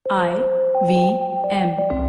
I V M.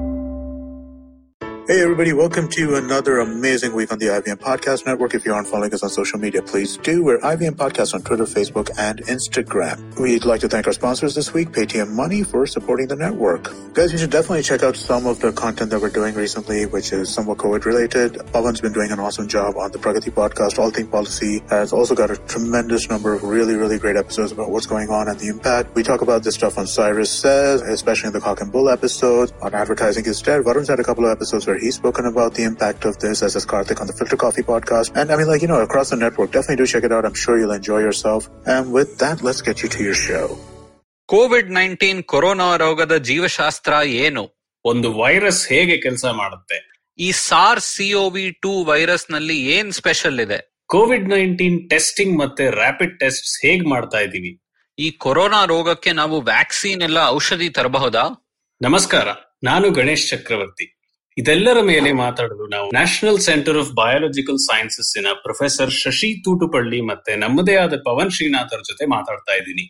Hey everybody, welcome to another amazing week on the IVM Podcast Network. If you aren't following us on social media, please do. We're IVM Podcast on Twitter, Facebook, and Instagram. We'd like to thank our sponsors this week, Paytm Money, for supporting the network. Guys, you should definitely check out some of the content that we're doing recently, which is somewhat COVID related. Pavan's been doing an awesome job on the Pragati podcast. All Thing Policy has also got a tremendous number of really, really great episodes about what's going on and the impact. We talk about this stuff on Cyrus Says, especially in the Cock and Bull episode. On Advertising is Dead, Varun's had a couple of episodes where he's spoken about the impact of this, as is Karthik on the Filter Coffee podcast. And I mean, like, you know, across the network, definitely do check it out. I'm sure you'll enjoy yourself. And with that, let's get you to your show. COVID nineteen corona ರೋಗದ ಜೀವಶಾಸ್ತ್ರ ಏನು ಒಂದು virus ಹೇಗೆ ಕೆಲಸ ಮಾಡುತ್ತೆ ಈ SARS CoV two virus ನಲ್ಲಿ ಏನ್ ಸ್ಪೆಷಲ್ ಇದೆ ಕೋವಿಡ್ ನೈನ್ಟೀನ್ ಟೆಸ್ಟಿಂಗ್ ಮತ್ತೆ ರ್ಯಾಪಿಡ್ ಟೆಸ್ಟ್ ಹೇಗ್ ಮಾಡ್ತಾ ಇದೀವಿ ಈ ಕೊರೋನಾ ರೋಗಕ್ಕೆ ನಾವು ವ್ಯಾಕ್ಸಿನ್ ಎಲ್ಲ ಔಷಧಿ ತರಬಹುದಾ ನಮಸ್ಕಾರ ನಾನು ಗಣೇಶ್ ಚಕ್ರವರ್ತಿ ಇದೆಲ್ಲರ ಮೇಲೆ ಮಾತಾಡಲು ನಾವು National Centre of Biological Sciences ನ ಪ್ರೊಫೆಸರ್ ಶಶಿ ತೂಟುಪಳ್ಳಿ ಮತ್ತೆ ನಮ್ಮದೇ ಆದ ಪವನ್ ಶ್ರೀನಾಥ್ ಅವ್ರ ಜೊತೆ ಮಾತಾಡ್ತಾ ಇದ್ದೀನಿ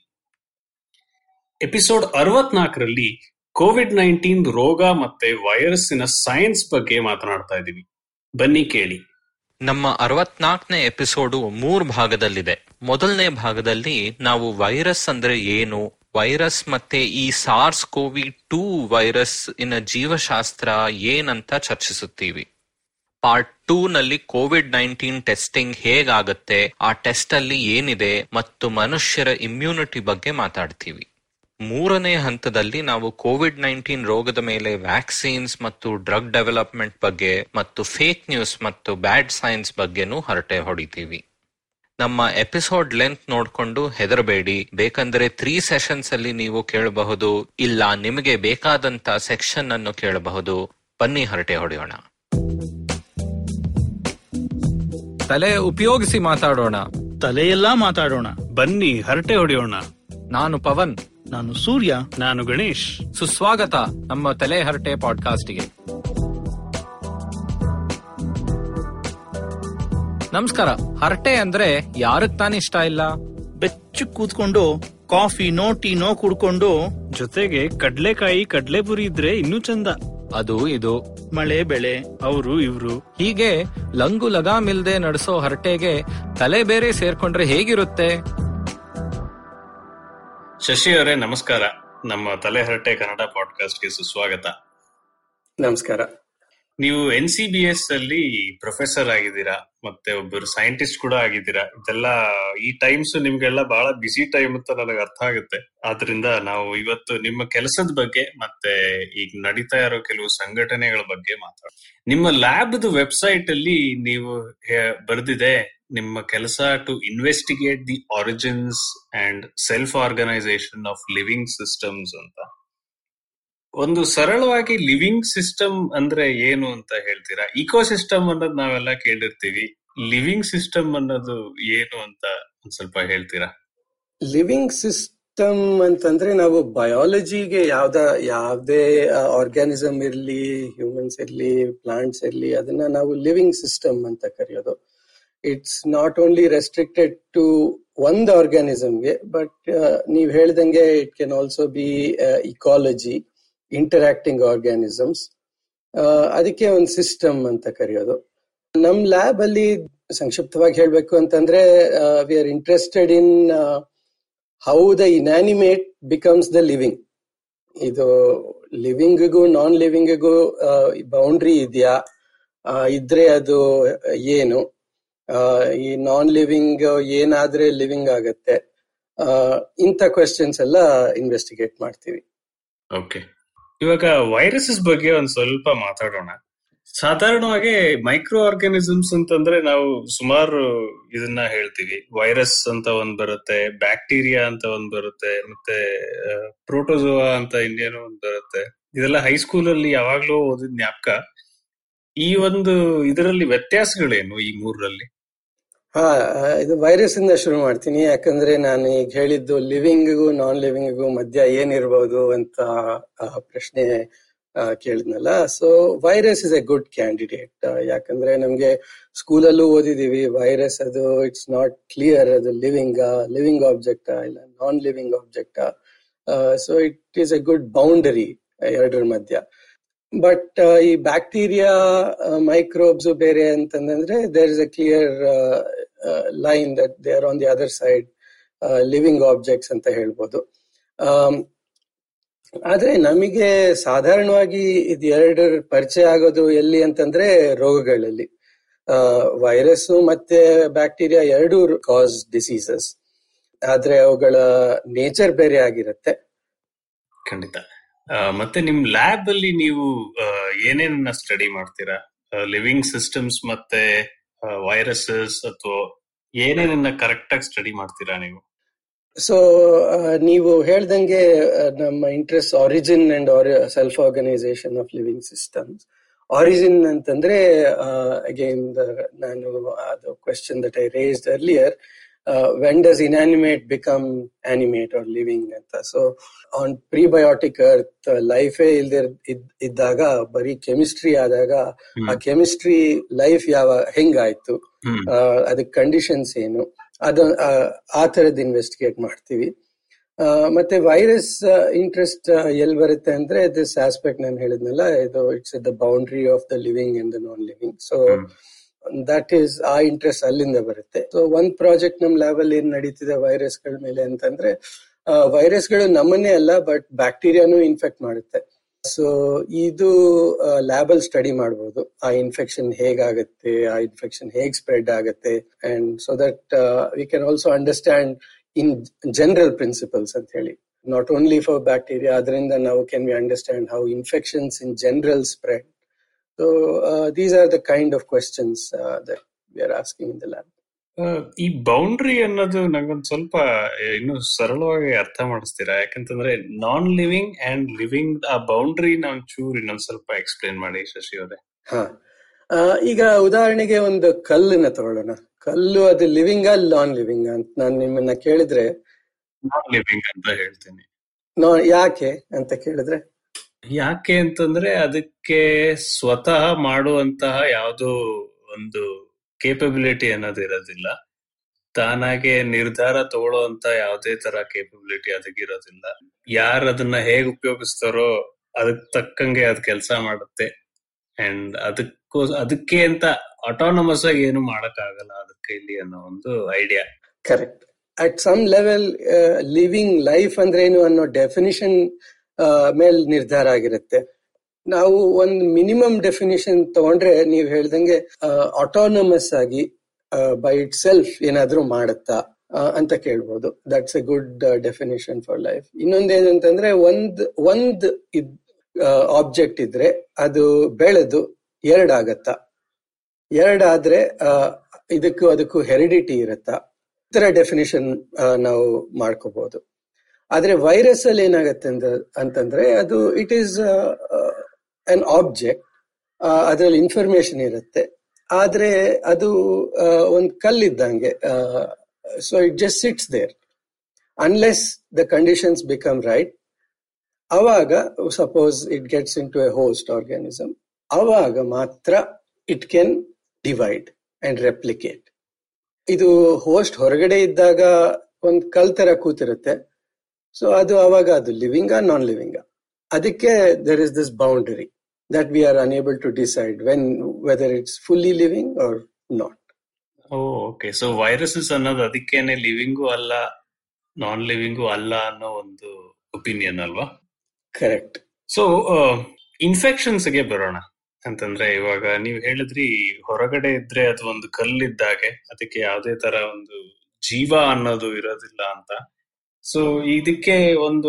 ಎಪಿಸೋಡ್ ಅರವತ್ನಾಲ್ಕರಲ್ಲಿ ಕೋವಿಡ್ ನೈನ್ಟೀನ್ ರೋಗ ಮತ್ತೆ ವೈರಸ್ಸಿನ ಸೈನ್ಸ್ ಬಗ್ಗೆ ಮಾತನಾಡ್ತಾ ಇದ್ದೀವಿ ಬನ್ನಿ ಕೇಳಿ ನಮ್ಮ ಅರವತ್ನಾಲ್ಕನೇ ಎಪಿಸೋಡು ಮೂರ್ ಭಾಗದಲ್ಲಿದೆ ಮೊದಲನೇ ಭಾಗದಲ್ಲಿ ನಾವು ವೈರಸ್ ಅಂದ್ರೆ ಏನು ವೈರಸ್ ಮತ್ತೆ ಈ ಸಾರ್ಸ್ ಕೋವಿ ಟೂ ವೈರಸ್ ಇನ ಜೀವಶಾಸ್ತ್ರ ಏನಂತ ಚರ್ಚಿಸುತ್ತೀವಿ ಪಾರ್ಟ್ ಟೂ ನಲ್ಲಿ ಕೋವಿಡ್ ನೈನ್ಟೀನ್ ಟೆಸ್ಟಿಂಗ್ ಹೇಗಾಗತ್ತೆ ಆ ಟೆಸ್ಟ್ ಅಲ್ಲಿ ಏನಿದೆ ಮತ್ತು ಮನುಷ್ಯರ ಇಮ್ಯುನಿಟಿ ಬಗ್ಗೆ ಮಾತಾಡ್ತೀವಿ ಮೂರನೇ ಹಂತದಲ್ಲಿ ನಾವು ಕೋವಿಡ್ ನೈನ್ಟೀನ್ ರೋಗದ ಮೇಲೆ ವ್ಯಾಕ್ಸಿನ್ಸ್ ಮತ್ತು ಡ್ರಗ್ ಡೆವಲಪ್ಮೆಂಟ್ ಬಗ್ಗೆ ಮತ್ತು ಫೇಕ್ ನ್ಯೂಸ್ ಮತ್ತು ಬ್ಯಾಡ್ ಸೈನ್ಸ್ ಬಗ್ಗೆನೂ ಹರಟೆ ಹೊಡಿತೀವಿ ನಮ್ಮ ಎಪಿಸೋಡ್ ಲೆಂತ್ ನೋಡ್ಕೊಂಡು ಹೆದರಬೇಡಿ ಬೇಕಂದ್ರೆ ತ್ರೀ ಸೆಷನ್ಸ್ ಅಲ್ಲಿ ನೀವು ಕೇಳಬಹುದು ಇಲ್ಲ ನಿಮಗೆ ಬೇಕಾದಂತ ಸೆಕ್ಷನ್ ಅನ್ನು ಕೇಳಬಹುದು ಬನ್ನಿ ಹರಟೆ ಹೊಡೆಯೋಣ ತಲೆ ಉಪಯೋಗಿಸಿ ಮಾತಾಡೋಣ ತಲೆಯೆಲ್ಲ ಮಾತಾಡೋಣ ಬನ್ನಿ ಹರಟೆ ಹೊಡೆಯೋಣ ನಾನು ಪವನ್ ನಾನು ಸೂರ್ಯ ನಾನು ಗಣೇಶ್ ಸುಸ್ವಾಗತ ನಮ್ಮ ತಲೆ ಹರಟೆ ಪಾಡ್ಕಾಸ್ಟ್ಗೆ ನಮಸ್ಕಾರ ಹರಟೆ ಅಂದ್ರೆ ಯಾರಕ್ ತಾನೇ ಇಷ್ಟ ಇಲ್ಲ ಬೆಚ್ಚು ಕೂತ್ಕೊಂಡು ಕಾಫಿನೋ ಟೀನೋ ಕುಡ್ಕೊಂಡು ಜೊತೆಗೆ ಕಡ್ಲೆಕಾಯಿ ಕಡ್ಲೆಪುರಿ ಇದ್ರೆ ಇನ್ನೂ ಚಂದ ಅದು ಇದು ಮಳೆ ಬೆಳೆ ಅವರು ಇವ್ರು ಹೀಗೆ ಲಂಗು ಲಗಾಮಿಲ್ದೆ ನಡೆಸೋ ಹರಟೆಗೆ ತಲೆ ಬೇರೆ ಸೇರ್ಕೊಂಡ್ರೆ ಹೇಗಿರುತ್ತೆ ಶಶಿ ಅವರೇ ನಮಸ್ಕಾರ ನಮ್ಮ ತಲೆ ಹರಟೆ ಕನ್ನಡ ಪಾಡ್ಕಾಸ್ಟ್ಗೆ ಸುಸ್ವಾಗತ ನಮಸ್ಕಾರ ನೀವು ಎನ್ ಸಿ ಬಿ ಎಸ್ ಅಲ್ಲಿ ಪ್ರೊಫೆಸರ್ ಆಗಿದ್ದೀರಾ ಮತ್ತೆ ಒಬ್ಬರು ಸೈಂಟಿಸ್ಟ್ ಕೂಡ ಆಗಿದ್ದೀರಾ ಇದೆಲ್ಲ ಈ ಟೈಮ್ಸ್ ನಿಮ್ಗೆಲ್ಲ ಬಹಳ ಬಿಸಿ ಟೈಮ್ ಅಂತ ನನಗೆ ಅರ್ಥ ಆಗುತ್ತೆ ಆದ್ರಿಂದ ನಾವು ಇವತ್ತು ನಿಮ್ಮ ಕೆಲಸದ ಬಗ್ಗೆ ಮತ್ತೆ ಈಗ ನಡೀತಾ ಇರೋ ಕೆಲವು ಸಂಘಟನೆಗಳ ಬಗ್ಗೆ ಮಾತಾಡ ನಿಮ್ಮ ಲ್ಯಾಬ್ ವೆಬ್ಸೈಟ್ ಅಲ್ಲಿ ನೀವು ಹೇ- ಬರ್ದಿದೆ ನಿಮ್ಮ ಕೆಲಸ to investigate the origins and self organisation of living systems ಅಂತ ಒಂದು ಸರಳವಾಗಿ ಲಿವಿಂಗ್ ಸಿಸ್ಟಮ್ ಅಂದ್ರೆ ಏನು ಅಂತ ಹೇಳ್ತೀರಾ ಇಕೋ ಸಿಸ್ಟಮ್ ಅನ್ನೋದು ನಾವೆಲ್ಲ ಕೇಳಿರ್ತೀವಿ ಲಿವಿಂಗ್ ಸಿಸ್ಟಮ್ ಅನ್ನೋದು ಏನು ಅಂತ ಒಂದ್ ಸ್ವಲ್ಪ ಹೇಳ್ತೀರಾ ಲಿವಿಂಗ್ ಸಿಸ್ಟಮ್ ಅಂತಂದ್ರೆ ನಾವು ಬಯಾಲಜಿಗೆ ಯಾವ್ದ ಯಾವ್ದೇ ಆರ್ಗ್ಯಾನಿಸಮ್ ಇರ್ಲಿ ಹ್ಯೂಮನ್ಸ್ ಇರ್ಲಿ ಪ್ಲಾಂಟ್ಸ್ ಇರ್ಲಿ ಅದನ್ನ ನಾವು ಲಿವಿಂಗ್ ಸಿಸ್ಟಮ್ ಅಂತ ಕರೆಯೋದು it's not only restricted to ಒಂದ್ ಆರ್ಗ್ಯಾನಿಸಮ್ಗೆ ಬಟ್ ನೀವ್ ಹೇಳ್ದಂಗೆ it can also be ecology interacting organisms ಅದಕ್ಕೆ ಒಂದು ಸಿಸ್ಟಮ್ ಅಂತ ಕರೆಯೋದು ನಮ್ ಲ್ಯಾಬ್ ಅಲ್ಲಿ ಸಂಕ್ಷಿಪ್ತವಾಗಿ ಹೇಳ್ಬೇಕು ಅಂತಂದ್ರೆ we are interested in how the inanimate becomes the living ಇದು ಲಿವಿಂಗಿಗೂ ನಾನ್ ಲಿವಿಂಗಿಗೂ ಬೌಂಡ್ರಿ ಇದೆಯಾ ಇದ್ರೆ ಅದು ಏನು ಆ, ಈ ನಾನ್ ಲಿವಿಂಗ್ ಏನಾದ್ರೆ ಲಿವಿಂಗ್ ಆಗತ್ತೆ ಆ, ಇಂಥ ಕ್ವೆಶನ್ಸ್ ಎಲ್ಲ ಇನ್ವೆಸ್ಟಿಗೇಟ್ ಮಾಡ್ತೀವಿ ಓಕೆ ಇವಾಗ ವೈರಸಸ್ ಬಗ್ಗೆ ಒಂದ್ ಸ್ವಲ್ಪ ಮಾತಾಡೋಣ ಸಾಧಾರಣವಾಗಿ ಮೈಕ್ರೋ ಆರ್ಗಾನಿಸಮ್ಸ್ ಅಂತಂದ್ರೆ ನಾವು ಸುಮಾರು ಇದನ್ನ ಹೇಳ್ತೀವಿ ವೈರಸ್ ಅಂತ ಒಂದ್ ಬರುತ್ತೆ ಬ್ಯಾಕ್ಟೀರಿಯಾ ಅಂತ ಒಂದ್ ಬರುತ್ತೆ ಮತ್ತೆ ಪ್ರೋಟೋಜೋವಾ ಅಂತ ಇನ್ನೇನೋ ಒಂದ್ ಬರುತ್ತೆ ಇದೆಲ್ಲ ಹೈಸ್ಕೂಲ್ ಅಲ್ಲಿ ಯಾವಾಗ್ಲೂ ಓದಿದ ಜ್ಞಾಪಕ ಈ ಒಂದು ಇದರಲ್ಲಿ ವ್ಯತ್ಯಾಸಗಳೇನು ಈ ಮೂರರಲ್ಲಿ ಹಾ ಆ, ಇದು ವೈರಸ್ ಇಂದ ಶುರು ಮಾಡ್ತೀನಿ ಯಾಕಂದ್ರೆ ನಾನು ಈಗ ಹೇಳಿದ್ದು ಲಿವಿಂಗಿಗೂ ನಾನ್ ಲಿವಿಂಗಿಗೂ ಮಧ್ಯ ಏನಿರ್ಬೋದು ಅಂತ ಆ, ಪ್ರಶ್ನೆ ಆ, ಕೇಳಿದ್ನಲ್ಲ so virus is a good candidate ಯಾಕಂದ್ರೆ ನಮ್ಗೆ ಸ್ಕೂಲಲ್ಲೂ ಓದಿದೀವಿ ವೈರಸ್ ಅದು ಇಟ್ಸ್ ನಾಟ್ ಕ್ಲಿಯರ್ ಅದು ಲಿವಿಂಗ್ ಲಿವಿಂಗ್ ಆಬ್ಜೆಕ್ಟ್ ಇಲ್ಲ non living object so it is a good boundary ಎರಡರ ಮಧ್ಯ ಬಟ್ ಈ ಬ್ಯಾಕ್ಟೀರಿಯಾ ಮೈಕ್ರೋಬ್ಸ್ ಬೇರೆ ಅಂತಂದ್ರೆ there is a clear line that they are on the other side living objects ಅಂತ ಹೇಳ್ಬೋದು am, ಆದ್ರೆ ನಮಗೆ ಸಾಧಾರಣವಾಗಿ ಇದು ಎರಡರ ಪರಿಚಯ ಆಗೋದು ಎಲ್ಲಿ ಅಂತಂದ್ರೆ ರೋಗಗಳಲ್ಲಿ ವೈರಸ್ ಮತ್ತೆ ಬ್ಯಾಕ್ಟೀರಿಯಾ ಎರಡೂ ಕಾಸ್ ಡಿಸೀಸಸ್ ಆದ್ರೆ ಅವುಗಳ ನೇಚರ್ ಬೇರೆ ಆಗಿರುತ್ತೆ ಖಂಡಿತ ಆ, ಮತ್ತೆ ನಿಮ್ ಲ್ಯಾಬ್ ಅಲ್ಲಿ ನೀವು ಆ, ಏನೇನನ್ನ ಸ್ಟಡಿ ಮಾಡ್ತೀರಾ ಲಿವಿಂಗ್ ಸಿಸ್ಟಮ್ಸ್ ಮತ್ತೆ ವೈರಸಸ್ ಅಥವಾ ಏನೇನನ್ನ ಕರೆಕ್ಟ್ ಆಗಿ ಸ್ಟಡಿ ಮಾಡ್ತೀರಾ ನೀವು ಸೊ ನೀವು ಹೇಳ್ದಂಗೆ ಆ, ನಮ್ಮ interest origin and self organisation of living systems origin ಅಂತಂದ್ರೆ ಅಗೇನ್ ನಾನು ಅದು question that I raised earlier when does inanimate become animate or living ಅಂತ ಸೊ ಆನ್ ಪ್ರಿಬಯೋಟಿಕ್ ಅರ್ತ್ ಲೈಫೇ ಇಲ್ದೇ ಇದ್ದಾಗ ಬರೀ ಕೆಮಿಸ್ಟ್ರಿ ಆದಾಗ ಆ ಕೆಮಿಸ್ಟ್ರಿ ಲೈಫ್ ಯಾವ ಹೆಂಗಾಯ್ತು ಹ್ಮ್ ಆ, ಅದಕ್ಕೆ ಕಂಡೀಷನ್ಸ್ ಏನು ಅದು ಆ, ಆ ತರದ್ ಇನ್ವೆಸ್ಟಿಗೇಟ್ ಮಾಡ್ತೀವಿ ಆ, ಮತ್ತೆ ವೈರಸ್ ಇಂಟ್ರೆಸ್ಟ್ ಎಲ್ಲಿ ಬರುತ್ತೆ ಅಂದ್ರೆ ದಿಸ್ ಆಸ್ಪೆಕ್ಟ್ ನಾನು ಹೇಳಿದ್ನಲ್ಲ ಇದು it's the boundary of the living and the non living so that is ಆ ಇಂಟ್ರೆಸ್ಟ್ ಅಲ್ಲಿಂದ ಬರುತ್ತೆ ಸೊ ಒಂದ್ ಪ್ರಾಜೆಕ್ಟ್ ನಮ್ ಲ್ಯಾಬ್ ಅಲ್ಲಿ ಏನ್ ನಡೀತಿದೆ ವೈರಸ್ ಗಳ ಮೇಲೆ ಅಂತಂದ್ರೆ ವೈರಸ್ ಗಳು ನಮ್ಮನ್ನೇ ಅಲ್ಲ ಬಟ್ ಬ್ಯಾಕ್ಟೀರಿಯಾನು ಇನ್ಫೆಕ್ಟ್ ಮಾಡುತ್ತೆ ಸೊ ಇದು ಲ್ಯಾಬ್ ಅಲ್ಲಿ ಸ್ಟಡಿ ಮಾಡಬಹುದು ಆ ಇನ್ಫೆಕ್ಷನ್ ಹೇಗಾಗತ್ತೆ ಆ ಇನ್ಫೆಕ್ಷನ್ ಹೇಗ್ ಸ್ಪ್ರೆಡ್ ಆಗುತ್ತೆ and so that we can also understand in general principles ಅಂತ ಹೇಳಿ ನಾಟ್ ಓನ್ಲಿ ಫಾರ್ ಬ್ಯಾಕ್ಟೀರಿಯಾ ಅದರಿಂದ ನಾವು can we understand how infections in general spread so these are the kind of questions that we are asking in the lab ಆ, ಈ boundary ಅನ್ನೋದು ನಂಗೊಂದ್ ಸ್ವಲ್ಪ ಇನ್ನು ಸರಳವಾಗಿ ಅರ್ಥ ಮಾಡಿಸ್ತೀರಾ ಯಾಕಂತಂದ್ರೆ ನಾನ್ ಲಿವಿಂಗ್ ಅಂಡ್ ಲಿವಿಂಗ್ ಆ ಬೌಂಡ್ರಿ ನಾವ್ ಚೂರ್ ಇನ್ನೊಂದ್ ಸ್ವಲ್ಪ ಎಕ್ಸ್ಪ್ಲೇನ್ ಮಾಡಿ ಶಶಿ ಅವರೇ ಹಾ ಆ, ಈಗ ಉದಾಹರಣೆಗೆ ಒಂದು ಕಲ್ಲನ್ನ ತಗೊಳ್ಳೋಣ ಕಲ್ಲು ಅದು ಲಿವಿಂಗ್ ಆ ನಾನ್ ಲಿವಿಂಗ್ ಅಂತ ನಾನು ನಿಮ್ಮನ್ನ ಕೇಳಿದ್ರೆ ನಾನ್ ಲಿವಿಂಗ್ ಅಂತ ಹೇಳ್ತೀನಿ ನೋ ಯಾಕೆ ಅಂತ ಕೇಳಿದ್ರೆ ಯಾಕೆ ಅಂತಂದ್ರೆ ಅದಕ್ಕೆ ಸ್ವತಃ ಮಾಡುವಂತಹ ಯಾವುದೋ ಒಂದು ಕೇಪಬಿಲಿಟಿ ಅನ್ನೋದು ಇರೋದಿಲ್ಲ ತಾನಾಗೆ ನಿರ್ಧಾರ ತಗೊಳ್ಳುವಂತ ಯಾವುದೇ ತರ ಕೇಪಬಿಲಿಟಿ ಅದಕ್ಕಿರೋದಿಲ್ಲ ಯಾರು ಅದನ್ನ ಹೇಗ್ ಉಪಯೋಗಿಸ್ತಾರೋ ಅದಕ್ ತಕ್ಕಂಗೆ ಅದ್ ಕೆಲಸ ಮಾಡುತ್ತೆ ಅಂಡ್ ಅದಕ್ಕೂ ಅದಕ್ಕೆ ಅಂತ ಆಟೋನಮಸ್ ಆಗಿ ಏನು ಮಾಡಕ್ ಆಗಲ್ಲ ಅದ್ರ ಕೈಲಿ ಅನ್ನೋ ಒಂದು idea correct at some level living life ಅಂದ್ರೆ ಏನು ಅನ್ನೋ ಡೆಫಿನಿಷನ್ ಮೇಲ್ ನಿರ್ಧಾರ ಆಗಿರುತ್ತೆ ನಾವು ಒಂದು ಮಿನಿಮಮ್ ಡೆಫಿನಿಷನ್ ತಗೊಂಡ್ರೆ ನೀವು ಹೇಳ್ದಂಗೆ ಆಟೋನಮಸ್ ಆಗಿ ಬೈ ಇಟ್ ಸೆಲ್ಫ್ ಏನಾದ್ರೂ ಮಾಡುತ್ತಾ ಆ, ಅಂತ ಕೇಳ್ಬೋದು that's a good definition for life ಇನ್ನೊಂದೇನಂತಂದ್ರೆ ಒಂದ್ ಒಂದ್ ಇದ್ ಆಬ್ಜೆಕ್ಟ್ ಇದ್ರೆ ಅದು ಬೆಳೆದು ಎರಡಾಗತ್ತಾ ಎರಡಾದ್ರೆ ಆ, ಇದಕ್ಕೂ ಅದಕ್ಕೂ ಹೆರಿಡಿಟಿ ಇರುತ್ತಾ ಈ ತರ ಡೆಫಿನಿಷನ್ ನಾವು ಮಾಡ್ಕೋಬಹುದು ಆದ್ರೆ ವೈರಸ್ ಅಲ್ಲಿ ಏನಾಗತ್ತೆ ಅಂತ ಅಂತಂದ್ರೆ ಅದು ಇಟ್ ಈಸ್ ಅನ್ ಆಬ್ಜೆಕ್ಟ್ ಅದರಲ್ಲಿ ಇನ್ಫಾರ್ಮೇಶನ್ ಇರುತ್ತೆ ಆದ್ರೆ ಅದು ಆ, ಒಂದ್ ಕಲ್ಲಿದ್ದಂಗೆ so it just sits there unless the conditions become right ಅವಾಗ suppose it gets into a host organism ಅವಾಗ ಮಾತ್ರ it can divide and replicate ಇದು ಹೋಸ್ಟ್ ಹೊರಗಡೆ ಇದ್ದಾಗ ಒಂದ್ ಕಲ್ ತರ ಕೂತಿರುತ್ತೆ ಸೊ ಅದು ಅವಾಗ ಅದು ಲಿವಿಂಗ ನಾನ್ ಲಿವಿಂಗ ಅದಕ್ಕೆ there is this boundary that we are unable to decide when whether it's fully living or not oh okay so viruses ಅನ್ನೋದು ಅದಕ್ಕೇನೆ ಲಿವಿಂಗು ಅಲ್ಲ ನಾನ್ ಲಿವಿಂಗು ಅಲ್ಲ ಅನ್ನೋ ಒಂದು ಒಪಿನಿಯನ್ ಅಲ್ವಾ ಕರೆಕ್ಟ್ ಸೊ ಇನ್ಫೆಕ್ಷನ್ಸ್ ಗೆ ಬರೋಣ ಅಂತಂದ್ರೆ ಇವಾಗ ನೀವು ಹೇಳಿದ್ರಿ ಹೊರಗಡೆ ಇದ್ರೆ ಅದು ಒಂದು ಕಲ್ಲಿದ್ದಾಗೆ ಅದಕ್ಕೆ ಯಾವುದೇ ತರ ಒಂದು ಜೀವ ಅನ್ನೋದು ಇರೋದಿಲ್ಲ ಅಂತ ಸೊ ಇದಕ್ಕೆ ಒಂದು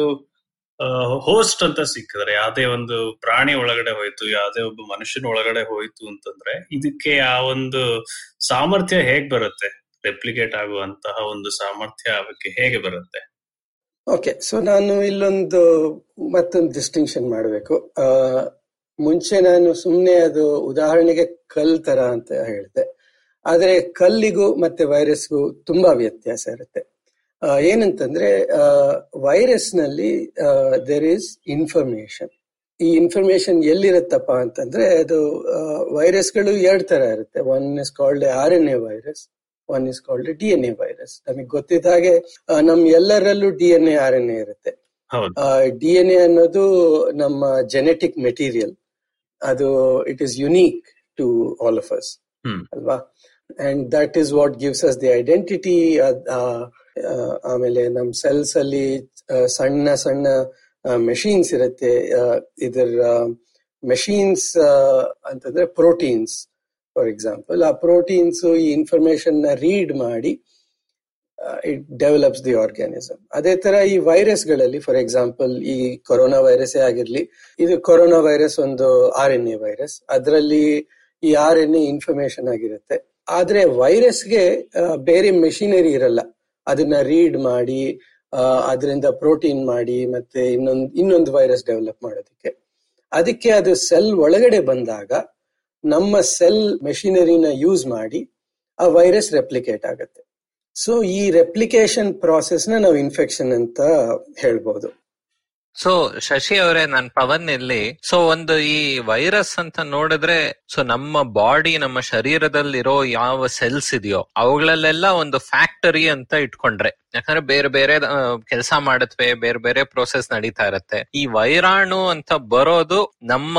ಹೋಸ್ಟ್ ಅಂತ ಸಿಕ್ಕಿದ್ರೆ ಯಾವುದೇ ಒಂದು ಪ್ರಾಣಿ ಒಳಗಡೆ ಹೋಯ್ತು ಯಾವುದೇ ಒಬ್ಬ ಮನುಷ್ಯನ ಒಳಗಡೆ ಹೋಯ್ತು ಅಂತಂದ್ರೆ ಇದಕ್ಕೆ ಆ ಒಂದು ಸಾಮರ್ಥ್ಯ ಹೇಗ್ ಬರುತ್ತೆ ರೆಪ್ಲಿಕೇಟ್ ಆಗುವಂತಹ ಒಂದು ಸಾಮರ್ಥ್ಯ ಅದಕ್ಕೆ ಹೇಗೆ ಬರುತ್ತೆ ಓಕೆ ಸೊ ನಾನು ಇಲ್ಲೊಂದು ಮತ್ತೊಂದು ಡಿಸ್ಟಿಂಕ್ಷನ್ ಮಾಡಬೇಕು ಮುಂಚೆ ನಾನು ಸುಮ್ಮನೆ ಅದು ಉದಾಹರಣೆಗೆ ಕಲ್ ತರ ಅಂತ ಹೇಳಿದೆ ಆದ್ರೆ ಕಲ್ಲಿಗೂ ಮತ್ತೆ ವೈರಸ್ಗೂ ತುಂಬಾ ವ್ಯತ್ಯಾಸ ಇರುತ್ತೆ ಆ, ಏನಂತಂದ್ರೆ ವೈರಸ್ ನಲ್ಲಿ ದೇರ್ ಈಸ್ ಇನ್ಫಾರ್ಮೇಶನ್ ಈ ಇನ್ಫಾರ್ಮೇಶನ್ ಎಲ್ಲಿರುತ್ತಪ್ಪ ಅಂತಂದ್ರೆ ಅದು ವೈರಸ್ಗಳು ಎರಡ್ ತರ ಇರುತ್ತೆ one is called R N A virus one is called D N A virus ನಮಗೆ ಗೊತ್ತಿದ್ದ ಹಾಗೆ ಆ, ನಮ್ ಎಲ್ಲರಲ್ಲೂ D N A R N A ಇರುತ್ತೆ ಹೌದು ಡಿ ಎನ್ ಎ ಅನ್ನೋದು ನಮ್ಮ ಜೆನೆಟಿಕ್ ಮೆಟೀರಿಯಲ್ ಅದು it is unique to all of us hmm. ಅಲ್ವಾ and that is what gives us the identity ಆಮೇಲೆ ನಮ್ ಸೆಲ್ಸ್ ಅಲ್ಲಿ ಆ, ಸಣ್ಣ ಸಣ್ಣ ಮೆಷಿನ್ಸ್ ಇರುತ್ತೆ ಆ, ಇದರ ಮೆಷಿನ್ಸ್ ಅಂತಂದ್ರೆ ಪ್ರೋಟೀನ್ಸ್ ಫಾರ್ ಎಕ್ಸಾಂಪಲ್ ಆ ಪ್ರೋಟೀನ್ಸ್ ಈ ಇನ್ಫಾರ್ಮೇಶನ್ ನ ರೀಡ್ ಮಾಡಿ ಇಟ್ ಡೆವಲಪ್ಸ್ ದಿ ಆರ್ಗ್ಯಾನಿಸಮ್ ಅದೇ ತರ ಈ ವೈರಸ್ ಗಳಲ್ಲಿ ಫಾರ್ ಎಕ್ಸಾಂಪಲ್ ಈ ಕೊರೋನಾ ವೈರಸ್ ಆಗಿರ್ಲಿ ಇದು ಕೊರೋನಾ ವೈರಸ್ ಒಂದು ಆರ್ ಎನ್ ಎ ವೈರಸ್ ಅದರಲ್ಲಿ ಈ ಆರ್ ಎನ್ ಎ ಇನ್ಫಾರ್ಮೇಶನ್ ಆಗಿರುತ್ತೆ ಆದ್ರೆ ವೈರಸ್ಗೆ ಬೇರೆ ಮೆಷಿನರಿ ಇರಲ್ಲ ಅದನ್ನ ರೀಡ್ ಮಾಡಿ ಅದರಿಂದ ಪ್ರೋಟೀನ್ ಮಾಡಿ ಮತ್ತೆ ಇನ್ನೊಂದು ಇನ್ನೊಂದು ವೈರಸ್ ಡೆವಲಪ್ ಮಾಡೋದಕ್ಕೆ ಅದಕ್ಕೆ ಅದು ಸೆಲ್ ಒಳಗಡೆ ಬಂದಾಗ ನಮ್ಮ ಸೆಲ್ ಮೆಷಿನರಿನ ಯೂಸ್ ಮಾಡಿ ಆ ವೈರಸ್ ರೆಪ್ಲಿಕೇಟ್ ಆಗುತ್ತೆ ಸೊ ಈ ರೆಪ್ಲಿಕೇಶನ್ ಪ್ರಾಸೆಸ್ ನ ನಾವು ಇನ್ಫೆಕ್ಷನ್ ಅಂತ ಹೇಳ್ಬೋದು ಸೊ ಶಶಿ ಅವರೇ ನಾನ್ ಪವನ್ ಇಲ್ಲಿ ಸೊ ಒಂದು ಈ ವೈರಸ್ ಅಂತ ನೋಡಿದ್ರೆ ಸೊ ನಮ್ಮ ಬಾಡಿ ನಮ್ಮ ಶರೀರದಲ್ಲಿರೋ ಯಾವ ಸೆಲ್ಸ್ ಇದೆಯೋ ಅವುಗಳಲ್ಲೆಲ್ಲ ಒಂದು ಫ್ಯಾಕ್ಟರಿ ಅಂತ ಇಟ್ಕೊಂಡ್ರೆ ಯಾಕಂದ್ರೆ ಬೇರೆ ಬೇರೆ ಕೆಲಸ ಮಾಡತ್ವೆ ಬೇರೆ ಬೇರೆ ಪ್ರೋಸೆಸ್ ನಡೀತಾ ಇರತ್ತೆ ಈ ವೈರಾಣು ಅಂತ ಬರೋದು ನಮ್ಮ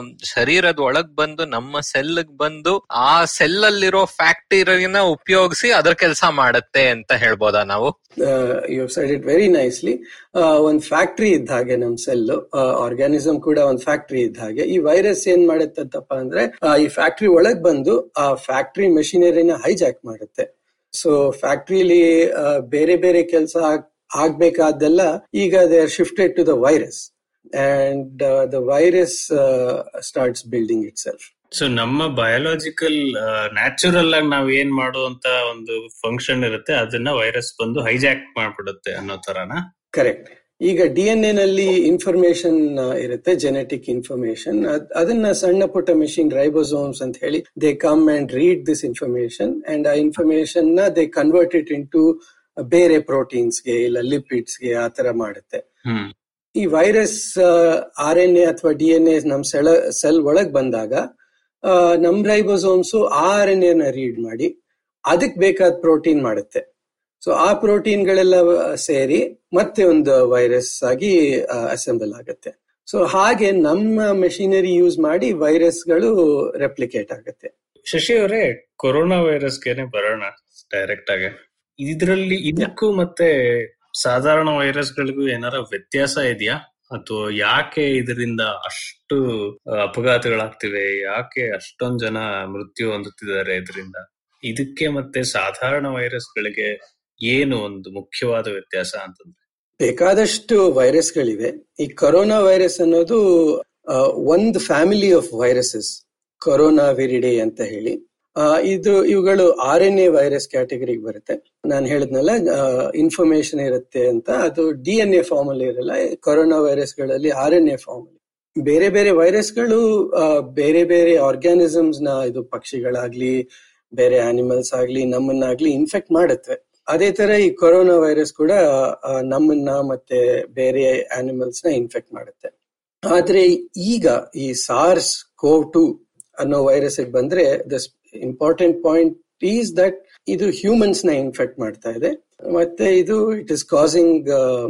ಶರೀರದ ಒಳಗ್ ಬಂದು ನಮ್ಮ ಸೆಲ್ ಬಂದು ಆ ಸೆಲ್ ಅಲ್ಲಿರೋ ಫ್ಯಾಕ್ಟರಿನ ಉಪಯೋಗಿಸಿ ಅದ್ರ ಕೆಲಸ ಮಾಡತ್ತೆ ಅಂತ ಹೇಳ್ಬೋದಾ ನಾವು you said it very nicely ಒಂದ್ ಫ್ಯಾಕ್ಟ್ರಿ ಇದ್ದ ಹಾಗೆ ನಮ್ ಸೆಲ್ ಆರ್ಗ್ಯಾನಿಸಮ್ ಕೂಡ ಒಂದ್ ಫ್ಯಾಕ್ಟ್ರಿ ಇದ್ದ ಹಾಗೆ ಈ ವೈರಸ್ ಏನ್ ಮಾಡತ್ತಂತಪ್ಪ ಅಂದ್ರೆ ಆ, ಈ ಫ್ಯಾಕ್ಟ್ರಿ ಒಳಗ್ ಬಂದು ಆ ಫ್ಯಾಕ್ಟ್ರಿ ಮೆಷಿನರಿನ ಹೈಜಾಕ್ ಮಾಡುತ್ತೆ ಸೊ ಫ್ಯಾಕ್ಟ್ರಿಲಿ ಬೇರೆ ಬೇರೆ ಕೆಲಸ ಆಗ್ಬೇಕಾದ್ದೆಲ್ಲ ಈಗ they are shifted to the virus and the virus starts building itself so ನಮ್ಮ ಬಯೋಲಾಜಿಕಲ್ ನ್ಯಾಚುರಲ್ ಆಗಿ ನಾವ್ ಏನ್ ಮಾಡುವಂತ ಒಂದು ಫಂಕ್ಷನ್ ಇರುತ್ತೆ ಅದನ್ನ ವೈರಸ್ ಬಂದು ಹೈಜಾಕ್ ಮಾಡ್ಬಿಡುತ್ತೆ ಅನ್ನೋ ತರನ ಕರೆಕ್ಟ್ ಈಗ ಡಿ ಎನ್ ಎ ನಲ್ಲಿ ಇನ್ಫಾರ್ಮೇಶನ್ ಇರುತ್ತೆ ಜೆನೆಟಿಕ್ ಇನ್ಫಾರ್ಮೇಶನ್ ಅದನ್ನ ಸಣ್ಣ ಪುಟ್ಟ ಮೆಷಿನ್ ರೈಬೋಸೋಮ್ಸ್ ಅಂತ ಹೇಳಿ they come and read this information and ಆ ಇನ್ಫಾರ್ಮೇಶನ್ ನ they convert it into ಬೇರೆ ಪ್ರೋಟೀನ್ಸ್ಗೆ ಇಲ್ಲ ಲಿಪಿಡ್ಸ್ಗೆ ಆ ತರ ಮಾಡುತ್ತೆ ಹ್ಮ್ ಈ ವೈರಸ್ ಆರ್ ಎನ್ ಎ ಅಥವಾ ಡಿ ಎನ್ ಎ ನಮ್ ಸೆಳ ಸೆಲ್ ಒಳಗ್ ಬಂದಾಗ ಆ, ನಮ್ ರೈಬೋಸೋಮ್ಸ್ ಆರ್ ಎನ್ ಎನ ರೀಡ್ ಮಾಡಿ ಅದಕ್ ಬೇಕಾದ ಪ್ರೋಟೀನ್ ಮಾಡುತ್ತೆ ಸೊ ಆ ಪ್ರೋಟೀನ್ಗಳೆಲ್ಲ ಸೇರಿ ಮತ್ತೆ ಒಂದು ವೈರಸ್ ಆಗಿ ಅಸೆಂಬಲ್ ಆಗುತ್ತೆ ಸೊ ಹಾಗೆ ನಮ್ಮ ಮೆಷಿನರಿ ಯೂಸ್ ಮಾಡಿ ವೈರಸ್ಗಳು ರೆಪ್ಲಿಕೇಟ್ ಆಗುತ್ತೆ ಶಶಿ ಅವರೇ ಕೊರೋನಾ ವೈರಸ್ಗೆನೆ ಬರೋಣ ಡೈರೆಕ್ಟ್ ಆಗಿ ಇದ್ರಲ್ಲಿ ಇದಕ್ಕೂ ಮತ್ತೆ ಸಾಧಾರಣ ವೈರಸ್ಗಳಿಗೂ ಏನಾರ ವ್ಯತ್ಯಾಸ ಇದೆಯಾ ಅಥವಾ ಯಾಕೆ ಇದರಿಂದ ಅಷ್ಟು ಆ, ಅಪಘಾತಗಳಾಗ್ತಿವೆ ಯಾಕೆ ಅಷ್ಟೊಂದ್ ಜನ ಮೃತ್ಯು ಹೊಂದುತ್ತಿದ್ದಾರೆ ಇದರಿಂದ ಇದಕ್ಕೆ ಮತ್ತೆ ಸಾಧಾರಣ ವೈರಸ್ಗಳಿಗೆ ಏನು ಒಂದು ಮುಖ್ಯವಾದ ವ್ಯತ್ಯಾಸ ಅಂತಂದ್ರೆ ಬೇಕಾದಷ್ಟು ವೈರಸ್ಗಳಿವೆ ಈ ಕೊರೋನಾ ವೈರಸ್ ಅನ್ನೋದು ಆ, ಒಂದು family of viruses Coronaviridae ಅಂತ ಹೇಳಿ ಆ, ಇದು ಇವುಗಳು ಆರ್ ಎನ್ ಎ ವೈರಸ್ ಕ್ಯಾಟಗರಿಗೆ ಬರುತ್ತೆ ನಾನು ಹೇಳಿದ್ನಲ್ಲ ಇನ್ಫಾರ್ಮೇಶನ್ ಇರುತ್ತೆ ಅಂತ ಅದು ಡಿ ಎನ್ ಎ ಫಾರ್ಮ್ ಅಲ್ಲಿ ಇರಲ್ಲ ಕೊರೋನಾ ವೈರಸ್ಗಳಲ್ಲಿ ಆರ್ ಎನ್ ಎ ಫಾರ್ಮ್ ಅಲ್ಲಿ ಬೇರೆ ಬೇರೆ ವೈರಸ್ಗಳು ಆ, ಬೇರೆ ಬೇರೆ ಆರ್ಗ್ಯಾನಿಸಮ್ಸ್ ನ ಇದು ಪಕ್ಷಿಗಳಾಗ್ಲಿ ಬೇರೆ ಆನಿಮಲ್ಸ್ ಆಗ್ಲಿ ನಮ್ಮನ್ನಾಗ್ಲಿ ಇನ್ಫೆಕ್ಟ್ ಮಾಡುತ್ತೆ ಅದೇ ತರ ಈ ಕೊರೋನಾ ವೈರಸ್ ಕೂಡ ಆ, ನಮ್ಮನ್ನ ಮತ್ತೆ ಬೇರೆ ಆನಿಮಲ್ಸ್ ನ ಇನ್ಫೆಕ್ಟ್ ಮಾಡುತ್ತೆ ಆದ್ರೆ ಈಗ ಈ ಸಾರ್ಸ್ ಕೋವ್ ಟು ಅನ್ನೋ ವೈರಸ್ ಬಂದ್ರೆ the important point is that ಇದು ಹ್ಯೂಮನ್ಸ್ ನ ಇನ್ಫೆಕ್ಟ್ ಮಾಡ್ತಾ ಇದೆ ಮತ್ತೆ ಇದು it is causing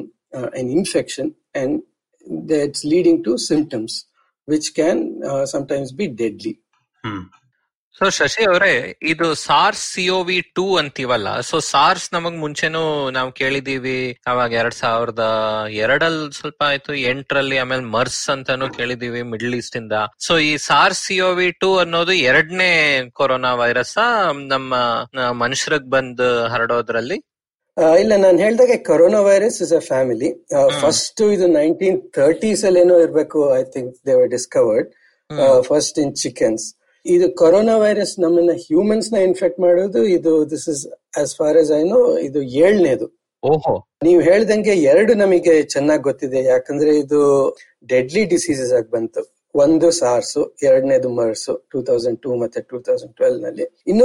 an infection and that's leading to symptoms which can sometimes be deadly hmm so Shashi ಅವರೇ ಇದು ಸಾರ್ಸ್ ಸಿಒವಿ ಟೂ ಅಂತೀವಲ್ಲ ಸೊ ಸಾರ್ಸ್ ನಮಗ್ ಮುಂಚೆನೂ ನಾವು ಕೇಳಿದೀವಿ ಅವಾಗ ಎರಡ್ ಸಾವಿರದ ಎರಡಲ್ ಸ್ವಲ್ಪ ಆಯ್ತು ಎಂಟರಲ್ಲಿ ಆಮೇಲೆ ಮರ್ಸ್ ಅಂತಾನು ಕೇಳಿದೀವಿ ಮಿಡ್ಲ್ ಈಸ್ಟ್ ಇಂದ ಸೊ ಈ ಸಾರ್ಸ್ ಸಿಒವಿ ಟೂ ಅನ್ನೋದು ಎರಡನೇ ಕೊರೋನಾ ವೈರಸ್ ನಮ್ಮ ಮನುಷ್ಯರಿಗೆ ಬಂದು ಹರಡೋದ್ರಲ್ಲಿ ಇಲ್ಲ ನಾನು ಹೇಳ್ದಾಗೆ corona virus is a family first ಇದು ನೈನ್ಟೀನ್ ಥರ್ಟೀಸ್ ಅಲ್ಲಿ ಏನೋ ಇರ್ಬೇಕು I think they were discovered first in chickens ಇದು ಕೊರೋನಾ ವೈರಸ್ ನಮ್ಮನ್ನ ಹ್ಯೂಮನ್ಸ್ ನ ಇನ್ಫೆಕ್ಟ್ ಮಾಡೋದು ಇದು this is as far as I know ಇದು ಏಳನೇದು ಓಹೋ ನೀವು ಹೇಳ್ದಂಗೆ ಎರಡು ನಮಗೆ ಚೆನ್ನಾಗಿ ಗೊತ್ತಿದೆ ಯಾಕಂದ್ರೆ ಇದು ಡೆಡ್ಲಿ ಡಿಸೀಸಸ್ ಆಗಿ ಬಂತು ಒಂದು ಸಾರ್ಸು ಎರಡನೇದು ಮರ್ಸು ಟೂ ತೌಸಂಡ್ ಟೂ ಮತ್ತೆ ಟೂ ತೌಸಂಡ್ ಟ್ವೆಲ್ ನಲ್ಲಿ ಇನ್ನೂ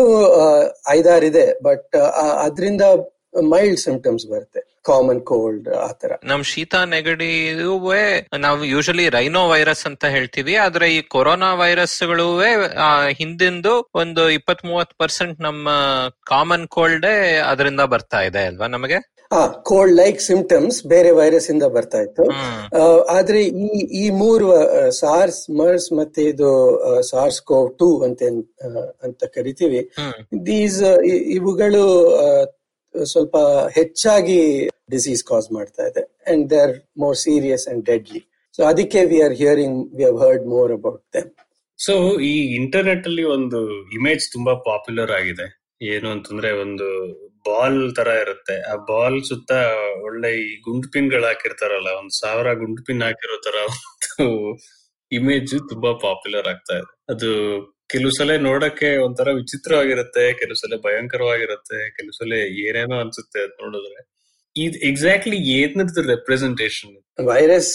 ಐದಾರಿದೆ ಬಟ್ ಅದರಿಂದ ಮೈಲ್ಡ್ ಸಿಂಪ್ಟಮ್ಸ್ ಬರುತ್ತೆ ಕಾಮನ್ ಕೋಲ್ಡ್ ಆತರ ನಮ್ ಶೀತ ನೆಗಡಿಯುವೆ ನಾವು ಯೂಶಲಿ ರೈನೋ ವೈರಸ್ ಅಂತ ಹೇಳ್ತೀವಿ ಆದ್ರೆ ಈ ಕೊರೋನಾ ವೈರಸ್ಗಳುವೆ ಹಿಂದಿಂದು ಒಂದು ಇಪ್ಪತ್ ಮೂವತ್ ಪರ್ಸೆಂಟ್ ನಮ್ಮ ಕಾಮನ್ ಕೋಲ್ಡೇ ಅದರಿಂದ ಬರ್ತಾ ಇದೆ ಅಲ್ವಾ ನಮಗೆ ಆ ಕೋಲ್ಡ್ ಲೈಕ್ ಸಿಂಪ್ಟಮ್ಸ್ ಬೇರೆ ವೈರಸ್ ಇಂದ ಬರ್ತಾ ಇತ್ತು ಹ್ಮ್ ಆ, ಆದ್ರೆ ಈ ಈ ಮೂರು ಸಾರ್ಸ್ ಮರ್ಸ್ ಮತ್ತೆ ಇದು ಸಾರ್ಸ್ ಕೋವ್ ಟೂ ಅಂತ ಏನ್, ಆ, ಅಂತ ಕರಿತೀವಿ ಹ್ಮ್ ದೀಸ್ ಇವುಗಳು ಆ, ಸ್ವಲ್ಪ ಹೆಚ್ಚಾಗಿ ಡಿಸೀಸ್ ಕಾಸ್ ಮಾಡ್ತಾ ಇದೆ and they are more serious and deadly so ಅದಕ್ಕೆ we are hearing we have heard more about them so ಈ ಇಂಟರ್ನೆಟ್ ಅಲ್ಲಿ ಒಂದು ಇಮೇಜ್ ತುಂಬಾ ಪಾಪ್ಯುಲರ್ ಆಗಿದೆ ಏನು ಅಂತಂದ್ರೆ ಒಂದು ಬಾಲ್ ತರ ಇರುತ್ತೆ ಆ ಬಾಲ್ ಸುತ್ತ ಒಳ್ಳೆ ಈ ಗುಂಡು ಪಿನ್ ಗಳು ಹಾಕಿರ್ತಾರಲ್ಲ ಒಂದ್ ಸಾವಿರ ಗುಂಡು ಪಿನ್ ಹಾಕಿರೋ ತರ ಒಂದು ಇಮೇಜ್ ತುಂಬಾ ಪಾಪ್ಯುಲರ್ ಆಗ್ತಾ ಇದೆ ಅದು ಕೆಲವು ಸಲ ನೋಡಕ್ಕೆ ಒಂಥರ ವಿಚಿತ್ರವಾಗಿರುತ್ತೆ ಕೆಲವು ಸಲ ಭಯಂಕರವಾಗಿರುತ್ತೆ ಕೆಲವು ಸಲ ಏನೇನೋ ಅನ್ಸುತ್ತೆ ಅದ್ ನೋಡಿದ್ರೆ ಇದು ಎಕ್ಸಾಕ್ಟ್ಲಿ ಏನದ್ದು representation virus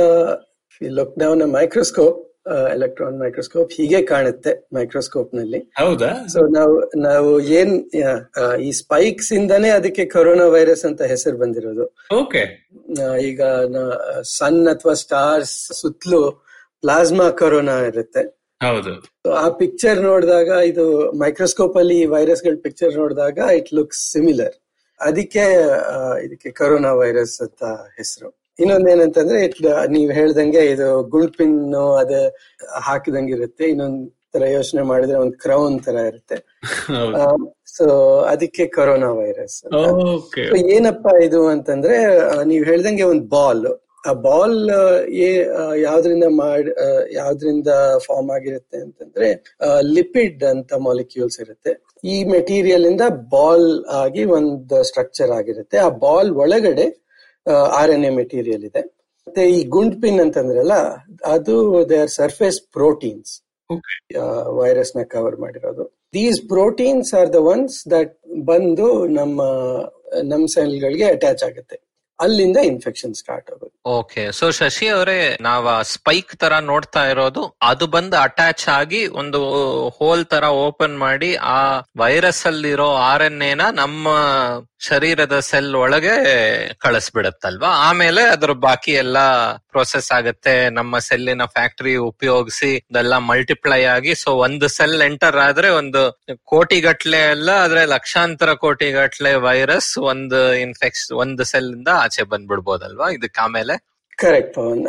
look down microscope electron microscope ಹೀಗೆ ಕಾಣುತ್ತೆ ಮೈಕ್ರೋಸ್ಕೋಪ್ ನಲ್ಲಿ ಹೌದಾ ಸೊ ನಾವು ನಾವು ಏನ್ ಯಾ, ಆ, ಈ ಸ್ಪೈಕ್ಸ್ ಇಂದಾನೇ ಅದಕ್ಕೆ ಕೊರೋನಾ ವೈರಸ್ ಅಂತ ಹೆಸರು ಬಂದಿರೋದು ಓಕೆ ಆ, ಈಗ ಸನ್ ಅಥವಾ ಸ್ಟಾರ್ಸ್ ಸುತ್ತಲೂ ಪ್ಲಾಸ್ಮಾ ಕೊರೋನಾ ಇರುತ್ತೆ ಹೌದು So, ಆ ಪಿಕ್ಚರ್ ನೋಡಿದಾಗ ಇದು ಮೈಕ್ರೋಸ್ಕೋಪ್ ಅಲ್ಲಿ ವೈರಸ್ ಗಳ ಪಿಕ್ಚರ್ ನೋಡಿದಾಗ ಇಟ್ ಲುಕ್ಸ್ ಸಿಮಿಲರ್ ಅದಕ್ಕೆ ಆ, ಇದಕ್ಕೆ ಕೊರೋನಾ ವೈರಸ್ ಅಂತ ಹೆಸರು ಇನ್ನೊಂದೇನಂತಂದ್ರೆ ಇಟ್ ನೀವ್ ಹೇಳ್ದಂಗೆ ಇದು ಗುಳ್ಪಿನ್ ಅದು ಹಾಕಿದಂಗೆ ಇರುತ್ತೆ ಇನ್ನೊಂದ್ ತರ ಯೋಚನೆ ಮಾಡಿದ್ರೆ ಒಂದ್ ಕ್ರೌನ್ ತರ ಇರುತ್ತೆ ಹೌದು ಸೊ ಅದಕ್ಕೆ ಕೊರೋನಾ ವೈರಸ್ ಓಕೆ So, ಏನಪ್ಪಾ ಇದು ಅಂತಂದ್ರೆ ಆ, ನೀವ್ ಹೇಳ್ದಂಗೆ ಒಂದ್ ಬಾಲ್ ಆ ಬಾಲ್ ಯಾವ್ದ್ರಿಂದ ಮಾಡ್ ಆ, ಯಾವ್ದ್ರಿಂದ ಫಾರ್ಮ್ ಆಗಿರುತ್ತೆ ಅಂತಂದ್ರೆ ಲಿಪಿಡ್ ಅಂತ ಮಾಲಿಕ್ಯೂಲ್ಸ್ ಇರುತ್ತೆ ಈ ಮೆಟೀರಿಯಲ್ ಇಂದ ಬಾಲ್ ಆಗಿ ಒಂದು ಸ್ಟ್ರಕ್ಚರ್ ಆಗಿರುತ್ತೆ ಆ ಬಾಲ್ ಒಳಗಡೆ ಆರ್ ಎನ್ ಎ ಮೆಟೀರಿಯಲ್ ಇದೆ ಮತ್ತೆ ಈ ಗುಂಡ್ ಪಿನ್ ಅಂತಂದ್ರಲ್ಲ ಅದು they are surface proteins okay virus ನ ಕವರ್ ಮಾಡಿರೋದು these proteins are the ones that ಬಂದು ನಮ್ಮ ನಮ್ಮ ಸೆಲ್ಗಳಿಗೆ ಅಟ್ಯಾಚ್ ಆಗುತ್ತೆ ಅಲ್ಲಿಂದ ಇನ್ಫೆಕ್ಷನ್ ಸ್ಟಾರ್ಟ್ ಆಗೋದು ಓಕೆ ಸೊ ಶಶಿ ಅವರೇ ನಾವ್ ಸ್ಪೈಕ್ ತರ ನೋಡ್ತಾ ಇರೋದು ಅದು ಬಂದು ಅಟ್ಯಾಚ್ ಆಗಿ ಒಂದು ಹೋಲ್ ತರ ಓಪನ್ ಮಾಡಿ ಆ ವೈರಸ್ ಅಲ್ಲಿರೋ ಆರ್ ಎನ್ ಎನ ನಮ್ಮ ಶರೀರದ ಸೆಲ್ ಒಳಗೆ ಕಳಿಸ್ಬಿಡತ್ತಲ್ವಾ ಆಮೇಲೆ ಅದ್ರ ಬಾಕಿ ಎಲ್ಲ ಪ್ರೊಸೆಸ್ ಆಗುತ್ತೆ ನಮ್ಮ ಸೆಲ್ಲಿನ ಫ್ಯಾಕ್ಟರಿ ಉಪಯೋಗಿಸಿ ಅದೆಲ್ಲ ಮಲ್ಟಿಪ್ಲೈ ಆಗಿ ಸೊ ಒಂದು ಸೆಲ್ ಎಂಟರ್ ಆದ್ರೆ ಒಂದು ಕೋಟಿ ಗಟ್ಲೆ ಅಲ್ಲ ಆದ್ರೆ ಲಕ್ಷಾಂತರ ಕೋಟಿ ಗಟ್ಲೆ ವೈರಸ್ ಒಂದು ಇನ್ಫೆಕ್ಷನ್ ಒಂದು ಸೆಲ್ ಇಂದ ಆಚೆ ಬಂದ್ಬಿಡ್ಬೋದಲ್ವಾ ಇದಕ್ಕೆ ಆಮೇಲೆ ಕರೆಕ್ಟ್ ಪವನ್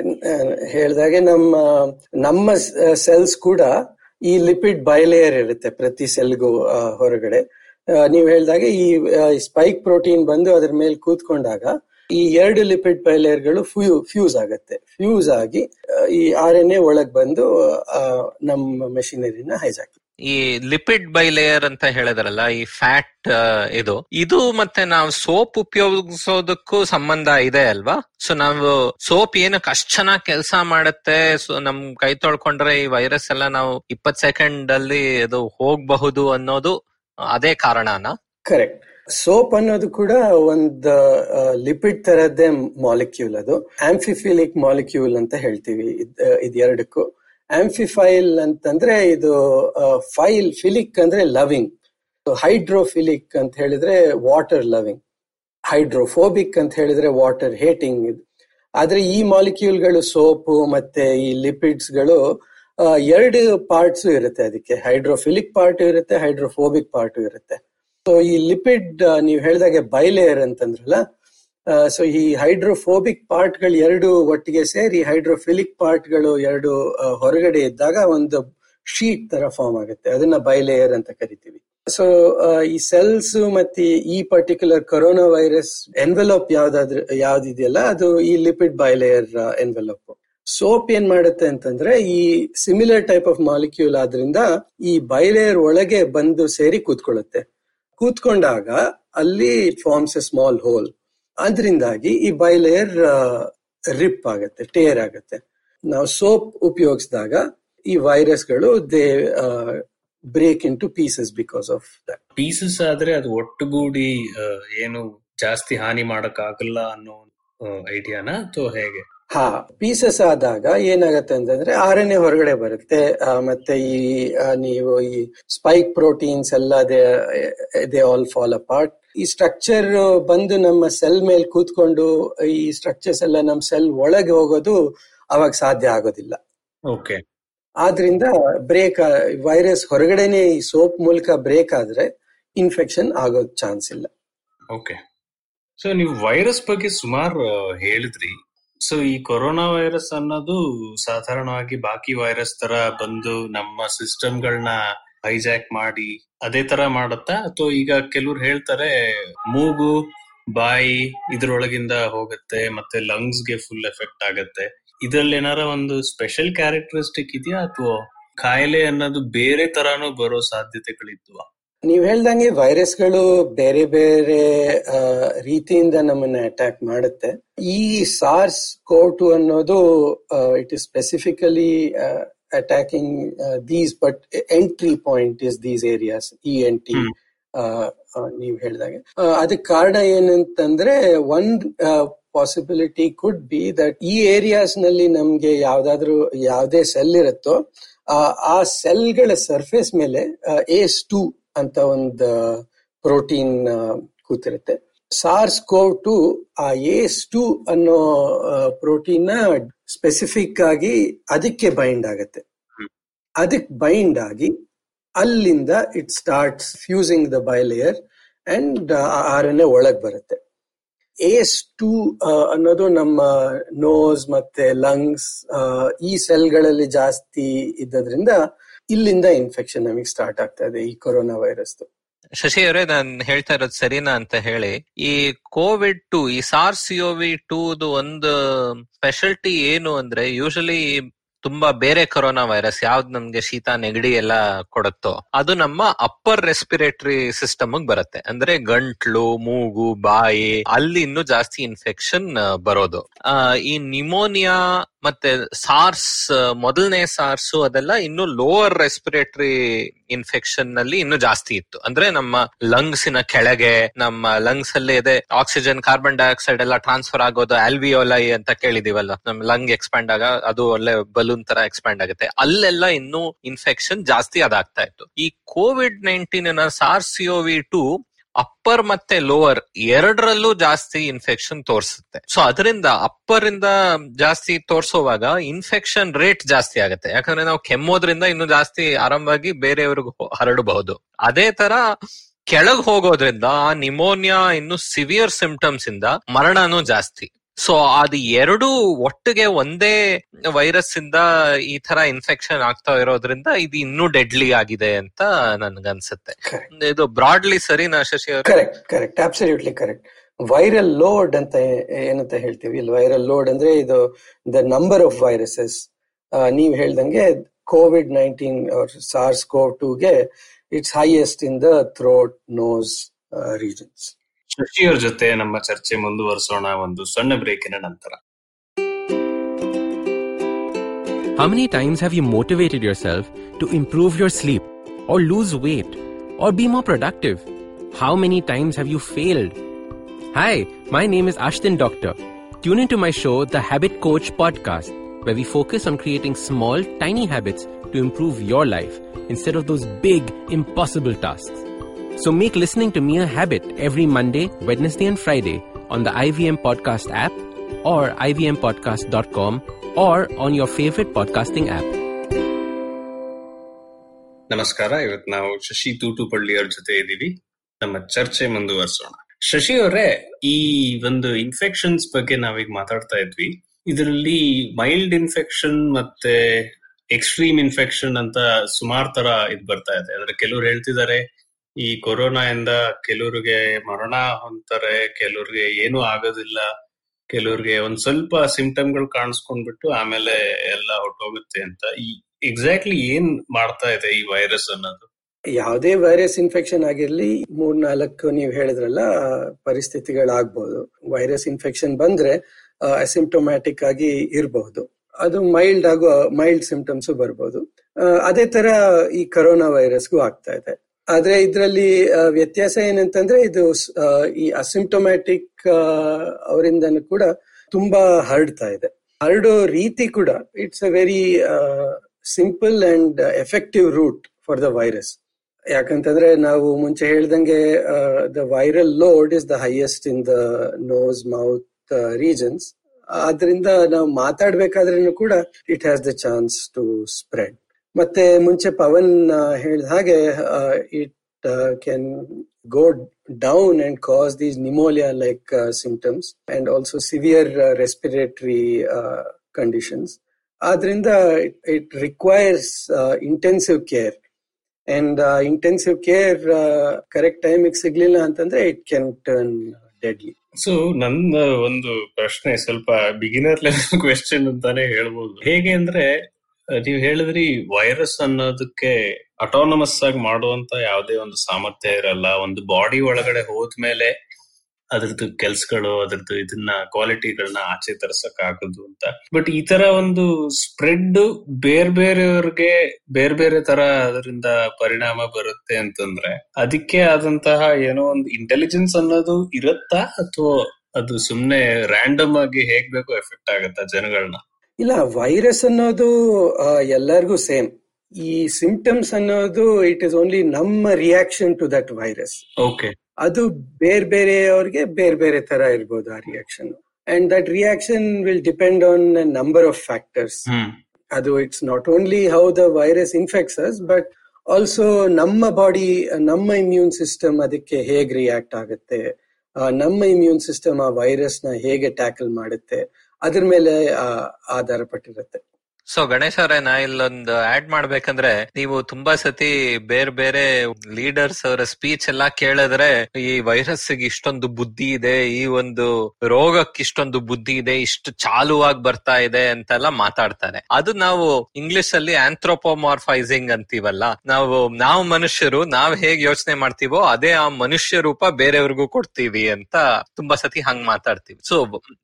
ಹೇಳ್ದಾಗೆ ನಮ್ಮ ನಮ್ಮ ಸೆಲ್ಸ್ ಕೂಡ ಈ ಲಿಪಿಡ್ ಬಯಲೇಯರ್ ಇರುತ್ತೆ ಪ್ರತಿ ಸೆಲ್ಗೂ ಹೊರಗಡೆ ಆ, ನೀವ್ ಹೇಳ್ದಾಗೆ ಈ ಸ್ಪೈಕ್ ಪ್ರೋಟೀನ್ ಬಂದು ಅದ್ರ ಮೇಲೆ ಕೂತ್ಕೊಂಡಾಗ ಈ ಎರಡು ಲಿಪಿಡ್ ಬಯಲೇಯರ್ಗಳು ಫ್ಯೂ ಫ್ಯೂಸ್ ಆಗತ್ತೆ ಫ್ಯೂಸ್ ಆಗಿ ಆ, ಈ ಆರ್ ಎನ್ ಎ ಒಳಗ್ ಬಂದು ಆ, ನಮ್ಮ ಮೆಷಿನರಿನ ಹೈಜಾಕ್ ಈ ಲಿಪಿಡ್ ಬೈಲೇಯರ್ ಅಂತ ಹೇಳಿದ್ರಲ್ಲ ಈ ಫ್ಯಾಟ್ ಇದು ಇದು ಮತ್ತೆ ನಾವು ಸೋಪ್ ಉಪಯೋಗಿಸೋದಕ್ಕೂ ಸಂಬಂಧ ಇದೆ ಅಲ್ವಾ ಸೊ ನಾವು ಸೋಪ್ ಏನಕ್ಕೆ ಅಷ್ಟ್ ಚೆನ್ನಾಗಿ ಕೆಲಸ ಮಾಡುತ್ತೆ ಸೊ ನಮ್ ಕೈ ತೊಳ್ಕೊಂಡ್ರೆ ಈ ವೈರಸ್ ಎಲ್ಲ ನಾವು ಇಪ್ಪತ್ ಸೆಕೆಂಡ್ ಅಲ್ಲಿ ಅದು ಹೋಗಬಹುದು ಅನ್ನೋದು ಅದೇ ಕಾರಣನಾ ಕರೆಕ್ಟ್ ಸೋಪ್ ಅನ್ನೋದು ಕೂಡ ಒಂದು ಲಿಪಿಡ್ ತರದ್ದೇ ಮಾಲಿಕ್ಯೂಲ್ ಅದು ಆಂಫಿಫಿಲಿಕ್ ಮಾಲಿಕ್ಯೂಲ್ ಅಂತ ಹೇಳ್ತೀವಿ ಇದ್ ಇದೆರಡಕ್ಕೂ ಆಂಫಿಫೈಲ್ ಅಂತಂದ್ರೆ ಇದು ಫೈಲ್ ಫಿಲಿಕ್ ಅಂದ್ರೆ ಲವಿಂಗ್ ಹೈಡ್ರೋಫಿಲಿಕ್ ಅಂತ ಹೇಳಿದ್ರೆ ವಾಟರ್ ಲವಿಂಗ್ ಹೈಡ್ರೋಫೋಬಿಕ್ ಅಂತ ಹೇಳಿದ್ರೆ ವಾಟರ್ ಹೇಟಿಂಗ್ ಆದ್ರೆ ಈ ಮಾಲಿಕ್ಯೂಲ್ಗಳು ಸೋಪು ಮತ್ತೆ ಈ ಲಿಪಿಡ್ಸ್ ಗಳು ಆ, ಎರಡು ಪಾರ್ಟ್ಸ್ ಇರುತ್ತೆ ಅದಕ್ಕೆ ಹೈಡ್ರೋಫಿಲಿಕ್ ಪಾರ್ಟ್ ಇರುತ್ತೆ ಹೈಡ್ರೋಫೋಬಿಕ್ ಪಾರ್ಟ್ ಇರುತ್ತೆ ಸೊ ಈ ಲಿಪಿಡ್ ನೀವು ಹೇಳಿದಾಗೆ ಬೈಲೇಯರ್ ಅಂತಂದ್ರಲ್ಲ ಸೊ ಈ ಹೈಡ್ರೋಫೋಬಿಕ್ ಪಾರ್ಟ್ಗಳು ಎರಡು ಒಟ್ಟಿಗೆ ಸೇರಿ ಹೈಡ್ರೋಫಿಲಿಕ್ ಪಾರ್ಟ್ಗಳು ಎರಡು ಆ, ಹೊರಗಡೆ ಇದ್ದಾಗ ಒಂದು ಶೀಟ್ ತರ ಫಾರ್ಮ್ ಆಗುತ್ತೆ ಅದನ್ನ ಬೈಲೇಯರ್ ಅಂತ ಕರಿತೀವಿ ಸೊ ಈ ಸೆಲ್ಸ್ ಮತ್ತೆ ಈ ಪರ್ಟಿಕ್ಯುಲರ್ ಕೊರೋನಾ ವೈರಸ್ ಎನ್ವೆಲಪ್ ಯಾವ್ದಾದ್ರು ಯಾವ್ದಿದೆಯಲ್ಲ ಅದು ಈ ಲಿಪಿಡ್ ಬೈಲೇಯರ್ ಎನ್ವೆಲಪ್ ಸೋಪ್ ಏನ್ ಮಾಡುತ್ತೆ ಅಂತಂದ್ರೆ ಈ ಸಿಮಿಲರ್ ಟೈಪ್ ಆಫ್ ಮಾಲಿಕ್ಯೂಲ್ ಆದ್ರಿಂದ ಈ ಬೈಲೇಯರ್ ಒಳಗೆ ಬಂದು ಸೇರಿ ಕೂತ್ಕೊಳ್ಳುತ್ತೆ ಕೂತ್ಕೊಂಡಾಗ ಅಲ್ಲಿ ಫಾರ್ಮ್ಸ್ ಎ ಸ್ಮಾಲ್ ಹೋಲ್ ಅದರಿಂದಾಗಿ ಈ ಬೈಲೇಯರ್ ರಿಪ್ ಆಗುತ್ತೆ ಟೇರ್ ಆಗುತ್ತೆ ನಾವು ಸೋಪ್ ಉಪಯೋಗಿಸಿದಾಗ ಈ ವೈರಸ್ಗಳು they break into pieces because of that pieces ಆದ್ರೆ ಅದು ಒಟ್ಟುಗೂಡಿ ಆ, ಏನು ಜಾಸ್ತಿ ಹಾನಿ ಮಾಡಕ್ ಆಗಲ್ಲ ಅನ್ನೋ ಐಡಿಯಾನ ಅಥವಾ ಹೇಗೆ ಹಾ ಪೀಸಸ್ ಆದಾಗ ಏನಾಗತ್ತೆ ಅಂತಂದ್ರೆ ಆರ್ ಎನ್ ಎ ಹೊರಗಡೆ ಬರುತ್ತೆ ಆ, ಮತ್ತೆ ಈ ಆ, ನೀವು ಈ ಸ್ಪೈಕ್ ಪ್ರೋಟೀನ್ಸ್ ಎಲ್ಲ ದೇ ಆಲ್ ಫಾಲ್ ಅಪಾರ್ಟ್ ಈ ಸ್ಟ್ರಕ್ಚರ್ ಬಂದು ನಮ್ಮ ಸೆಲ್ ಮೇಲೆ ಕೂತ್ಕೊಂಡು ಈ ಸ್ಟ್ರಕ್ಚರ್ಸ್ ಎಲ್ಲ ನಮ್ಮ ಸೆಲ್ ಒಳಗೆ ಹೋಗೋದು ಅವಾಗ ಸಾಧ್ಯ ಆಗೋದಿಲ್ಲ ಓಕೆ ಆದ್ರಿಂದ ಬ್ರೇಕ್ ವೈರಸ್ ಹೊರಗಡೆನೆ ಈ ಸೋಪ್ ಮೂಲಕ ಬ್ರೇಕ್ ಆದ್ರೆ ಇನ್ಫೆಕ್ಷನ್ ಆಗೋ ಚಾನ್ಸ್ ಇಲ್ಲ ಓಕೆ ಸೊ ನೀವು ವೈರಸ್ ಬಗ್ಗೆ ಸುಮಾರು ಹೇಳಿದ್ರಿ ಸೊ ಈ ಕೊರೋನಾ ವೈರಸ್ ಅನ್ನೋದು ಸಾಧಾರಣವಾಗಿ ಬಾಕಿ ವೈರಸ್ ತರ ಬಂದು ನಮ್ಮ ಸಿಸ್ಟಮ್ಗಳನ್ನ ಹೈಜಾಕ್ ಮಾಡಿ ಅದೇ ತರ ಮಾಡುತ್ತಾ ಅಥವಾ ಈಗ ಕೆಲವ್ರು ಹೇಳ್ತಾರೆ ಮೂಗು ಬಾಯಿ ಇದ್ರೊಳಗಿಂದ ಹೋಗುತ್ತೆ ಮತ್ತೆ ಲಂಗ್ಸ್ ಗೆ ಫುಲ್ ಎಫೆಕ್ಟ್ ಆಗತ್ತೆ ಇದ್ರಲ್ಲಿ ಏನಾರ ಒಂದು ಸ್ಪೆಷಲ್ ಕ್ಯಾರೆಕ್ಟರಿಸ್ಟಿಕ್ ಇದೆಯಾ ಅಥವಾ ಕಾಯಿಲೆ ಅನ್ನೋದು ಬೇರೆ ತರಾನು ಬರೋ ಸಾಧ್ಯತೆಗಳಿದ್ವಾ ನೀವ್ ಹೇಳ್ದಂಗೆ ವೈರಸ್ಗಳು ಬೇರೆ ಬೇರೆ ಆ, ರೀತಿಯಿಂದ ನಮ್ಮನ್ನ ಅಟ್ಯಾಕ್ ಮಾಡುತ್ತೆ ಈ ಸಾರ್ಸ್ ಕೋಟು ಅನ್ನೋದು it is specifically attacking these but entry point is these areas E N T hmm. ನೀವ್ ಹೇಳ್ದಾಗೆ ಆ, ಅದಕ್ಕೆ ಕಾರಣ ಏನಂತಂದ್ರೆ ಒಂದ್ ಪಾಸಿಬಿಲಿಟಿ ಕುಡ್ ಬಿ ದಟ್ ಈ ಏರಿಯಾಸ್ ನಲ್ಲಿ ನಮ್ಗೆ ಯಾವ್ದಾದ್ರು ಯಾವ್ದೇ ಸೆಲ್ ಇರುತ್ತೋ ಆ, ಆ ಸೆಲ್ಗಳ ಸರ್ಫೇಸ್ ಮೇಲೆ ಏಸ್ ಟು ಅಂತ ಒಂದು ಪ್ರೋಟೀನ್ ಕೂತಿರುತ್ತೆ ಸಾರ್ಸ್ ಕೋವ್ ಟು ಆ ಏಸ್ ಟು ಅನ್ನೋ ಪ್ರೋಟೀನ್ ನ ಸ್ಪೆಸಿಫಿಕ್ ಆಗಿ ಅದಕ್ಕೆ ಬೈಂಡ್ ಆಗತ್ತೆ ಅದಕ್ಕೆ ಬೈಂಡ್ ಆಗಿ ಅಲ್ಲಿಂದ it starts fusing the bilayer and R N A ಒಳಗ್ ಬರುತ್ತೆ ಏಸ್ ಟು ಅನ್ನೋದು ನಮ್ಮ ನೋಸ್ ಮತ್ತೆ ಲಂಗ್ಸ್ ಈ ಸೆಲ್ಗಳಲ್ಲಿ ಜಾಸ್ತಿ ಇದ್ದದ್ರಿಂದ ಇಲ್ಲಿಂದ ಇನ್ಫೆಕ್ಷನ್ ನಮಗೆ ಸ್ಟಾರ್ಟ್ ಆಗ್ತಾ ಇದೆ ಈ ಕೊರೋನಾ ವೈರಸ್ ಶಶಿ ಅವರೇ ನಾನ್ ಹೇಳ್ತಾ ಇರೋದು ಸರಿನಾ ಅಂತ ಹೇಳಿ ಈ ಕೋವಿಡ್ ಟು ಈ ಸಾರ್ ಸಿಒವಿ ಟೂದು ಒಂದು ಸ್ಪೆಷಾಲಿಟಿ ಏನು ಅಂದ್ರೆ ಯೂಶಲಿ ತುಂಬಾ ಬೇರೆ ಕೊರೋನಾ ವೈರಸ್ ಯಾವ್ದು ನಮ್ಗೆ ಶೀತ ನೆಗಡಿ ಎಲ್ಲ ಕೊಡುತ್ತೋ ಅದು ನಮ್ಮ ಅಪ್ಪರ್ ರೆಸ್ಪಿರೇಟರಿ ಸಿಸ್ಟಮ್ ಬರುತ್ತೆ ಅಂದ್ರೆ ಗಂಟ್ಲು ಮೂಗು ಬಾಯಿ ಅಲ್ಲಿ ಇನ್ನೂ ಜಾಸ್ತಿ ಇನ್ಫೆಕ್ಷನ್ ಬರೋದು ಆ, ಈ ನಿಮೋನಿಯಾ ಮತ್ತೆ ಸಾರ್ಸ್ ಮೊದಲನೇ ಸಾರ್ಸ್ ಅದೆಲ್ಲ ಇನ್ನು ಲೋವರ್ ರೆಸ್ಪಿರೇಟರಿ ಇನ್ಫೆಕ್ಷನ್ ನಲ್ಲಿ ಇನ್ನು ಜಾಸ್ತಿ ಇತ್ತು ಅಂದ್ರೆ ನಮ್ಮ ಲಂಗ್ಸಿನ ಕೆಳಗೆ ನಮ್ಮ ಲಂಗ್ಸ್ ಅಲ್ಲಿ ಇದೆ ಆಕ್ಸಿಜನ್ ಕಾರ್ಬನ್ ಡೈಆಕ್ಸೈಡ್ ಎಲ್ಲ ಟ್ರಾನ್ಸ್ಫರ್ ಆಗೋದು ಆಲ್ವಿಯೋಲೈ ಅಂತ ಕೇಳಿದೀವಲ್ಲ ನಮ್ಮ ಲಂಗ್ ಎಕ್ಸ್ಪ್ಯಾಂಡ್ ಆಗ ಅದು ಒಳ್ಳೆ ಬಲೂನ್ ತರ ಎಕ್ಸ್ಪ್ಯಾಂಡ್ ಆಗುತ್ತೆ ಅಲ್ಲೆಲ್ಲ ಇನ್ನೂ ಇನ್ಫೆಕ್ಷನ್ ಜಾಸ್ತಿ ಅದಾಗ್ತಾ ಇತ್ತು ಈ COVID nineteen SARS V two upper ಮತ್ತೆ ಲೋವರ್ ಎರಡರಲ್ಲೂ ಜಾಸ್ತಿ ಇನ್ಫೆಕ್ಷನ್ ತೋರಿಸುತ್ತೆ ಸೊ ಅದರಿಂದ ಅಪ್ಪರ್ ಇಂದ ಜಾಸ್ತಿ ತೋರಿಸುವಾಗ ಇನ್ಫೆಕ್ಷನ್ ರೇಟ್ ಜಾಸ್ತಿ ಆಗುತ್ತೆ ಯಾಕಂದ್ರೆ ನಾವು ಕೆಮ್ಮೋದ್ರಿಂದ ಇನ್ನು ಜಾಸ್ತಿ ಆರಾಮವಾಗಿ ಬೇರೆಯವ್ರಿಗೆ ಹೊ- ಹರಡಬಹುದು ಅದೇ ತರ ಕೆಳಗ್ ಹೋಗೋದ್ರಿಂದ ಆ ನಿಮೋನಿಯಾ ಇನ್ನು ಸಿವಿಯರ್ ಸಿಂಪ್ಟಮ್ಸ್ ಇಂದ ಮರಣನೂ ಜಾಸ್ತಿ ಸೊ ಅದು ಎರಡು ಒಟ್ಟಿಗೆ ಒಂದೇ ವೈರಸ್ ಇಂದ ಈ ತರ ಇನ್ಫೆಕ್ಷನ್ ಆಗ್ತಾ ಇರೋದ್ರಿಂದ ಇದು ಇನ್ನೂ ಡೆಡ್ಲಿ ಆಗಿದೆ ಅಂತ ನನ್ಗನ್ಸುತ್ತೆ ಇದು ಬ್ರಾಡ್ಲಿ ಸರಿನಾ ಶಶಿ ಅವ್ರೆ correct correct absolutely correct viral load ಅಂತ ಏ- ಏನಂತ ಹೇಳ್ತೀವಿ ಇಲ್ಲಿ ವೈರಲ್ ಲೋಡ್ ಅಂದ್ರೆ ಇದು ದ ನಂಬರ್ ಆಫ್ ವೈರಸಸ್ ನೀವ್ ಹೇಳ್ದಂಗೆ ಕೋವಿಡ್ ನೈನ್ಟೀನ್ ಸಾರ್ಸ್ ಕೋವ್ ಟೂಗೆ it's highest in the throat nose regions Shashi ಅವ್ರ ಜೊತೆ ನಮ್ಮ ಚರ್ಚೆ ಮುಂದುವರಿಸೋಣ ಒಂದು ಸಣ್ಣ ಬ್ರೇಕಿನ ನಂತರ How many times have you motivated yourself to improve your sleep, or lose weight, or be more productive? How many times have you failed? Hi, my name is Ashton Doctor. Tune into my show, The Habit Coach Podcast, where we focus on creating small, tiny habits to improve your life instead of those big, impossible tasks. So make listening to me a habit every Monday, Wednesday, and Friday on the IVM Podcast app or ivmpodcast.com or on your favorite podcasting app. ನಮಸ್ಕಾರ ಇವತ್ತು ನಾವು ಶಶಿ ತೂಟುಪಳ್ಳಿ ಅವ್ರ ಜೊತೆ ಇದ್ದೀವಿ ನಮ್ಮ ಚರ್ಚೆ ಮುಂದುವರಿಸೋಣ ಶಶಿ ಅವರೇ ಈ ಒಂದು ಇನ್ಫೆಕ್ಷನ್ಸ್ ಬಗ್ಗೆ ನಾವೀಗ ಮಾತಾಡ್ತಾ ಇದ್ವಿ ಇದರಲ್ಲಿ ಮೈಲ್ಡ್ ಇನ್ಫೆಕ್ಷನ್ ಮತ್ತೆ ಎಕ್ಸ್ಟ್ರೀಮ್ ಇನ್ಫೆಕ್ಷನ್ ಅಂತ ಸುಮಾರು ತರ ಇದ್ ಬರ್ತಾ ಇದೆ ಅಂದ್ರೆ ಕೆಲವ್ರು ಹೇಳ್ತಿದ್ದಾರೆ ಈ ಕೊರೋನಾ ಇಂದ ಕೆಲವ್ರಿಗೆ ಮರಣ ಹೊಂತಾರೆ ಕೆಲವ್ರಿಗೆ ಏನೂ ಆಗೋದಿಲ್ಲ ಕೆಲವ್ರಿಗೆ ಒಂದ್ ಸ್ವಲ್ಪ ಸಿಂಪ್ಟಮ್ಗಳು ಕಾಣಿಸ್ಕೊಂಡ್ಬಿಟ್ಟು ಆಮೇಲೆ ಎಲ್ಲ ಹೊಟ್ಟೋಗುತ್ತೆ ಅಂತ ಈ ಎಕ್ಸಾಕ್ಟ್ಲಿ ಏನ್ ಮಾಡ್ತಾ ಇದೆ ಈ ವೈರಸ್ ಅನ್ನೋದು ಯಾವುದೇ ವೈರಸ್ ಇನ್ಫೆಕ್ಷನ್ ಆಗಿರ್ಲಿ ಮೂರ್ ನಾಲ್ಕು ನೀವು ಹೇಳಿದ್ರಲ್ಲ ಪರಿಸ್ಥಿತಿಗಳಾಗ್ಬೋದು ವೈರಸ್ ಇನ್ಫೆಕ್ಷನ್ ಬಂದ್ರೆ ಅಸಿಂಪ್ಟೊಮ್ಯಾಟಿಕ್ ಆಗಿ ಇರಬಹುದು ಅದು ಮೈಲ್ಡ್ ಆಗೋ ಮೈಲ್ಡ್ ಸಿಂಪ್ಟಮ್ಸ್ ಬರ್ಬೋದು ಆ, ಅದೇ ತರ ಈ ಕರೋನಾ ವೈರಸ್ಗೂ ಆಗ್ತಾ ಇದೆ ಆದ್ರೆ ಇದರಲ್ಲಿ ವ್ಯತ್ಯಾಸ ಏನಂತಂದ್ರೆ ಇದು ಸ್- ಆ, ಈ ಅಸಿಂಪ್ಟೊಮ್ಯಾಟಿಕ್ ಅವರಿಂದನೂ ಕೂಡ ತುಂಬಾ ಹರಡ್ತಾ ಇದೆ ಹರಡೋ ರೀತಿ ಕೂಡ it's a very simple and effective route for the virus ಯಾಕಂತಂದ್ರೆ ನಾವು ಮುಂಚೆ ಹೇಳ್ದಂಗೆ the viral load is the highest in the nose mouth regions ಆದ್ರಿಂದ ನಾವು ಮಾತಾಡ್ಬೇಕಾದ್ರೂ ಕೂಡ it has the chance to spread ಮತ್ತೆ ಮುಂಚೆ ಪವನ್ ಹೇಳಿದ ಹಾಗೆ it uh, can go down and cause these pneumonia like uh, symptoms and also severe uh, respiratory uh, conditions. Adrinda, it, it requires uh, intensive care. And uh, intensive care uh, correct time ಸಿಗ್ಲಿಲ್ಲ ಅಂತಂದ್ರೆ it can turn deadly. So ನನ್ನ ಒಂದು ಪ್ರಶ್ನೆ ಸ್ವಲ್ಪ beginner level question ಅಂತಾನೆ ಹೇಳ್ಬೋದು ಹೇಗೆ ಅಂದ್ರೆ ಅಹ್, ನೀವ್ ಹೇಳಿದ್ರಿ ವೈರಸ್ ಅನ್ನೋದಕ್ಕೆ ಅಟಾನಮಸ್ ಆಗಿ ಮಾಡುವಂತ ಯಾವುದೇ ಒಂದು ಸಾಮರ್ಥ್ಯ ಇರಲ್ಲ ಒಂದು ಬಾಡಿ ಒಳಗಡೆ ಹೋದ್ಮೇಲೆ ಅದ್ರದ್ದು ಕೆಲ್ಸಗಳು ಅದ್ರದ್ದು ಇದನ್ನ ಕ್ವಾಲಿಟಿಗಳನ್ನ ಆಚೆ ತರ್ಸಕ್ ಆಗೋದು ಅಂತ ಬಟ್ ಈ ತರ ಒಂದು ಸ್ಪ್ರೆಡ್ ಬೇರೆ ಬೇರೆಯವ್ರಿಗೆ ಬೇರೆ ಬೇರೆ ತರ ಅದರಿಂದ ಪರಿಣಾಮ ಬರುತ್ತೆ ಅಂತಂದ್ರೆ ಅದಕ್ಕೆ ಆದಂತಹ ಏನೋ ಒಂದು ಇಂಟೆಲಿಜೆನ್ಸ್ ಅನ್ನೋದು ಇರುತ್ತಾ ಅಥವಾ ಅದು ಸುಮ್ನೆ ರ್ಯಾಂಡಮ್ ಆಗಿ ಹೇಗ್ ಬೇಕೋ ಎಫೆಕ್ಟ್ ಆಗತ್ತಾ ಜನಗಳನ್ನ ಇಲ್ಲ ವೈರಸ್ ಅನ್ನೋದು ಆ, ಎಲ್ಲರಿಗೂ ಸೇಮ್ ಈ ಸಿಂಪ್ಟಮ್ಸ್ ಅನ್ನೋದು ಇಟ್ ಇಸ್ ಓನ್ಲಿ ನಮ್ಮ reaction to that virus okay ಅದು ಬೇರೆ ಬೇರೆಯವ್ರಿಗೆ ಬೇರೆ ಬೇರೆ ತರ ಇರ್ಬೋದು ಆ reaction and that reaction will depend on number of factors hmm ಅದು it's not only how the virus infects us but also ನಮ್ಮ ಬಾಡಿ ನಮ್ಮ ಇಮ್ಯೂನ್ ಸಿಸ್ಟಮ್ ಅದಕ್ಕೆ ಹೇಗೆ ರಿಯಾಕ್ಟ್ ಆಗುತ್ತೆ ಆ, ನಮ್ಮ ಇಮ್ಯೂನ್ ಸಿಸ್ಟಮ್ ಆ ವೈರಸ್ ನ ಹೇಗೆ ಟ್ಯಾಕಲ್ ಮಾಡುತ್ತೆ ಅದ್ರ ಮೇಲೆ ಆ, ಆಧಾರ ಪಟ್ಟಿರುತ್ತೆ ಸೊ ಗಣೇಶ್ ಅವರೇ ನಾ ಇಲ್ಲೊಂದು ಆಡ್ ಮಾಡ್ಬೇಕಂದ್ರೆ ನೀವು ತುಂಬಾ ಸತಿ ಬೇರೆ ಬೇರೆ ಲೀಡರ್ಸ್ ಅವರ ಸ್ಪೀಚ್ ಎಲ್ಲಾ ಕೇಳಿದ್ರೆ ಈ ವೈರಸ್ ಇಷ್ಟೊಂದು ಬುದ್ಧಿ ಇದೆ ಈ ಒಂದು ರೋಗಕ್ಕೆ ಇಷ್ಟೊಂದು ಬುದ್ಧಿ ಇದೆ ಇಷ್ಟು ಚಾಲುವಾಗಿ ಬರ್ತಾ ಇದೆ ಅಂತೆಲ್ಲ ಮಾತಾಡ್ತಾರೆ ಅದು ನಾವು ಇಂಗ್ಲಿಷ್ ಅಲ್ಲಿ ಆಂಥ್ರೋಪೋಮಾರ್ಫೈಸಿಂಗ್ ಅಂತೀವಲ್ಲ ನಾವು ನಾವು ಮನುಷ್ಯರು ನಾವ್ ಹೇಗ್ ಯೋಚನೆ ಮಾಡ್ತೀವೋ ಅದೇ ಆ ಮನುಷ್ಯ ರೂಪ ಬೇರೆಯವ್ರಿಗೂ ಕೊಡ್ತೀವಿ ಅಂತ ತುಂಬಾ ಸತಿ ಹಂಗ್ ಮಾತಾಡ್ತೀವಿ ಸೊ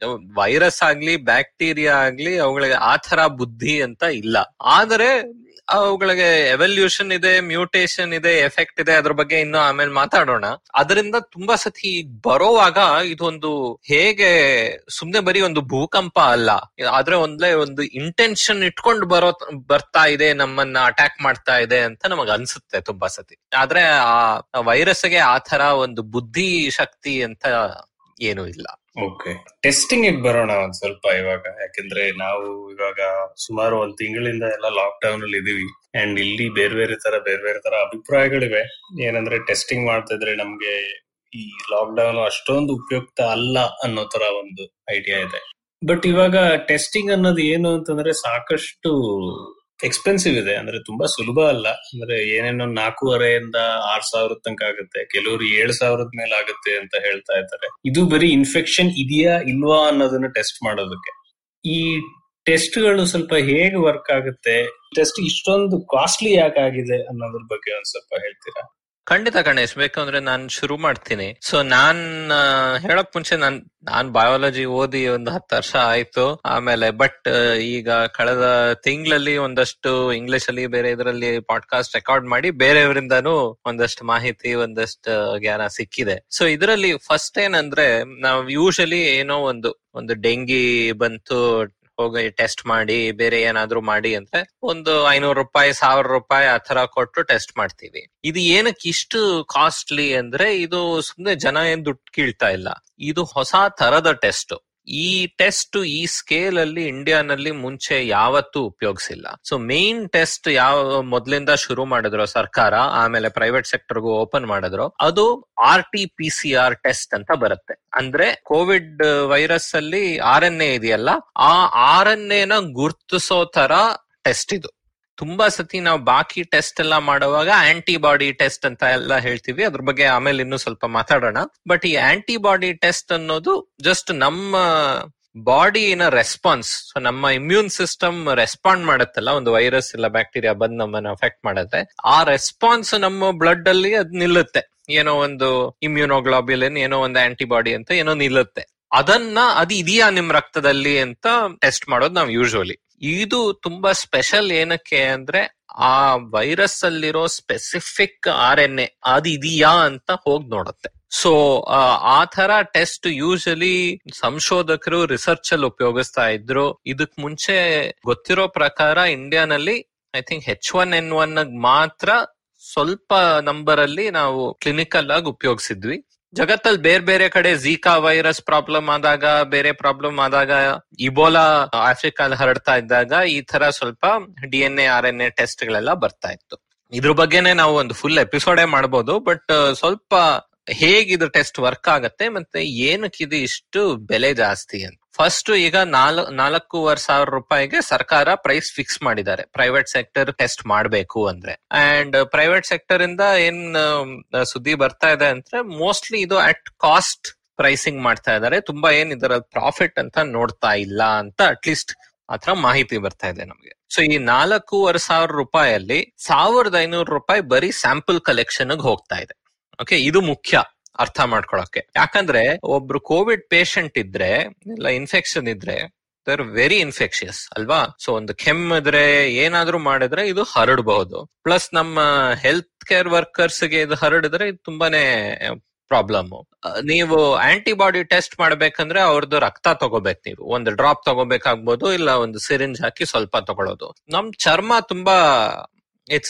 ವೈರಸ್ ಆಗ್ಲಿ ಬ್ಯಾಕ್ಟೀರಿಯಾ ಆಗ್ಲಿ ಅವುಗಳಿಗೆ ಆ ತರ ಬುದ್ಧಿ ಅಂತ ಇಲ್ಲ ಆದರೆ ಅವುಗಳಿಗೆ ಎವಲ್ಯೂಷನ್ ಇದೆ ಮ್ಯೂಟೇಶನ್ ಇದೆ ಎಫೆಕ್ಟ್ ಇದೆ ಅದ್ರ ಬಗ್ಗೆ ಇನ್ನು ಆಮೇಲೆ ಮಾತಾಡೋಣ ಅದರಿಂದ ತುಂಬಾ ಸತಿ ಬರೋವಾಗ ಇದೊಂದು ಹೇಗೆ ಸುಮ್ನೆ ಬರೀ ಒಂದು ಭೂಕಂಪ ಅಲ್ಲ ಆದ್ರೆ ಒಂದ್ಲೆ ಒಂದು ಇಂಟೆನ್ಷನ್ ಇಟ್ಕೊಂಡು ಬರೋ ಬರ್ತಾ ಇದೆ ನಮ್ಮನ್ನ ಅಟ್ಯಾಕ್ ಮಾಡ್ತಾ ಇದೆ ಅಂತ ನಮಗ್ ಅನ್ಸುತ್ತೆ ತುಂಬಾ ಸತಿ ಆದ್ರೆ ಆ ವೈರಸ್ಗೆ ಆ ತರ ಒಂದು ಬುದ್ಧಿ ಶಕ್ತಿ ಅಂತ ಏನೂ ಇಲ್ಲ ಓಕೆ ಟೆಸ್ಟಿಂಗ್ ಬರೋಣ ಒಂದ್ ಸ್ವಲ್ಪ ಇವಾಗ ಯಾಕಂದ್ರೆ ನಾವು ಇವಾಗ ಸುಮಾರು ಒಂದ್ ತಿಂಗಳಿಂದ ಎಲ್ಲ ಲಾಕ್ ಡೌನ್ ಅಲ್ಲಿ ಇದೀವಿ ಅಂಡ್ ಇಲ್ಲಿ ಬೇರೆ ಬೇರೆ ತರ ಬೇರೆ ಬೇರೆ ತರ ಅಭಿಪ್ರಾಯಗಳಿವೆ ಏನಂದ್ರೆ ಟೆಸ್ಟಿಂಗ್ ಮಾಡ್ತಾ ಇದ್ರೆ ನಮ್ಗೆ ಈ ಲಾಕ್ ಡೌನ್ ಅಷ್ಟೊಂದು ಉಪಯುಕ್ತ ಅಲ್ಲ ಅನ್ನೋ ತರ ಒಂದು ಐಡಿಯಾ ಇದೆ ಬಟ್ ಇವಾಗ ಟೆಸ್ಟಿಂಗ್ ಅನ್ನೋದು ಏನು ಅಂತಂದ್ರೆ ಸಾಕಷ್ಟು ಎಕ್ಸ್ಪೆನ್ಸಿವ್ ಇದೆ ಅಂದ್ರೆ ತುಂಬಾ ಸುಲಭ ಅಲ್ಲ ಅಂದ್ರೆ ಏನೇನೋ ನಾಲ್ಕೂವರೆಯಿಂದ ಆರ್ ಸಾವಿರದ ತನಕ ಆಗುತ್ತೆ ಕೆಲವರು ಏಳ್ ಸಾವಿರದ ಮೇಲೆ ಆಗುತ್ತೆ ಅಂತ ಹೇಳ್ತಾ ಇದ್ದಾರೆ ಇದು ಬರೀ ಇನ್ಫೆಕ್ಷನ್ ಇದೆಯಾ ಇಲ್ವಾ ಅನ್ನೋದನ್ನ ಟೆಸ್ಟ್ ಮಾಡೋದಕ್ಕೆ ಈ ಟೆಸ್ಟ್ಗಳು ಸ್ವಲ್ಪ ಹೇಗೆ ವರ್ಕ್ ಆಗುತ್ತೆ ಟೆಸ್ಟ್ ಇಷ್ಟೊಂದು ಕಾಸ್ಟ್ಲಿ ಯಾಕೆ ಆಗಿದೆ ಅನ್ನೋದ್ರ ಬಗ್ಗೆ ಒಂದ್ ಸ್ವಲ್ಪ ಹೇಳ್ತೀರಾ ಖಂಡಿತ ಗಣೇಶ್ ಬೇಕಂದ್ರೆ ನಾನ್ ಶುರು ಮಾಡ್ತೀನಿ ಸೊ ನಾನ್ ಆ, ಹೇಳಕ್ ಮುಂಚೆ ನಾನ್ ನಾನ್ ಬಯಾಲಜಿ ಓದಿ ಒಂದು ಹತ್ತು ವರ್ಷ ಆಯ್ತು ಆಮೇಲೆ ಬಟ್ ಈಗ ಕಳೆದ ತಿಂಗಳಲ್ಲಿ ಒಂದಷ್ಟು ಇಂಗ್ಲಿಷ್ ಅಲ್ಲಿ ಬೇರೆ ಇದರಲ್ಲಿ ಪಾಡ್ಕಾಸ್ಟ್ ರೆಕಾರ್ಡ್ ಮಾಡಿ ಬೇರೆಯವರಿಂದಾನು ಒಂದಷ್ಟು ಮಾಹಿತಿ ಒಂದಷ್ಟು ಜ್ಞಾನ ಸಿಕ್ಕಿದೆ ಸೊ ಇದರಲ್ಲಿ ಫಸ್ಟ್ ಏನಂದ್ರೆ ನಾವು ಯೂಶಲಿ ಏನೋ ಒಂದು ಒಂದು ಡೆಂಗಿ ಬಂತು ಹೋಗಿ ಟೆಸ್ಟ್ ಮಾಡಿ ಬೇರೆ ಏನಾದ್ರೂ ಮಾಡಿ ಅಂದ್ರೆ ಒಂದು ಐನೂರು ರೂಪಾಯಿ ಸಾವಿರ ರೂಪಾಯಿ ಆ ತರ ಕೊಟ್ಟು ಟೆಸ್ಟ್ ಮಾಡ್ತೀವಿ ಇದು ಏನಕ್ಕೆ ಇಷ್ಟು ಕಾಸ್ಟ್ಲಿ ಅಂದ್ರೆ ಇದು ಸುಮ್ನೆ ಜನ ಏನ್ ದುಡ್ಡು ಕೀಳ್ತಾ ಇಲ್ಲ ಇದು ಹೊಸ ತರದ ಟೆಸ್ಟ್ ಈ ಟೆಸ್ಟ್ ಈ ಸ್ಕೇಲ್ ಅಲ್ಲಿ ಇಂಡಿಯಾನಲ್ಲಿ ಮುಂಚೆ ಯಾವತ್ತೂ ಉಪಯೋಗಿಸಿಲ್ಲ ಸೊ ಮೇನ್ ಟೆಸ್ಟ್ ಯಾವ ಮೊದ್ಲಿಂದ ಶುರು ಮಾಡಿದ್ರು ಸರ್ಕಾರ ಆಮೇಲೆ ಪ್ರೈವೇಟ್ ಸೆಕ್ಟರ್ಗೂ ಓಪನ್ ಮಾಡಿದ್ರು ಅದು R T P C R test ಅಂತ ಬರುತ್ತೆ ಅಂದ್ರೆ ಕೋವಿಡ್ ವೈರಸ್ ಅಲ್ಲಿ ಆರ್ ಎನ್ ಎ ಇದೆಯಲ್ಲ ಆ ಆರ್ ಎನ್ ಎನ ಗುರ್ತಿಸೋ ತರ ಟೆಸ್ಟ್ ಇದು ತುಂಬಾ ಸತಿ ನಾವು ಬಾಕಿ ಟೆಸ್ಟ್ ಎಲ್ಲ ಮಾಡುವಾಗ ಆಂಟಿಬಾಡಿ ಟೆಸ್ಟ್ ಅಂತ ಎಲ್ಲ ಹೇಳ್ತೀವಿ ಅದ್ರ ಬಗ್ಗೆ ಆಮೇಲೆ ಇನ್ನೂ ಸ್ವಲ್ಪ ಮಾತಾಡೋಣ ಬಟ್ ಈ ಆಂಟಿಬಾಡಿ ಟೆಸ್ಟ್ ಅನ್ನೋದು ಜಸ್ಟ್ ನಮ್ಮ ಬಾಡಿನ ರೆಸ್ಪಾನ್ಸ್ ಸೊ ನಮ್ಮ ಇಮ್ಯೂನ್ ಸಿಸ್ಟಮ್ ರೆಸ್ಪಾಂಡ್ ಮಾಡುತ್ತಲ್ಲ ಒಂದು ವೈರಸ್ ಇಲ್ಲ ಬ್ಯಾಕ್ಟೀರಿಯಾ ಬಂದ್ ನಮ್ಮನ್ನ ಅಫೆಕ್ಟ್ ಮಾಡುತ್ತೆ ಆ ರೆಸ್ಪಾನ್ಸ್ ನಮ್ಮ ಬ್ಲಡ್ ಅಲ್ಲಿ ಅದ್ ನಿಲ್ಲುತ್ತೆ ಏನೋ ಒಂದು ಇಮ್ಯುನೋಗ್ಲಾಬ್ಯುಲಿನ್ ಏನೋ ಒಂದು ಆಂಟಿಬಾಡಿ ಅಂತ ಏನೋ ನಿಲ್ಲುತ್ತೆ ಅದನ್ನ ಅದು ಇದೆಯಾ ನಿಮ್ ರಕ್ತದಲ್ಲಿ ಅಂತ ಟೆಸ್ಟ್ ಮಾಡೋದು ನಾವು ಯೂಶುವಲಿ ಇದು ತುಂಬಾ ಸ್ಪೆಷಲ್ ಏನಕ್ಕೆ ಅಂದ್ರೆ ಆ ವೈರಸ್ ಅಲ್ಲಿರೋ ಸ್ಪೆಸಿಫಿಕ್ ಆರ್ ಎನ್ ಎ ಅದು ಇದೆಯಾ ಅಂತ ಹೋಗಿ ನೋಡುತ್ತೆ ಸೊ ಆ ತರ ಟೆಸ್ಟ್ ಯೂಶಲಿ ಸಂಶೋಧಕರು ರಿಸರ್ಚ್ ಅಲ್ಲಿ ಉಪಯೋಗಿಸ್ತಾ ಇದ್ರು ಇದಕ್ ಮುಂಚೆ ಗೊತ್ತಿರೋ ಪ್ರಕಾರ ಇಂಡಿಯಾನಲ್ಲಿ I think H one N one ಮಾತ್ರ ಸ್ವಲ್ಪ ನಂಬರ್ ಅಲ್ಲಿ ನಾವು ಕ್ಲಿನಿಕಲ್ ಆಗಿ ಉಪಯೋಗಿಸಿದ್ವಿ ಜಗತ್ತಲ್ಲಿ ಬೇರೆ ಬೇರೆ ಕಡೆ ಝೀಕಾ ವೈರಸ್ ಪ್ರಾಬ್ಲಮ್ ಆದಾಗ ಬೇರೆ ಪ್ರಾಬ್ಲಮ್ ಆದಾಗ ಇಬೋಲಾ ಆಫ್ರಿಕಾದಲ್ಲಿ ಹರಡ್ತಾ ಇದ್ದಾಗ ಈ ತರ ಸ್ವಲ್ಪ D N A R N A test ಗಳೆಲ್ಲ ಬರ್ತಾ ಇತ್ತು ಇದ್ರ ಬಗ್ಗೆನೆ ನಾವು ಒಂದು ಫುಲ್ ಎಪಿಸೋಡೇ ಮಾಡ್ಬೋದು ಬಟ್ ಸ್ವಲ್ಪ ಹೇಗ್ ಇದು ಟೆಸ್ಟ್ ವರ್ಕ್ ಆಗತ್ತೆ ಮತ್ತೆ ಏನಕ್ಕೆ ಇದು ಇಷ್ಟು ಬೆಲೆ ಜಾಸ್ತಿ ಅಂತ ಫಸ್ಟ್ ಈಗ ನಾಲ್ ನಾಲ್ಕೂವರೆ ಸಾವಿರ ರೂಪಾಯಿಗೆ ಸರ್ಕಾರ ಪ್ರೈಸ್ ಫಿಕ್ಸ್ ಮಾಡಿದ್ದಾರೆ ಪ್ರೈವೇಟ್ ಸೆಕ್ಟರ್ ಟೆಸ್ಟ್ ಮಾಡಬೇಕು ಅಂದ್ರೆ ಅಂಡ್ ಪ್ರೈವೇಟ್ ಸೆಕ್ಟರ್ ಇಂದ ಏನ್ ಆ, ಸುದ್ದಿ ಬರ್ತಾ ಇದೆ ಅಂದ್ರೆ ಮೋಸ್ಟ್ಲಿ ಇದು ಅಟ್ ಕಾಸ್ಟ್ ಪ್ರೈಸಿಂಗ್ ಮಾಡ್ತಾ ಇದ್ದಾರೆ ತುಂಬಾ ಏನ್ ಇದರ ಪ್ರಾಫಿಟ್ ಅಂತ ನೋಡ್ತಾ ಇಲ್ಲ ಅಂತ ಅಟ್ಲೀಸ್ಟ್ ಆತರ ಮಾಹಿತಿ ಬರ್ತಾ ಇದೆ ನಮಗೆ ಸೊ ಈ ನಾಲ್ಕೂವರೆ ಸಾವಿರ ರೂಪಾಯಲ್ಲಿ ಸಾವಿರದ ಐನೂರು ರೂಪಾಯಿ ಬರೀ ಸ್ಯಾಂಪಲ್ ಕಲೆಕ್ಷನ್ ಹೋಗ್ತಾ ಇದೆ ಓಕೆ ಇದು ಮುಖ್ಯ ಅರ್ಥ ಮಾಡ್ಕೊಳಕ್ಕೆ ಯಾಕಂದ್ರೆ ಒಬ್ರು ಕೋವಿಡ್ ಪೇಷಂಟ್ ಇದ್ರೆ ಇಲ್ಲ ಇನ್ಫೆಕ್ಷನ್ ಇದ್ರೆ ದರ್ ವೆರಿ ಇನ್ಫೆಕ್ಷಿಯಸ್ ಅಲ್ವಾ ಸೊ ಒಂದು ಕೆಮ್ಮಿದ್ರೆ ಏನಾದ್ರೂ ಮಾಡಿದ್ರೆ ಇದು ಹರಡಬಹುದು ಪ್ಲಸ್ ನಮ್ಮ ಹೆಲ್ತ್ ಕೇರ್ ವರ್ಕರ್ಸ್ ಗೆ ಇದು ಹರಡಿದ್ರೆ ಇದು ತುಂಬಾನೇ ಪ್ರಾಬ್ಲಮ್ ನೀವು ಆಂಟಿಬಾಡಿ ಟೆಸ್ಟ್ ಮಾಡ್ಬೇಕಂದ್ರೆ ಅವ್ರದ್ದು ರಕ್ತ ತಗೋಬೇಕು ನೀವು ಒಂದು ಡ್ರಾಪ್ ತಗೋಬೇಕಾಗ್ಬೋದು ಇಲ್ಲ ಒಂದು ಸಿರಿಂಜ್ ಹಾಕಿ ಸ್ವಲ್ಪ ತಗೊಳ್ಳೋದು ನಮ್ ಚರ್ಮ ತುಂಬಾ ಇಟ್ಸ್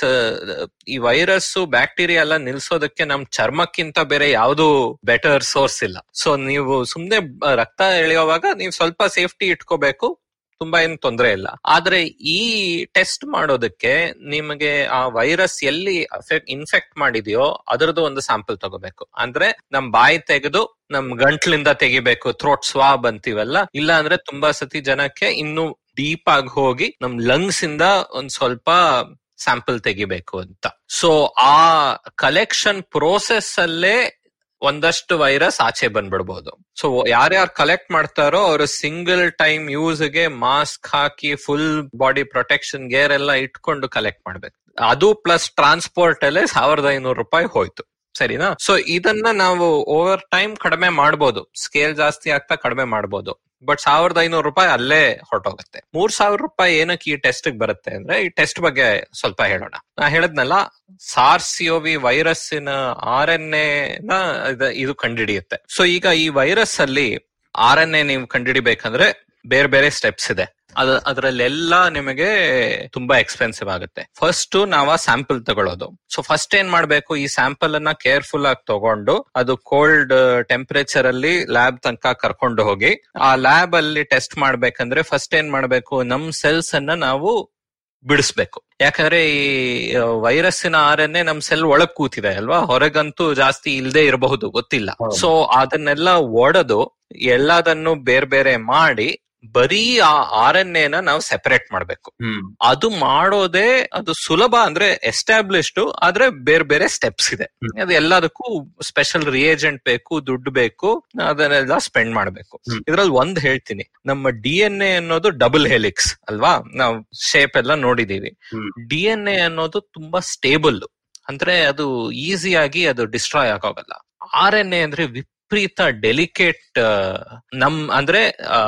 ಈ ವೈರಸ್ ಬ್ಯಾಕ್ಟೀರಿಯಾ ಎಲ್ಲ ನಿಲ್ಸೋದಕ್ಕೆ ನಮ್ ಚರ್ಮಕ್ಕಿಂತ ಬೇರೆ ಯಾವ್ದು ಬೆಟರ್ ಸೋರ್ಸ್ ಇಲ್ಲ ಸೊ ನೀವು ಸುಮ್ನೆ ಬ- ರಕ್ತ ಎಳೆಯುವಾಗ ನೀವು ಸ್ವಲ್ಪ ಸೇಫ್ಟಿ ಇಟ್ಕೋಬೇಕು ತುಂಬಾ ಏನ್ ತೊಂದರೆ ಇಲ್ಲ ಆದ್ರೆ ಈ ಟೆಸ್ಟ್ ಮಾಡೋದಕ್ಕೆ ನಿಮಗೆ ಆ ವೈರಸ್ ಎಲ್ಲಿ ಇನ್ಫೆಕ್ಟ್ ಮಾಡಿದೆಯೋ ಅದರದ್ದು ಒಂದು ಸ್ಯಾಂಪಲ್ ತಗೋಬೇಕು ಅಂದ್ರೆ ನಮ್ ಬಾಯಿ ತೆಗೆದು ನಮ್ ಗಂಟ್ಲಿಂದ ತೆಗಿಬೇಕು ಥ್ರೋಟ್ ಸ್ವಾಬ್ ಅಂತೀವಲ್ಲ ಇಲ್ಲ ಅಂದ್ರೆ ತುಂಬಾ ಸತಿ ಜನಕ್ಕೆ ಇನ್ನು ಡೀಪ್ ಆಗಿ ಹೋಗಿ ನಮ್ ಲಂಗ್ಸ್ ಇಂದ ಒಂದ್ ಸ್ವಲ್ಪ ಸ್ಯಾಂಪಲ್ ತೆಗಿಬೇಕು ಅಂತ ಸೊ ಆ ಕಲೆಕ್ಷನ್ ಪ್ರೋಸೆಸ್ ಅಲ್ಲೇ ಒಂದಷ್ಟು ವೈರಸ್ ಆಚೆ ಬಂದ್ಬಿಡ್ಬೋದು ಸೊ ಯಾರ್ಯಾರು ಕಲೆಕ್ಟ್ ಮಾಡ್ತಾರೋ ಅವರು ಸಿಂಗಲ್ ಟೈಮ್ ಯೂಸ್ ಗೆ ಮಾಸ್ಕ್ ಹಾಕಿ ಫುಲ್ ಬಾಡಿ ಪ್ರೊಟೆಕ್ಷನ್ ಗೇರ್ ಎಲ್ಲ ಇಟ್ಕೊಂಡು ಕಲೆಕ್ಟ್ ಮಾಡ್ಬೇಕು ಅದು ಪ್ಲಸ್ ಟ್ರಾನ್ಸ್ಪೋರ್ಟ್ ಅಲ್ಲೇ ಸಾವಿರದ ಐನೂರು ರೂಪಾಯಿ ಹೋಯ್ತು ಸರಿನಾ ಸೊ ಇದನ್ನ ನಾವು ಓವರ್ ಟೈಮ್ ಕಡಿಮೆ ಮಾಡ್ಬೋದು ಸ್ಕೇಲ್ ಜಾಸ್ತಿ ಆಗ್ತಾ ಕಡಿಮೆ ಮಾಡ್ಬೋದು ಬಟ್ ಸಾವಿರದ ಐನೂರು ರೂಪಾಯಿ ಅಲ್ಲೇ ಹೊರಟೋಗುತ್ತೆ ಮೂರ್ ಸಾವಿರ ರೂಪಾಯಿ ಏನಕ್ಕೆ ಈ ಟೆಸ್ಟ್ ಬರುತ್ತೆ ಅಂದ್ರೆ ಈ ಟೆಸ್ಟ್ ಬಗ್ಗೆ ಸ್ವಲ್ಪ ಹೇಳೋಣ ನಾ ಹೇಳದ್ನಲ್ಲ ಸಾರ್ಸಿಯೋವಿ ವೈರಸ್ಸಿನ ಆರ್ ಎನ್ ನ ಇದ- ಇದು ಕಂಡಿಡಿಯುತ್ತೆ ಸೊ ಈಗ ಈ ವೈರಸ್ ಅಲ್ಲಿ ಆರ್ ಎನ್ ಎ ನೀವು ಕಂಡಿಡಿಬೇಕಂದ್ರೆ ಬೇರೆ ಬೇರೆ ಸ್ಟೆಪ್ಸ್ ಇದೆ ಅದ ಅದ್ರಲ್ಲೆಲ್ಲ ನಿಮಗೆ ತುಂಬಾ ಎಕ್ಸ್ಪೆನ್ಸಿವ್ ಆಗುತ್ತೆ ಫಸ್ಟ್ ನಾವ್ ಆ ಸ್ಯಾಂಪಲ್ ತಗೊಳ್ಳೋದು ಸೊ ಫಸ್ಟ್ ಏನ್ ಮಾಡ್ಬೇಕು ಈ ಸ್ಯಾಂಪಲ್ ಅನ್ನ ಕೇರ್ಫುಲ್ ಆಗಿ ತಗೊಂಡು ಅದು ಕೋಲ್ಡ್ ಟೆಂಪರೇಚರ್ ಅಲ್ಲಿ ಲ್ಯಾಬ್ ತನಕ ಕರ್ಕೊಂಡು ಹೋಗಿ ಆ ಲ್ಯಾಬ್ ಅಲ್ಲಿ ಟೆಸ್ಟ್ ಮಾಡ್ಬೇಕಂದ್ರೆ ಫಸ್ಟ್ ಏನ್ ಮಾಡ್ಬೇಕು ನಮ್ ಸೆಲ್ಸ್ ಅನ್ನ ನಾವು ಬಿಡಿಸ್ಬೇಕು ಯಾಕಂದ್ರೆ ಈ ವೈರಸ್ಸಿನ ಆರ್ ಎನ್ ಎ ನಮ್ ಸೆಲ್ ಒಳಗ್ ಕೂತಿದೆ ಅಲ್ವಾ ಹೊರಗಂತೂ ಜಾಸ್ತಿ ಇಲ್ದೇ ಇರಬಹುದು ಗೊತ್ತಿಲ್ಲ ಹೌದು. ಸೊ ಅದನ್ನೆಲ್ಲ ಒಡೆದು ಎಲ್ಲದನ್ನು ಬೇರೆ ಬೇರೆ ಮಾಡಿ ಬರೀ ಆ ಆರ್ ಎನ್ ಎನ ನಾವು ಸೆಪರೇಟ್ ಮಾಡ್ಬೇಕು ಹ್ಮ್ ಅದು ಮಾಡೋದೇ ಅದು ಸುಲಭ ಅಂದ್ರೆ ಎಸ್ಟಾಬ್ಲಿಷ್ಡ್ ಆದ್ರೆ ಬೇರೆ ಬೇರೆ ಸ್ಟೆಪ್ಸ್ ಇದೆ ಹ್ಮ್. ಅದು ಎಲ್ಲದಕ್ಕೂ ಸ್ಪೆಷಲ್ ರಿಯೇಜೆಂಟ್ ಬೇಕು ದುಡ್ಡು ಬೇಕು ಅದನ್ನೆಲ್ಲ ಸ್ಪೆಂಡ್ ಮಾಡ್ಬೇಕು ಹ್ಮ್. ಇದ್ರಲ್ಲಿ ಒಂದ್ ಹೇಳ್ತೀನಿ ನಮ್ಮ ಡಿ ಎನ್ ಎ ಅನ್ನೋದು ಡಬಲ್ ಹೆಲಿಕ್ಸ್ ಅಲ್ವಾ ನಾವು ಶೇಪ್ ಎಲ್ಲ ನೋಡಿದೀವಿ ಹ್ಮ್. ಡಿ ಎನ್ ಎ ಅನ್ನೋದು ತುಂಬಾ ಸ್ಟೇಬಲ್ ಅಂದ್ರೆ ಅದು ಈಸಿಯಾಗಿ ಅದು ಡಿಸ್ಟ್ರಾಯ್ ಆಗೋಗಲ್ಲ ಆರ್ ಎನ್ ಎ ಅಂದ್ರೆ ವಿಪರೀತ ಡೆಲಿಕೇಟ್ ನಮ್ ಅಂದ್ರೆ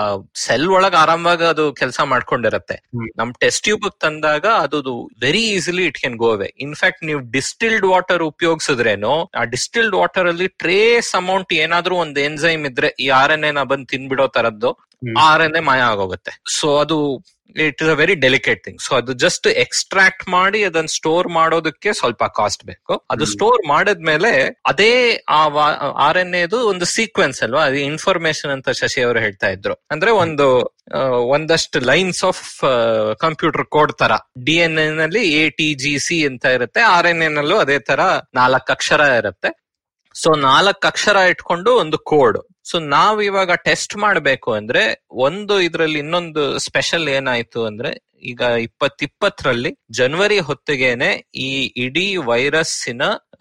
ಸೆಲ್ ಒಳಗ್ ಆರಾಮಾಗಿ ಅದು ಕೆಲಸ ಮಾಡ್ಕೊಂಡಿರತ್ತೆ ಹ್ಮ್. ನಮ್ ಟೆಸ್ಟ್ ಟ್ಯೂಬ್ ತಂದಾಗ ಅದು very easily it can go away in fact ನೀವು ಡಿಸ್ಟಿಲ್ಡ್ ವಾಟರ್ ಉಪಯೋಗಿಸಿದ್ರೇನು ಆ ಡಿಸ್ಟಿಲ್ಡ್ ವಾಟರ್ ಅಲ್ಲಿ ಟ್ರೇಸ್ ಅಮೌಂಟ್ ಏನಾದ್ರೂ ಒಂದು ಎನ್ಸೈಮ್ ಇದ್ರೆ ಈ ಆರ್ ಎನ್ ಎನ ಬಂದು ತಿನ್ಬಿಡೋ ತರದ್ದು ಹ್ಮ್. ಆರ್ ಎನ್ ಎ ಮಾಯ ಆಗೋಗುತ್ತೆ ಸೊ ಅದು it is a very delicate thing so ಅದು ಜಸ್ಟ್ ಎಕ್ಸ್ಟ್ರಾಕ್ಟ್ ಮಾಡಿ ಅದನ್ನ ಸ್ಟೋರ್ ಮಾಡೋದಕ್ಕೆ ಸ್ವಲ್ಪ ಕಾಸ್ಟ್ ಬೇಕು ಅದು ಹ್ಮ್. ಸ್ಟೋರ್ ಮಾಡಿದ್ಮೇಲೆ ಅದೇ ಆ ಆರ್ ಎನ್ ಎದು ಒಂದು ಸೀಕ್ವೆನ್ಸ್ ಅಲ್ವಾ ಅದು ಇನ್ಫಾರ್ಮೇಶನ್ ಅಂತ ಶಶಿ ಅವರು ಹೇಳ್ತಾ ಇದ್ರು ಅಂದ್ರೆ ಒಂದು ಆ, ಒಂದಷ್ಟು ಲೈನ್ಸ್ ಆಫ್ ಕಂಪ್ಯೂಟರ್ ಕೋಡ್ ತರ ಡಿ ಎನ್ ಎ ನಲ್ಲಿ ಎ ಟಿ ಜಿ ಸಿ ಅಂತ ಇರುತ್ತೆ ಆರ್ ಎನ್ ಎ ನಲ್ಲೂ ಅದೇ ತರ ನಾಲ್ಕು ಅಕ್ಷರ ಇರುತ್ತೆ ಸೊ ನಾಲ್ಕು ಅಕ್ಷರ ಇಟ್ಕೊಂಡು ಒಂದು ಕೋಡ್ ಸೊ ನಾವ್ ಇವಾಗ ಟೆಸ್ಟ್ ಮಾಡ್ಬೇಕು ಅಂದ್ರೆ ಒಂದು ಇದ್ರಲ್ಲಿ ಇನ್ನೊಂದು ಸ್ಪೆಷಲ್ ಏನಾಯ್ತು ಅಂದ್ರೆ ಈಗ ಇಪ್ಪತ್ ಇಪ್ಪತ್ತರಲ್ಲಿ ಜನವರಿ ಹೊತ್ತಿಗೆನೆ ಈ ಇಡೀ ವೈರಸ್ಸಿನ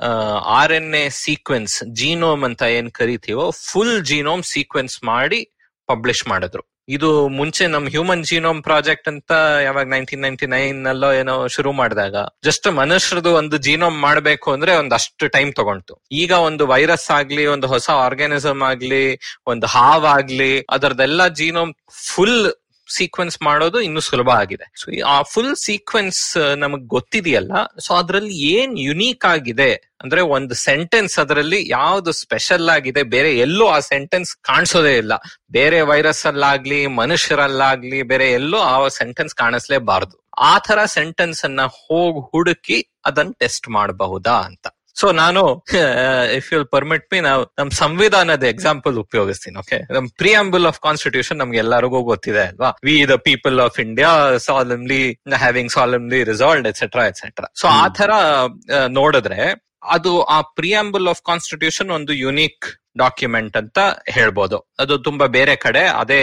R N A sequence genome ಅಂತ ಏನ್ ಕರಿತೀವೋ ಫುಲ್ ಜೀನೋಮ್ ಸೀಕ್ವೆನ್ಸ್ ಮಾಡಿ ಪಬ್ಲಿಷ್ ಮಾಡಿದ್ರು ಇದು ಮುಂಚೆ ನಮ್ ಹ್ಯೂಮನ್ ಜೀನೋಮ್ ಪ್ರಾಜೆಕ್ಟ್ ಅಂತ ಯಾವಾಗ ನೈನ್ಟೀನ್ ನೈನ್ಟಿ ನೈನ್ ನಲ್ಲೋ ಏನೋ ಶುರು ಮಾಡಿದಾಗ ಜಸ್ಟ್ ಮನುಷ್ಯರದು ಒಂದು ಜೀನೋಮ್ ಮಾಡ್ಬೇಕು ಅಂದ್ರೆ ಒಂದಷ್ಟು ಟೈಮ್ ತಗೊಂತು ಈಗ ಒಂದು ವೈರಸ್ ಆಗ್ಲಿ ಒಂದು ಹೊಸ ಆರ್ಗ್ಯಾನಿಸಮ್ ಆಗ್ಲಿ ಒಂದು ಹಾವಾಗ್ಲಿ ಅದರದೆಲ್ಲ ಜೀನೋಮ್ ಫುಲ್ ಸೀಕ್ವೆನ್ಸ್ ಮಾಡೋದು ಇನ್ನು ಸುಲಭ ಆಗಿದೆ ಸೊ ಆ ಫುಲ್ ಸೀಕ್ವೆನ್ಸ್ ನಮಗ್ ಗೊತ್ತಿದೆಯಲ್ಲ ಸೊ ಅದ್ರಲ್ಲಿ ಏನ್ ಯುನೀಕ್ ಆಗಿದೆ ಅಂದ್ರೆ ಒಂದು ಸೆಂಟೆನ್ಸ್ ಅದರಲ್ಲಿ ಯಾವ್ದು ಸ್ಪೆಷಲ್ ಆಗಿದೆ ಬೇರೆ ಎಲ್ಲೂ ಆ ಸೆಂಟೆನ್ಸ್ ಕಾಣಿಸೋದೇ ಇಲ್ಲ ಬೇರೆ ವೈರಸ್ ಅಲ್ಲಾಗ್ಲಿ ಮನುಷ್ಯರಲ್ಲಾಗ್ಲಿ ಬೇರೆ ಎಲ್ಲೂ ಆ ಸೆಂಟೆನ್ಸ್ ಕಾಣಿಸ್ಲೇಬಾರ್ದು ಆ ತರ ಸೆಂಟೆನ್ಸ್ ಅನ್ನ ಹೋಗಿ ಹುಡುಕಿ ಅದನ್ನ ಟೆಸ್ಟ್ ಮಾಡಬಹುದಾ ಅಂತ ಸೊ ನಾನು ಇಫ್ ಯು ಪರ್ಮಿಟ್ ಮಿ ನಾವು ನಮ್ ಸಂವಿಧಾನದ ಎಕ್ಸಾಂಪಲ್ ಉಪಯೋಗಿಸ್ತೀನಿ ಓಕೆ ನಮ್ ಪ್ರಿಯಾಂಬಲ್ ಆಫ್ ಕಾನ್ಸ್ಟಿಟ್ಯೂಷನ್ ನಮ್ಗೆ ಎಲ್ಲರಿಗೂ ಗೊತ್ತಿದೆ ಅಲ್ವಾ we the people of India solemnly having solemnly resolve etcetera etcetera so ಆ ತರ ಆ, ನೋಡಿದ್ರೆ ಅದು ಆ ಪ್ರಿಯಾಂಬಲ್ ಆಫ್ ಕಾನ್ಸ್ಟಿಟ್ಯೂಷನ್ ಒಂದು ಯುನೀಕ್ ಡಾಕ್ಯುಮೆಂಟ್ ಅಂತ ಹೇಳ್ಬೋದು ಅದು ತುಂಬಾ ಬೇರೆ ಕಡೆ ಅದೇ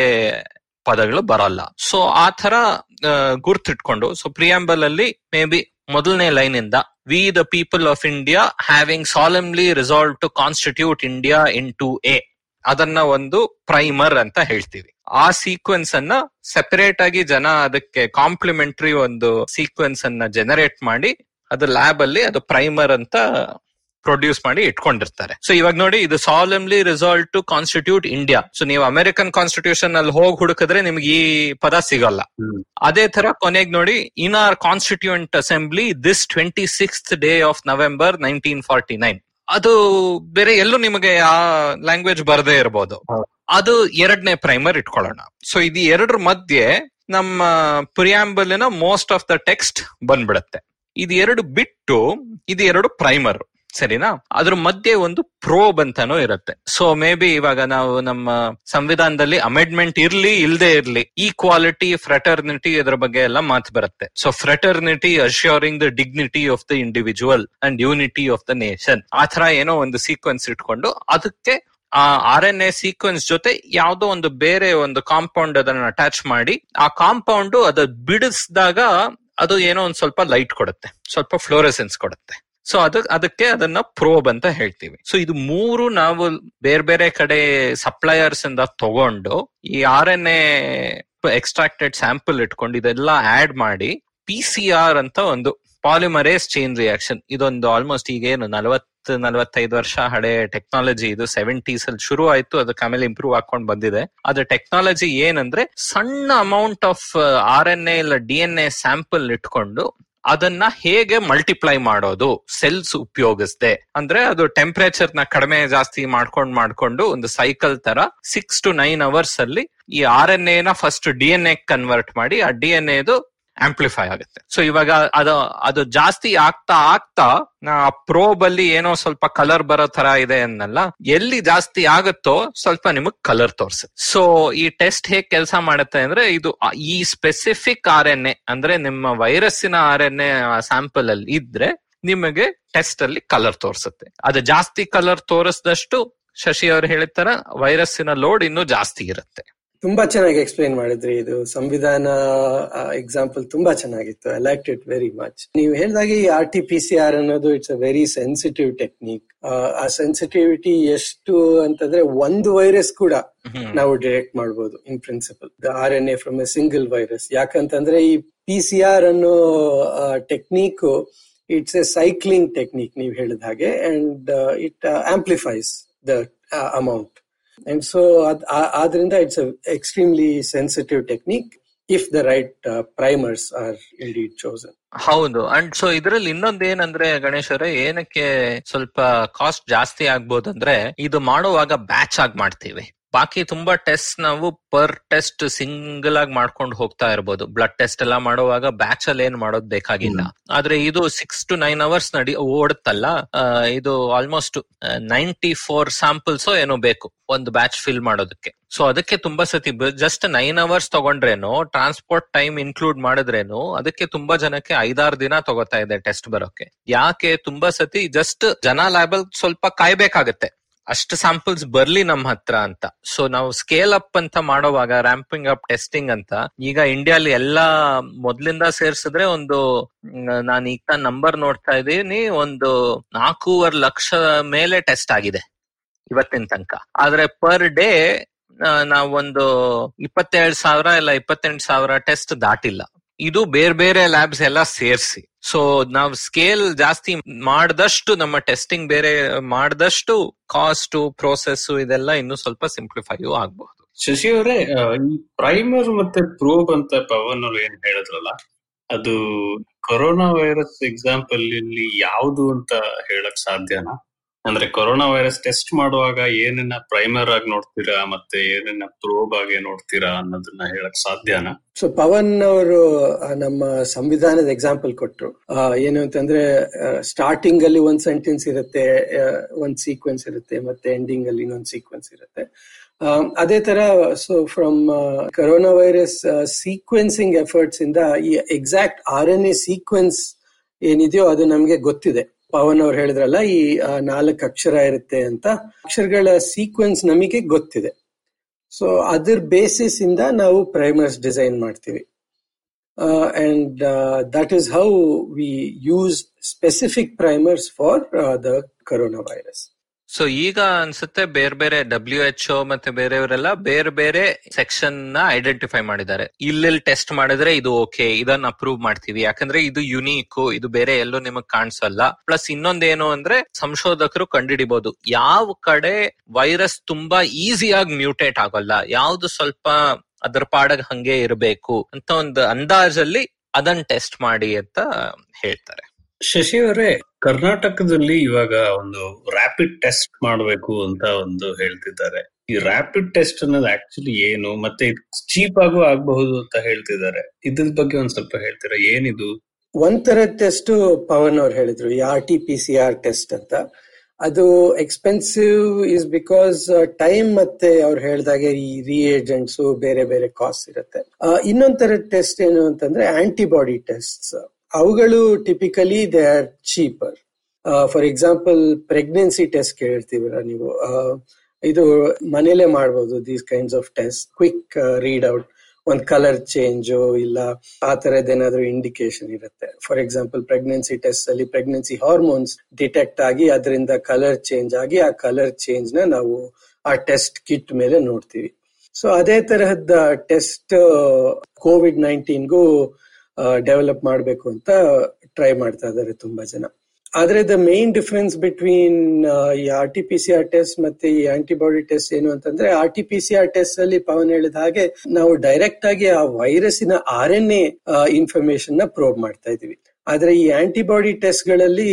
ಪದಗಳು ಬರಲ್ಲ ಸೊ ಆ ತರ ಗುರ್ತಿಟ್ಕೊಂಡು ಸೊ ಪ್ರಿಯಾಂಬಲ್ ಅಲ್ಲಿ ಮೇ ಬಿ ಮೊದಲನೇ ಲೈನ್ ಇಂದ we the people of India having solemnly resolve to constitute India into a ಅದನ್ನ ಒಂದು ಪ್ರೈಮರ್ ಅಂತ ಹೇಳ್ತೀವಿ ಆ ಸೀಕ್ವೆನ್ಸ್ ಅನ್ನ ಸೆಪರೇಟ್ ಆಗಿ ಜನ ಅದಕ್ಕೆ ಕಾಂಪ್ಲಿಮೆಂಟರಿ ಒಂದು ಸೀಕ್ವೆನ್ಸ್ ಅನ್ನ ಜನರೇಟ್ ಮಾಡಿ ಅದು ಲ್ಯಾಬ್ ಅಲ್ಲಿ ಅದು ಪ್ರೈಮರ್ ಅಂತ ಪ್ರೊಡ್ಯೂಸ್ ಮಾಡಿ ಇಟ್ಕೊಂಡಿರ್ತಾರೆ ಸೊ ಇವಾಗ ನೋಡಿ ಇದು solemnly resolve to constitute India so ನೀವು ಅಮೆರಿಕನ್ ಕಾನ್ಸ್ಟಿಟ್ಯೂಷನ್ ಅಲ್ಲಿ ಹೋಗಿ ಹುಡುಕಿದ್ರೆ ನಿಮ್ಗೆ ಈ ಪದ ಸಿಗಲ್ಲ ಅದೇ ತರ ಕೊನೆಗೆ ನೋಡಿ in our constituent assembly this twenty six day of November nineteen forty nine ಅದು ಬೇರೆ ಎಲ್ಲೂ ನಿಮಗೆ ಆ ಲ್ಯಾಂಗ್ವೇಜ್ ಬರದೇ ಇರಬಹುದು ಅದು ಎರಡನೇ ಪ್ರೈಮರ್ ಇಟ್ಕೊಳ್ಳೋಣ ಸೊ ಇದು ಎರಡರ ಮಧ್ಯೆ ನಮ್ಮ ಪ್ರಿಯಾಂಬಲಿನ ಮೋಸ್ಟ್ ಆಫ್ ದ ಟೆಕ್ಸ್ಟ್ ಬಂದ್ಬಿಡತ್ತೆ ಇದು ಎರಡು ಬಿಟ್ಟು ಇದು ಎರಡು ಪ್ರೈಮರ್ ಸರಿನಾ ಅದ್ರ ಮಧ್ಯೆ ಒಂದು ಪ್ರೋಬ್ ಅಂತಾನೂ ಇರುತ್ತೆ ಸೊ ಮೇ ಬಿ ಇವಾಗ ನಾವು ನಮ್ಮ ಸಂವಿಧಾನದಲ್ಲಿ ಅಮೆಂಡ್ಮೆಂಟ್ ಇರ್ಲಿ ಇಲ್ದೇ ಇರ್ಲಿ ಈಕ್ವಾಲಿಟಿ ಫ್ರೆಟರ್ನಿಟಿ ಇದ್ರ ಬಗ್ಗೆ ಎಲ್ಲ ಮಾತು ಬರುತ್ತೆ so fraternity assuring the dignity of the individual and unity of the nation ಆ ತರ ಏನೋ ಒಂದು ಸೀಕ್ವೆನ್ಸ್ ಇಟ್ಕೊಂಡು ಅದಕ್ಕೆ ಆ ಆರ್ ಎನ್ ಎ ಸೀಕ್ವೆನ್ಸ್ ಜೊತೆ ಯಾವ್ದೋ ಒಂದು ಬೇರೆ ಒಂದು ಕಾಂಪೌಂಡ್ ಅದನ್ನ ಅಟ್ಯಾಚ್ ಮಾಡಿ ಆ ಕಾಂಪೌಂಡ್ ಅದು ಬಿಡಿಸಿದಾಗ ಅದು ಏನೋ ಒಂದ್ ಸ್ವಲ್ಪ ಲೈಟ್ ಕೊಡುತ್ತೆ ಸ್ವಲ್ಪ ಫ್ಲೋರೆಸೆನ್ಸ್ ಕೊಡುತ್ತೆ ಸೊ ಅದ ಅದಕ್ಕೆ ಅದನ್ನ ಪ್ರೋಬ್ ಅಂತ ಹೇಳ್ತೀವಿ ಸೊ ಇದು ಮೂರು ನಾವು ಬೇರೆ ಬೇರೆ ಕಡೆ ಸಪ್ಲೈಯರ್ಸ್ ಇಂದ ತಗೊಂಡು ಈ R N A extracted sample ಇಟ್ಕೊಂಡು ಇದೆಲ್ಲ ಆಡ್ ಮಾಡಿ ಪಿ ಸಿ ಆರ್ ಅಂತ ಒಂದು ಪಾಲಿಮರೇಸ್ ಚೈನ್ ರಿಯಾಕ್ಷನ್ ಇದೊಂದು ಆಲ್ಮೋಸ್ಟ್ ಈಗೇನು ನಲವತ್ತು ನಲವತ್ತೈದು ವರ್ಷ ಹಳೆ ಟೆಕ್ನಾಲಜಿ ಇದು ಸೆವೆಂಟೀಸ್ ಅಲ್ಲಿ ಶುರು ಆಯ್ತು ಅದಕ್ಕೆ ಆಮೇಲೆ ಇಂಪ್ರೂವ್ ಹಾಕೊಂಡ್ ಬಂದಿದೆ ಅದ್ರ ಟೆಕ್ನಾಲಜಿ ಏನಂದ್ರೆ ಸಣ್ಣ amount of R N A ಇಲ್ಲ ಡಿ ಎನ್ ಎ ಸ್ಯಾಂಪಲ್ ಇಟ್ಕೊಂಡು ಅದನ್ನ ಹೇಗೆ ಮಲ್ಟಿಪ್ಲೈ ಮಾಡೋದು ಸೆಲ್ಸ್ ಉಪಯೋಗಿಸ್ದೆ ಅಂದ್ರೆ ಅದು ಟೆಂಪರೇಚರ್ ನ ಕಡಿಮೆ ಜಾಸ್ತಿ ಮಾಡ್ಕೊಂಡ್ ಮಾಡ್ಕೊಂಡು ಒಂದು ಸೈಕಲ್ ತರ ಸಿಕ್ಸ್ ಟು ನೈನ್ ಅವರ್ಸ್ ಅಲ್ಲಿ ಈ ಆರ್ ಎನ್ ಎನ first D N A convert ಮಾಡಿ ಆ ಡಿ ಎನ್ ಎದು ಆಂಪ್ಲಿಫೈ ಆಗುತ್ತೆ ಸೊ ಇವಾಗ ಅದು ಅದು ಜಾಸ್ತಿ ಆಗ್ತಾ ಆಗ್ತಾ ನಾ ಪ್ರೋಬ್ ಅಲ್ಲಿ ಏನೋ ಸ್ವಲ್ಪ ಕಲರ್ ಬರೋ ತರ ಇದೆ ಅನ್ನಲ್ಲ ಎಲ್ಲಿ ಜಾಸ್ತಿ ಆಗುತ್ತೋ ಸ್ವಲ್ಪ ನಿಮಗ್ ಕಲರ್ ತೋರ್ಸುತ್ತೆ ಸೊ ಈ ಟೆಸ್ಟ್ ಹೇಗ್ ಕೆಲಸ ಮಾಡುತ್ತೆ ಅಂದ್ರೆ ಇದು ಆ- ಈ ಸ್ಪೆಸಿಫಿಕ್ ಆರ್ ಎನ್ ಎ ಅಂದ್ರೆ ನಿಮ್ಮ ವೈರಸ್ಸಿನ ಆರ್ ಎನ್ ಎ ಸ್ಯಾಂಪಲ್ ಅಲ್ಲಿ ಇದ್ರೆ ನಿಮಗೆ ಟೆಸ್ಟ್ ಅಲ್ಲಿ ಕಲರ್ ತೋರಿಸುತ್ತೆ ಅದು ಜಾಸ್ತಿ ಕಲರ್ ತೋರಿಸಿದಷ್ಟು ಶಶಿ ಅವರು ಹೇಳಿದ ತರ ವೈರಸ್ಸಿನ ಲೋಡ್ ಇನ್ನೂ ಜಾಸ್ತಿ ಇರುತ್ತೆ ತುಂಬಾ ಚೆನ್ನಾಗಿ ಎಕ್ಸ್ಪ್ಲೈನ್ ಮಾಡಿದ್ರಿ ಇದು ಸಂವಿಧಾನ ಎಕ್ಸಾಂಪಲ್ ತುಂಬಾ ಚೆನ್ನಾಗಿತ್ತು I like it very much ನೀವು ಹೇಳಿದಾಗೆ ಈ R T P C R ಅನ್ನೋದು it's a very sensitive technique ಆ ಸೆನ್ಸಿಟಿವಿಟಿ ಎಷ್ಟು ಅಂತಂದ್ರೆ ಒಂದು ವೈರಸ್ ಕೂಡ ನಾವು ಡಿಟೆಕ್ಟ್ ಮಾಡಬಹುದು in principle the R N A from a single virus ಯಾಕಂತಂದ್ರೆ ಈ ಪಿ ಸಿ ಆರ್ ಅನ್ನೋ technique it's a cycling technique ನೀವು ಹೇಳಿದ ಹಾಗೆ and it amplifies the amount and so ಆದ್ರಿಂದ it's extremely sensitive technique if the right primers are indeed chosen ಹೌದು and so ಇದ್ರಲ್ಲಿ ಇನ್ನೊಂದ್ ಏನಂದ್ರೆ ಗಣೇಶ್ ಅವರೇ ಏನಕ್ಕೆ ಸ್ವಲ್ಪ ಕಾಸ್ಟ್ ಜಾಸ್ತಿ ಆಗ್ಬೋದು ಅಂದ್ರೆ ಇದು ಮಾಡುವಾಗ ಬ್ಯಾಚ್ ಆಗಿ ಮಾಡ್ತೀವಿ ಬಾಕಿ ತುಂಬಾ ಟೆಸ್ಟ್ ನಾವು ಪರ್ ಟೆಸ್ಟ್ ಸಿಂಗಲ್ ಆಗಿ ಮಾಡ್ಕೊಂಡು ಹೋಗ್ತಾ ಇರ್ಬೋದು ಬ್ಲಡ್ ಟೆಸ್ಟ್ ಎಲ್ಲ ಮಾಡುವಾಗ ಬ್ಯಾಚ್ ಅಲ್ಲಿ ಏನ್ ಮಾಡೋದ್ ಬೇಕಾಗಿಲ್ಲ ಆದ್ರೆ ಇದು ಸಿಕ್ಸ್ ಟು ನೈನ್ ಅವರ್ಸ್ ನಡಿ ಓಡುತ್ತಲ್ಲ ಆ, ಇದು ಆಲ್ಮೋಸ್ಟ್ ನೈಂಟಿ ಫೋರ್ ಸ್ಯಾಂಪಲ್ಸ್ ಏನೋ ಬೇಕು ಒಂದು ಬ್ಯಾಚ್ ಫಿಲ್ ಮಾಡೋದಕ್ಕೆ ಸೊ ಅದಕ್ಕೆ ತುಂಬಾ ಸತಿ ಜಸ್ಟ್ ನೈನ್ ಅವರ್ಸ್ ತಗೊಂಡ್ರೇನು ಟ್ರಾನ್ಸ್ಪೋರ್ಟ್ ಟೈಮ್ ಇನ್ಕ್ಲೂಡ್ ಮಾಡಿದ್ರೇನು ಅದಕ್ಕೆ ತುಂಬಾ ಜನಕ್ಕೆ ಐದಾರು ದಿನ ತಗೋತಾ ಇದೆ ಟೆಸ್ಟ್ ಬರೋಕೆ ಯಾಕೆ ತುಂಬಾ ಸತಿ ಜಸ್ಟ್ ಜನ ಲ್ಯಾಬಲ್ ಸ್ವಲ್ಪ ಕಾಯ್ಬೇಕಾಗತ್ತೆ ಅಷ್ಟು ಸ್ಯಾಂಪಲ್ಸ್ ಬರ್ಲಿ ನಮ್ಮ ಹತ್ರ ಅಂತ ಸೊ ನಾವು ಸ್ಕೇಲ್ ಅಪ್ ಅಂತ ಮಾಡೋವಾಗ ರ್ಯಾಂಪಿಂಗ್ ಅಪ್ ಟೆಸ್ಟಿಂಗ್ ಅಂತ ಈಗ ಇಂಡಿಯಾಲಿ ಎಲ್ಲಾ ಮೊದ್ಲಿಂದ ಸೇರ್ಸಿದ್ರೆ ಒಂದು ನಾನು ಈಗ ನಂಬರ್ ನೋಡ್ತಾ ಇದ್ದೀನಿ ಒಂದು ನಾಲ್ಕೂವರೆ ಲಕ್ಷ ಮೇಲೆ ಟೆಸ್ಟ್ ಆಗಿದೆ ಇವತ್ತಿನ ತನಕ ಆದ್ರೆ ಪರ್ ಡೇ ನಾವೊಂದು ಇಪ್ಪತ್ತೇಳು ಸಾವಿರ ಇಲ್ಲ ಇಪ್ಪತ್ತೆಂಟು ಸಾವಿರ ಟೆಸ್ಟ್ ದಾಟಿಲ್ಲ ಇದು ಬೇರೆ ಬೇರೆ ಲ್ಯಾಬ್ಸ್ ಎಲ್ಲ ಸೇರಿಸಿ ಸೊ ನಾವು ಸ್ಕೇಲ್ ಜಾಸ್ತಿ ಮಾಡಿದಷ್ಟು ನಮ್ಮ ಟೆಸ್ಟಿಂಗ್ ಬೇರೆ ಮಾಡಿದಷ್ಟು ಕಾಸ್ಟ್ ಪ್ರೋಸೆಸ್ ಇದೆಲ್ಲ ಇನ್ನು ಸ್ವಲ್ಪ ಸಿಂಪ್ಲಿಫೈಯೂ ಆಗಬಹುದು ಶಶಿ ಅವರೇ ಆ, ಈ ಪ್ರೈಮರ್ ಮತ್ತೆ ಪ್ರೋಬ್ ಅಂತ ಪವನ್ ಅವ್ರು ಏನ್ ಹೇಳಿದ್ರಲ್ಲ ಅದು ಕೊರೋನಾ ವೈರಸ್ ಎಕ್ಸಾಂಪಲ್ ಇಲ್ಲಿ ಯಾವುದು ಅಂತ ಹೇಳಕ್ ಸಾಧ್ಯನಾ ಅಂದ್ರೆ ಕೊರೋನಾ ವೈರಸ್ ಟೆಸ್ಟ್ ಮಾಡುವಾಗ ಏನನ್ನ ಪ್ರೈಮರ್ ಆಗಿ ನೋಡ್ತೀರಾ ಮತ್ತೆ ಏನನ್ನ ಪ್ರೋಬ್ ಆಗಿ ನೋಡ್ತೀರಾ ಅನ್ನೋದನ್ನ ಹೇಳಕ್ ಸಾಧ್ಯನಾ ಸೊ ಪವನ್ ಅವರು ಆ, ನಮ್ಮ ಸಂವಿಧಾನದ ಎಕ್ಸಾಂಪಲ್ ಕೊಟ್ರು ಆ, ಏನು ಅಂತಂದ್ರೆ ಸ್ಟಾರ್ಟಿಂಗ್ ಅಲ್ಲಿ ಒಂದ್ ಸೆಂಟೆನ್ಸ್ ಇರುತ್ತೆ ಆ, ಒಂದ್ ಸೀಕ್ವೆನ್ಸ್ ಇರುತ್ತೆ ಮತ್ತೆ ಎಂಡಿಂಗ್ ಅಲ್ಲಿ ಇನ್ನೊಂದ್ ಸೀಕ್ವೆನ್ಸ್ ಇರುತ್ತೆ ಆ, ಅದೇ ತರ so from corona virus sequencing efforts ಇಂದ ಈ exact R N A sequence ಏನಿದೆಯೋ ಅದು ನಮ್ಗೆ ಗೊತ್ತಿದೆ ಪವನ್ ಅವ್ರು ಹೇಳಿದ್ರಲ್ಲ ಈ ಆ, ನಾಲ್ಕು ಅಕ್ಷರ ಇರುತ್ತೆ ಅಂತ ಅಕ್ಷರಗಳ ಸೀಕ್ವೆನ್ಸ್ ನಮಗೆ ಗೊತ್ತಿದೆ ಸೊ ಅದ್ರ ಬೇಸಿಸ್ ಇಂದ ನಾವು ಪ್ರೈಮರ್ಸ್ ಡಿಸೈನ್ ಮಾಡ್ತೀವಿ and that is how we use specific primers for the corona virus so ಈಗ ಅನ್ಸುತ್ತೆ ಬೇರೆ ಬೇರೆ ಡಬ್ಲ್ಯೂ ಎಚ್ ಒ ಮತ್ತೆ ಬೇರೆಯವರೆಲ್ಲ ಬೇರೆ ಬೇರೆ ಸೆಕ್ಷನ್ ನ ಐಡೆಂಟಿಫೈ ಮಾಡಿದ್ದಾರೆ ಇಲ್ಲೆಲ್ಲಿ ಟೆಸ್ಟ್ ಮಾಡಿದ್ರೆ ಇದು ಓಕೆ ಇದನ್ನ ಅಪ್ರೂವ್ ಮಾಡ್ತೀವಿ ಯಾಕಂದ್ರೆ ಇದು ಯುನೀಕ್ ಇದು ಬೇರೆ ಎಲ್ಲೂ ನಿಮಗ್ ಕಾಣಿಸಲ್ಲ ಪ್ಲಸ್ ಇನ್ನೊಂದೇನು ಅಂದ್ರೆ ಸಂಶೋಧಕರು ಕಂಡುಹಿಡಿಬಹುದು ಯಾವ ಕಡೆ ವೈರಸ್ ತುಂಬಾ ಈಸಿಯಾಗಿ ಮ್ಯೂಟೇಟ್ ಆಗೋಲ್ಲ ಯಾವ್ದು ಸ್ವಲ್ಪ ಅದ್ರ ಪಾಡಗ್ ಹಂಗೆ ಇರಬೇಕು ಅಂತ ಒಂದು ಅಂದಾಜಲ್ಲಿ ಅದನ್ನ ಟೆಸ್ಟ್ ಮಾಡಿ ಅಂತ ಹೇಳ್ತಾರೆ ಶಶಿ ಅವರೇ ಕರ್ನಾಟಕದಲ್ಲಿ ಇವಾಗ ಒಂದು ರ್ಯಾಪಿಡ್ ಟೆಸ್ಟ್ ಮಾಡಬೇಕು ಅಂತ ಒಂದು ಹೇಳ್ತಿದ್ದಾರೆ ಈ ರ್ಯಾಪಿಡ್ ಟೆಸ್ಟ್ ಅನ್ನೋದು ಆಕ್ಚುಲಿ ಏನು ಮತ್ತೆ ಚೀಪ್ ಆಗು ಆಗಬಹುದು ಅಂತ ಹೇಳ್ತಿದ್ದಾರೆ ಇದ್ರ ಬಗ್ಗೆ ಒಂದ್ ಸ್ವಲ್ಪ ಹೇಳ್ತೀರಾ ಏನಿದು ಒಂದ್ ತರದ ಟೆಸ್ಟ್ ಪವನ್ ಅವ್ರು ಹೇಳಿದ್ರು ಈ R T P C R test ಅಂತ ಅದು ಎಕ್ಸ್ಪೆನ್ಸಿವ್ ಇಸ್ ಬಿಕಾಸ್ ಟೈಮ್ ಮತ್ತೆ ಅವ್ರು ಹೇಳ್ದಾಗೆ ಈ ರಿಏಜೆಂಟ್ಸ್ ಬೇರೆ ಬೇರೆ ಕಾಸ್ಟ್ ಇರುತ್ತೆ ಆ, ಇನ್ನೊಂದ್ ತರದ ಟೆಸ್ಟ್ ಏನು ಅಂತಂದ್ರೆ ಆಂಟಿಬಾಡಿ ಟೆಸ್ಟ್ ಅವುಗಳು typically they are cheaper for example pregnancy test ಕೇಳಿರ್ತೀವಲ್ಲ ನೀವು ಆ, ಇದು ಮನೇಲೆ ಮಾಡ್ಬೋದು these kinds of test quick read out ಒಂದ್ ಕಲರ್ ಚೇಂಜ್ ಇಲ್ಲ ಆ ತರದ್ ಏನಾದ್ರು ಇಂಡಿಕೇಶನ್ ಇರುತ್ತೆ ಫಾರ್ ಎಕ್ಸಾಂಪಲ್ ಪ್ರೆಗ್ನೆನ್ಸಿ ಟೆಸ್ಟ್ ಅಲ್ಲಿ ಪ್ರೆಗ್ನೆನ್ಸಿ ಹಾರ್ಮೋನ್ಸ್ ಡಿಟೆಕ್ಟ್ ಆಗಿ ಅದರಿಂದ ಕಲರ್ ಚೇಂಜ್ ಆಗಿ ಆ ಕಲರ್ ಚೇಂಜ್ ನ ನಾವು ಆ ಟೆಸ್ಟ್ ಕಿಟ್ ಮೇಲೆ ನೋಡ್ತೀವಿ ಸೊ ಅದೇ ತರಹದ ಟೆಸ್ಟ್ ಕೋವಿಡ್ ನೈನ್ಟೀನ್ಗೂ ಡೆವಲಪ್ ಮಾಡಬೇಕು ಅಂತ ಟ್ರೈ ಮಾಡ್ತಾ ಇದ್ದಾರೆ ತುಂಬಾ ಜನ ಆದ್ರೆ ದ ಮೇನ್ ಡಿಫರೆನ್ಸ್ ಬಿಟ್ವೀನ್ ಈ R T P C R test ಮತ್ತೆ ಈ ಆಂಟಿಬಾಡಿ ಟೆಸ್ಟ್ ಏನು ಅಂತಂದ್ರೆ R T P C R test ಅಲ್ಲಿ ಪವನ್ ಹೇಳಿದ ಹಾಗೆ ನಾವು ಡೈರೆಕ್ಟ್ ಆಗಿ ಆ ವೈರಸ್ಸಿನ ಆರ್ ಎನ್ ಎ ಇನ್ಫಾರ್ಮೇಶನ್ ನ ಪ್ರೋವ್ ಮಾಡ್ತಾ ಇದೀವಿ ಆದ್ರೆ ಈ ಆಂಟಿಬಾಡಿ ಟೆಸ್ಟ್ ಗಳಲ್ಲಿ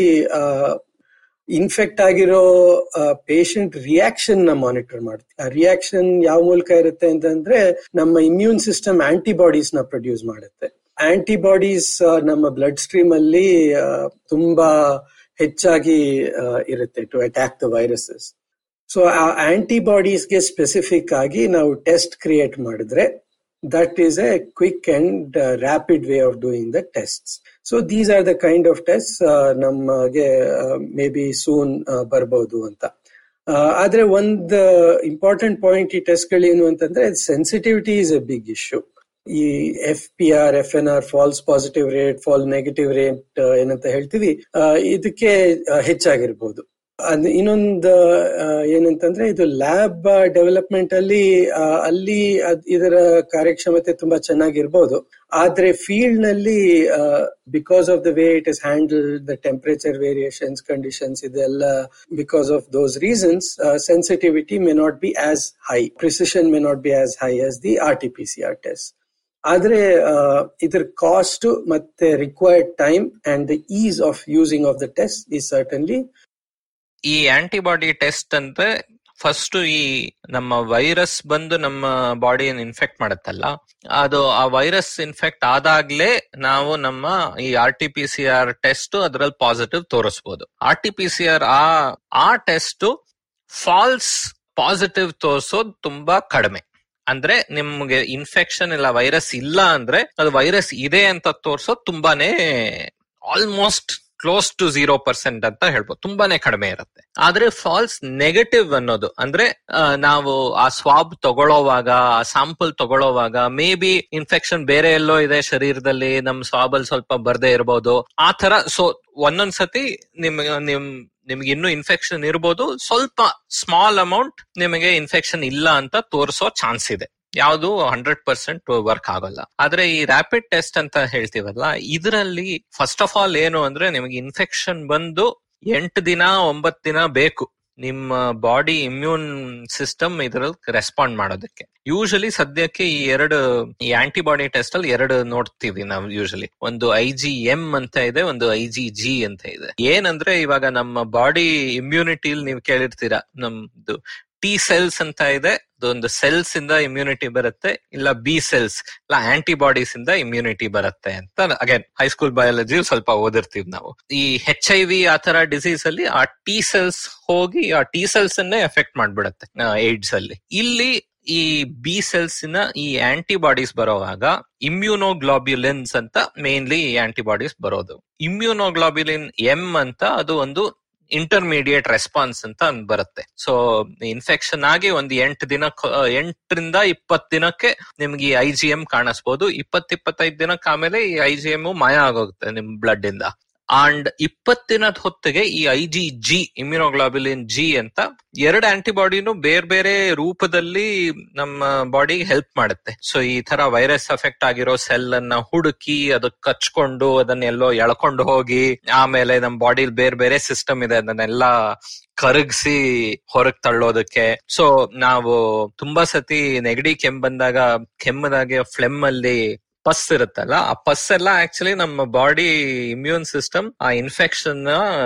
ಇನ್ಫೆಕ್ಟ್ ಆಗಿರೋ ಪೇಷಂಟ್ ರಿಯಾಕ್ಷನ್ ನ ಮಾನಿಟರ್ ಮಾಡ್ತೀವಿ ಆ ರಿಯಾಕ್ಷನ್ ಯಾವ ಮೂಲಕ ಇರುತ್ತೆ ಅಂತಂದ್ರೆ ನಮ್ಮ ಇಮ್ಯೂನ್ ಸಿಸ್ಟಮ್ ಆಂಟಿಬಾಡೀಸ್ ನ ಪ್ರೊಡ್ಯೂಸ್ ಮಾಡುತ್ತೆ ಆಂಟಿಬಾಡೀಸ್ ನಮ್ಮ ಬ್ಲಡ್ ಸ್ಟ್ರೀಮ್ ಅಲ್ಲಿ ಆ, ತುಂಬಾ ಹೆಚ್ಚಾಗಿ ಆ, ಇರುತ್ತೆ to attack the viruses so ಆ ಆಂಟಿಬಾಡೀಸ್ಗೆ ಸ್ಪೆಸಿಫಿಕ್ ಆಗಿ ನಾವು ಟೆಸ್ಟ್ ಕ್ರಿಯೇಟ್ ಮಾಡಿದ್ರೆ that is a quick and rapid way of doing the test so these are the kind of test ನಮಗೆ ಮೇ ಬಿ ಸೂನ್ ಬರ್ಬೋದು ಅಂತ ಆ, ಆದ್ರೆ ಒಂದು ಇಂಪಾರ್ಟೆಂಟ್ ಪಾಯಿಂಟ್ ಈ ಟೆಸ್ಟ್ಗಳೇನು ಅಂತಂದ್ರೆ sensitivity is a big issue ಈ F P R F N R false positive rate false negative rate ಏನಂತ ಹೇಳ್ತೀವಿ ಆ, ಇದಕ್ಕೆ ಆ, ಹೆಚ್ಚಾಗಿರ್ಬೋದು ಅದ್ ಇನ್ನೊಂದು ಆ, ಏನಂತಂದ್ರೆ ಇದು ಲ್ಯಾಬ್ ಡೆವಲಪ್ಮೆಂಟ್ ಅಲ್ಲಿ ಆ, ಅಲ್ಲಿ ಅದ್- ಇದರ ಕಾರ್ಯಕ್ಷಮತೆ ತುಂಬಾ ಚೆನ್ನಾಗಿರ್ಬೋದು ಆದ್ರೆ ಫೀಲ್ಡ್ ನಲ್ಲಿ because of the way it is handle the temperature variations conditions ಇದೆಲ್ಲ because of those reasons sensitivity may not be as high precision may not be as high as the R T P C R test ಆದ್ರೆ ಆ, ಇದ್ರ cost ಮತ್ತೆ required time and the ease of using of the test is certainly ಈ antibody test ಅಂದ್ರೆ first ಈ ನಮ್ಮ virus ಬಂದು ನಮ್ಮ ಬಾಡಿಯನ್ನು ಇನ್ಫೆಕ್ಟ್ ಮಾಡುತ್ತಲ್ಲ ಅದು ಆ ವೈರಸ್ ಇನ್ಫೆಕ್ಟ್ ಆದಾಗ್ಲೇ ನಾವು ನಮ್ಮ ಈ R T P C R test ಅದ್ರಲ್ಲಿ ಪಾಸಿಟಿವ್ ತೋರಿಸಬಹುದು R T P C R ಆ ಆ ಟೆಸ್ಟ್ ಫಾಲ್ಸ್ ಪಾಸಿಟಿವ್ ತೋರಿಸೋದು ತುಂಬಾ ಕಡಿಮೆ ಅಂದ್ರೆ ನಿಮ್ಗೆ ಇನ್ಫೆಕ್ಷನ್ ಇಲ್ಲ ವೈರಸ್ ಇಲ್ಲ ಅಂದ್ರೆ ಅದು ವೈರಸ್ ಇದೆ ಅಂತ ತೋರ್ಸೋದು ತುಂಬಾನೇ almost close to zero percent ಅಂತ ಹೇಳ್ಬೋದು ತುಂಬಾನೇ ಕಡಿಮೆ ಇರುತ್ತೆ ಆದ್ರೆ ಫಾಲ್ಸ್ ನೆಗೆಟಿವ್ ಅನ್ನೋದು ಅಂದ್ರೆ ಆ, ನಾವು ಆ ಸ್ವಾಬ್ ತಗೊಳ್ಳೋವಾಗ ಆ ಸ್ಯಾಂಪಲ್ ತಗೊಳ್ಳೋವಾಗ ಮೇ ಬಿ ಇನ್ಫೆಕ್ಷನ್ ಬೇರೆ ಎಲ್ಲೋ ಇದೆ ಶರೀರದಲ್ಲಿ ನಮ್ ಸ್ವಾಬ್ ಅಲ್ಲಿ ಸ್ವಲ್ಪ ಬರ್ದೇ ಇರಬಹುದು ಆ ತರ ಸೊ ಒಂದೊಂದ್ಸತಿ ನಿಮ್ಗೆ ನಿಮ್ ನಿಮ್ಗೆ ಇನ್ನೂ ಇನ್ಫೆಕ್ಷನ್ ಇರ್ಬೋದು ಸ್ವಲ್ಪ ಸ್ಮಾಲ್ ಅಮೌಂಟ್ ನಿಮಗೆ ಇನ್ಫೆಕ್ಷನ್ ಇಲ್ಲ ಅಂತ ತೋರಿಸೋ ಚಾನ್ಸ್ ಇದೆ ಯಾವುದು ಹಂಡ್ರೆಡ್ ಪರ್ಸೆಂಟ್ ವರ್ಕ್ ಆಗೋಲ್ಲ ಆದ್ರೆ ಈ ರ್ಯಾಪಿಡ್ ಟೆಸ್ಟ್ ಅಂತ ಹೇಳ್ತೀವಲ್ಲ ಇದರಲ್ಲಿ ಫಸ್ಟ್ ಆಫ್ ಆಲ್ ಏನು ಅಂದ್ರೆ ನಿಮಗೆ ಇನ್ಫೆಕ್ಷನ್ ಬಂದು ಎಂಟು ದಿನ ಒಂಬತ್ತು ದಿನ ಬೇಕು ನಿಮ್ಮ ಬಾಡಿ ಇಮ್ಯೂನ್ ಸಿಸ್ಟಮ್ ಇದ್ರಲ್ಲಿ ರೆಸ್ಪಾಂಡ್ ಮಾಡೋದಕ್ಕೆ ಯೂಶಲಿ ಸದ್ಯಕ್ಕೆ ಈ ಎರಡು ಈ ಆಂಟಿಬಾಡಿ ಟೆಸ್ಟ್ ಅಲ್ಲಿ ಎರಡು ನೋಡ್ತೀವಿ ನಾವು ಯೂಶಲಿ ಒಂದು ಐ ಜಿ ಎಂ ಅಂತ ಇದೆ ಒಂದು ಐ ಜಿ ಜಿ ಅಂತ ಇದೆ ಏನಂದ್ರೆ ಇವಾಗ ನಮ್ಮ ಬಾಡಿ ಇಮ್ಯುನಿಟಿ ನೀವು ಕೇಳಿರ್ತೀರಾ ನಮ್ದು ಟಿ ಸೆಲ್ಸ್ ಅಂತ ಇದೆ ಅದೊಂದು ಸೆಲ್ಸ್ ಇಂದ ಇಮ್ಯುನಿಟಿ ಬರುತ್ತೆ ಇಲ್ಲ ಬಿ ಸೆಲ್ಸ್ ಇಲ್ಲ ಆಂಟಿಬಾಡೀಸ್ ಇಂದ ಇಮ್ಯುನಿಟಿ ಬರುತ್ತೆ ಅಂತ ಅಗೇನ್ ಹೈಸ್ಕೂಲ್ ಬಯಾಲಜಿ ಸ್ವಲ್ಪ ಓದಿರ್ತೀವಿ ನಾವು ಈ ಹೆಚ್ ಐ ವಿ ಆ ತರ ಡಿಸೀಸ್ ಅಲ್ಲಿ ಆ ಟಿ ಸೆಲ್ಸ್ ಹೋಗಿ ಆ ಟಿ ಸೆಲ್ಸ್ ಅನ್ನೇ ಎಫೆಕ್ಟ್ ಮಾಡ್ಬಿಡತ್ತೆ ಏಡ್ಸ್ ಅಲ್ಲಿ ಇಲ್ಲಿ ಈ ಬಿ ಸೆಲ್ಸ್ ನ ಈ ಆಂಟಿಬಾಡೀಸ್ ಬರೋವಾಗ ಇಮ್ಯುನೋಗ್ಲಾಬ್ಯುಲಿನ್ಸ್ ಅಂತ ಮೇನ್ಲಿ ಈ ಆಂಟಿಬಾಡೀಸ್ ಬರೋದು ಇಮ್ಯುನೋಗ್ಲಾಬ್ಯುಲಿನ್ ಎಂ ಅಂತ ಅದು ಒಂದು ಇಂಟರ್ಮೀಡಿಯೇಟ್ ರೆಸ್ಪಾನ್ಸ್ ಅಂತ ಒಂದ್ ಬರುತ್ತೆ ಸೊ ಇನ್ಫೆಕ್ಷನ್ ಆಗಿ ಒಂದು ಎಂಟು ದಿನ ಎಂಟರಿಂದ ಇಪ್ಪತ್ ದಿನಕ್ಕೆ ನಿಮ್ಗೆ ಈ ಐ ಜಿ ಎಂ ಕಾಣಿಸ್ಬೋದು ಇಪ್ಪತ್ ಇಪ್ಪತ್ತೈದು ದಿನಕ್ಕೆ ಆಮೇಲೆ ಈ ಐ ಜಿ ಎಂ ಮಾಯ ಆಗೋಗುತ್ತೆ ನಿಮ್ ಬ್ಲಡ್ ಇಂದ ಅಂಡ್ ಇಪ್ಪತ್ ದಿನದ ಹೊತ್ತಿಗೆ ಈ I G G immunoglobulin G ಅಂತ ಎರಡು ಆಂಟಿಬಾಡಿನೂ ಬೇರೆ ಬೇರೆ ರೂಪದಲ್ಲಿ ನಮ್ಮ ಬಾಡಿಗೆ ಹೆಲ್ಪ್ ಮಾಡುತ್ತೆ ಸೊ ಈ ತರ ವೈರಸ್ ಅಫೆಕ್ಟ್ ಆಗಿರೋ ಸೆಲ್ ಅನ್ನ ಹುಡುಕಿ ಅದಕ್ಕೆ ಕಚ್ಕೊಂಡು ಅದನ್ನೆಲ್ಲೋ ಎಳ್ಕೊಂಡು ಹೋಗಿ ಆಮೇಲೆ ನಮ್ಮ ಬಾಡಿಲಿ ಬೇರೆ ಬೇರೆ ಸಿಸ್ಟಮ್ ಇದೆ ಅದನ್ನೆಲ್ಲ ಕರಗಿಸಿ ಹೊರಗ್ ತಳ್ಳೋದಕ್ಕೆ ಸೊ ನಾವು ತುಂಬಾ ಸತಿ ನೆಗಡಿ ಕೆಮ್ಮು ಬಂದಾಗ ಕೆಮ್ಮದಾಗೆ ಫ್ಲೆಮ್ ಅಲ್ಲಿ ಪಸ್ ಇರುತ್ತಲ್ಲ ಆ ಪಸ್ ಎಲ್ಲ ಆಕ್ಚುಲಿ ನಮ್ಮ ಬಾಡಿ ಇಮ್ಯೂನ್ ಸಿಸ್ಟಮ್ ಆ infection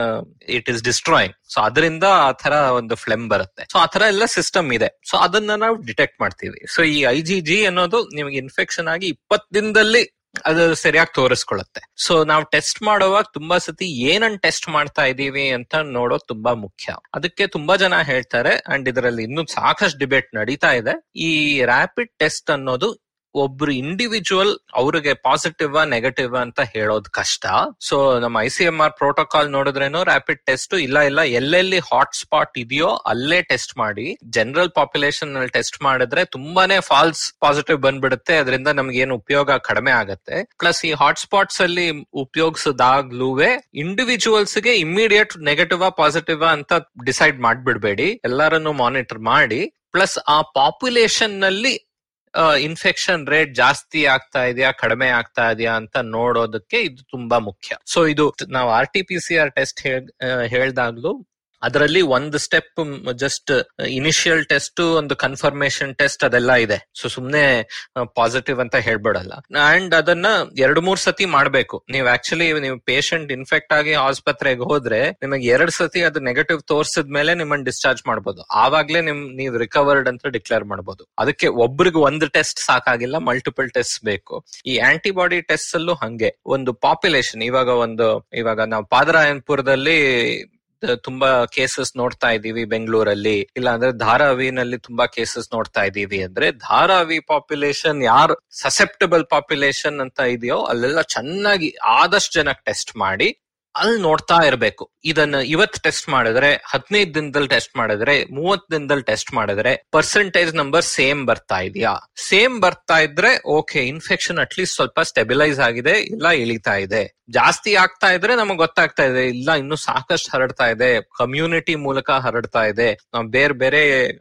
it is destroying so ಅದರಿಂದ ಆ ತರ ಒಂದು ಫ್ಲೆಮ್ ಬರುತ್ತೆ ಸೊ ಆ ತರ ಎಲ್ಲ ಸಿಸ್ಟಮ್ ಇದೆ ಸೊ ಅದನ್ನ ನಾವು ಡಿಟೆಕ್ಟ್ ಮಾಡ್ತೀವಿ ಸೊ ಈ ಐ ಜಿ ಜಿ ಅನ್ನೋದು ನಿಮಗೆ ಇನ್ಫೆಕ್ಷನ್ ಆಗಿ ಇಪ್ಪತ್ ದಿನದಲ್ಲಿ ಅದು ಸರಿಯಾಗಿ ತೋರಿಸ್ಕೊಳ್ಳುತ್ತೆ ಸೊ ನಾವು ಟೆಸ್ಟ್ ಮಾಡುವಾಗ ತುಂಬಾ ಸತಿ ಏನನ್ ಟೆಸ್ಟ್ ಮಾಡ್ತಾ ಇದೀವಿ ಅಂತ ನೋಡೋದು ತುಂಬಾ ಮುಖ್ಯ ಅದಕ್ಕೆ ತುಂಬಾ ಜನ ಹೇಳ್ತಾರೆ ಅಂಡ್ ಇದರಲ್ಲಿ ಇನ್ನೂ ಸಾಕಷ್ಟು ಡಿಬೇಟ್ ನಡೀತಾ ಇದೆ ಈ ರ್ಯಾಪಿಡ್ ಟೆಸ್ಟ್ ಅನ್ನೋದು ಒಬ್ರು ಇಂಡಿವಿಜುವಲ್ ಅವ್ರಿಗೆ ಪಾಸಿಟಿವ್ ನೆಗೆಟಿವ್ ಅಂತ ಹೇಳೋದು ಕಷ್ಟ ಸೊ ನಮ್ಮ I C M R protocol ನೋಡಿದ್ರೇನು ರ್ಯಾಪಿಡ್ ಟೆಸ್ಟ್ ಇಲ್ಲ ಇಲ್ಲ ಎಲ್ಲೆಲ್ಲಿ ಹಾಟ್ ಸ್ಪಾಟ್ ಇದೆಯೋ ಅಲ್ಲೇ ಟೆಸ್ಟ್ ಮಾಡಿ ಜನರಲ್ ಪಾಪ್ಯುಲೇಷನ್ ನಲ್ಲಿ ಟೆಸ್ಟ್ ಮಾಡಿದ್ರೆ ತುಂಬಾನೇ ಫಾಲ್ಸ್ ಪಾಸಿಟಿವ್ ಬಂದ್ಬಿಡುತ್ತೆ ಅದರಿಂದ ನಮ್ಗೆ ಏನು ಉಪಯೋಗ ಕಡಿಮೆ ಆಗುತ್ತೆ ಪ್ಲಸ್ ಈ ಹಾಟ್ ಸ್ಪಾಟ್ಸ್ ಅಲ್ಲಿ ಉಪಯೋಗಿಸದಾಗ್ಲೂವೆ ಇಂಡಿವಿಜುವಲ್ಸ್ ಗೆ ಇಮಿಡಿಯೇಟ್ ನೆಗೆಟಿವ್ ಪಾಸಿಟಿವ್ ಅಂತ ಡಿಸೈಡ್ ಮಾಡ್ಬಿಡ್ಬೇಡಿ ಎಲ್ಲರನ್ನು ಮಾನಿಟರ್ ಮಾಡಿ ಪ್ಲಸ್ ಆ ಪಾಪ್ಯುಲೇಷನ್ ನಲ್ಲಿ ಇನ್ಫೆಕ್ಷನ್ ರೇಟ್ ಜಾಸ್ತಿ ಆಗ್ತಾ ಇದೆಯಾ ಕಡಿಮೆ ಆಗ್ತಾ ಇದೆಯಾ ಅಂತ ನೋಡೋದಕ್ಕೆ ಇದು ತುಂಬಾ ಮುಖ್ಯ ಸೊ ಇದು ನಾವು R T P C R test ಹೇಳ್ದಾಗ್ಲೂ ಅದರಲ್ಲಿ ಒಂದು ಸ್ಟೆಪ್ ಜಸ್ಟ್ ಇನಿಷಿಯಲ್ ಟೆಸ್ಟ್ ಒಂದು ಕನ್ಫರ್ಮೇಶನ್ ಟೆಸ್ಟ್ ಅದೆಲ್ಲ ಇದೆ ಸೊ ಸುಮ್ನೆ ಪಾಸಿಟಿವ್ ಅಂತ ಹೇಳ್ಬಿಡಲ್ಲ ಅಂಡ್ ಅದನ್ನ ಎರಡು ಮೂರ್ ಸತಿ ಮಾಡ್ಬೇಕು ನೀವು ಆಕ್ಚುಲಿ ನೀವು ಪೇಷಂಟ್ ಇನ್ಫೆಕ್ಟ್ ಆಗಿ ಆಸ್ಪತ್ರೆಗೆ ಹೋದ್ರೆ ನಿಮಗೆ ಎರಡ್ ಸತಿ ಅದು ನೆಗೆಟಿವ್ ತೋರ್ಸಿದ ಮೇಲೆ ನಿಮ್ಮನ್ನ ಡಿಸ್ಚಾರ್ಜ್ ಮಾಡ್ಬೋದು ಆವಾಗ್ಲೇ ನಿಮ್ ನೀವು ರಿಕವರ್ಡ್ ಅಂತ ಡಿಕ್ಲೇರ್ ಮಾಡ್ಬೋದು ಅದಕ್ಕೆ ಒಬ್ರಿಗೆ ಒಂದು ಟೆಸ್ಟ್ ಸಾಕಾಗಿಲ್ಲ ಮಲ್ಟಿಪಲ್ ಟೆಸ್ಟ್ ಬೇಕು ಈ ಆಂಟಿಬಾಡಿ ಟೆಸ್ಟ್ ಅಲ್ಲೂ ಹಂಗೆ ಒಂದು ಪಾಪ್ಯುಲೇಷನ್ ಇವಾಗ ಒಂದು ಇವಾಗ ನಾವು ಪಾದರಾಯನ್ಪುರದಲ್ಲಿ ತುಂಬಾ ಕೇಸಸ್ ನೋಡ್ತಾ ಇದೀವಿ ಬೆಂಗಳೂರಲ್ಲಿ ಇಲ್ಲ ಅಂದ್ರೆ ಧಾರಾವಿನಲ್ಲಿ ತುಂಬಾ ಕೇಸಸ್ ನೋಡ್ತಾ ಇದೀವಿ ಅಂದ್ರೆ ಧಾರಾವಿ ಪಾಪ್ಯುಲೇಷನ್ ಯಾರು ಸಸೆಪ್ಟಬಲ್ ಪಾಪ್ಯುಲೇಷನ್ ಅಂತ ಇದೆಯೋ ಅಲ್ಲೆಲ್ಲ ಚೆನ್ನಾಗಿ ಆದಷ್ಟು ಜನಕ್ಕೆ ಟೆಸ್ಟ್ ಮಾಡಿ ಅಲ್ಲಿ ನೋಡ್ತಾ ಇರಬೇಕು ಇದನ್ನ ಇವತ್ ಟೆಸ್ಟ್ ಮಾಡಿದ್ರೆ ಹದಿನೈದು ದಿನದಲ್ಲಿ ಟೆಸ್ಟ್ ಮಾಡಿದ್ರೆ ಮೂವತ್ ದಿನದಲ್ಲಿ ಟೆಸ್ಟ್ ಮಾಡಿದ್ರೆ ಪರ್ಸೆಂಟೇಜ್ ನಂಬರ್ ಸೇಮ್ ಬರ್ತಾ ಇದೆಯಾ ಸೇಮ್ ಬರ್ತಾ ಇದ್ರೆ ಓಕೆ ಇನ್ಫೆಕ್ಷನ್ ಅಟ್ಲೀಸ್ಟ್ ಸ್ವಲ್ಪ ಸ್ಟೆಬಿಲೈಸ್ ಆಗಿದೆ ಇಲ್ಲ ಇಳಿತಾ ಇದೆ ಜಾಸ್ತಿ ಆಗ್ತಾ ಇದ್ರೆ ನಮಗ್ ಗೊತ್ತಾಗ್ತಾ ಇದೆ ಇಲ್ಲ ಇನ್ನು ಸಾಕಷ್ಟು ಹರಡ್ತಾ ಇದೆ ಕಮ್ಯುನಿಟಿ ಮೂಲಕ ಹರಡ್ತಾ ಇದೆ ನಾವು ಬೇರೆ ಬೇರೆ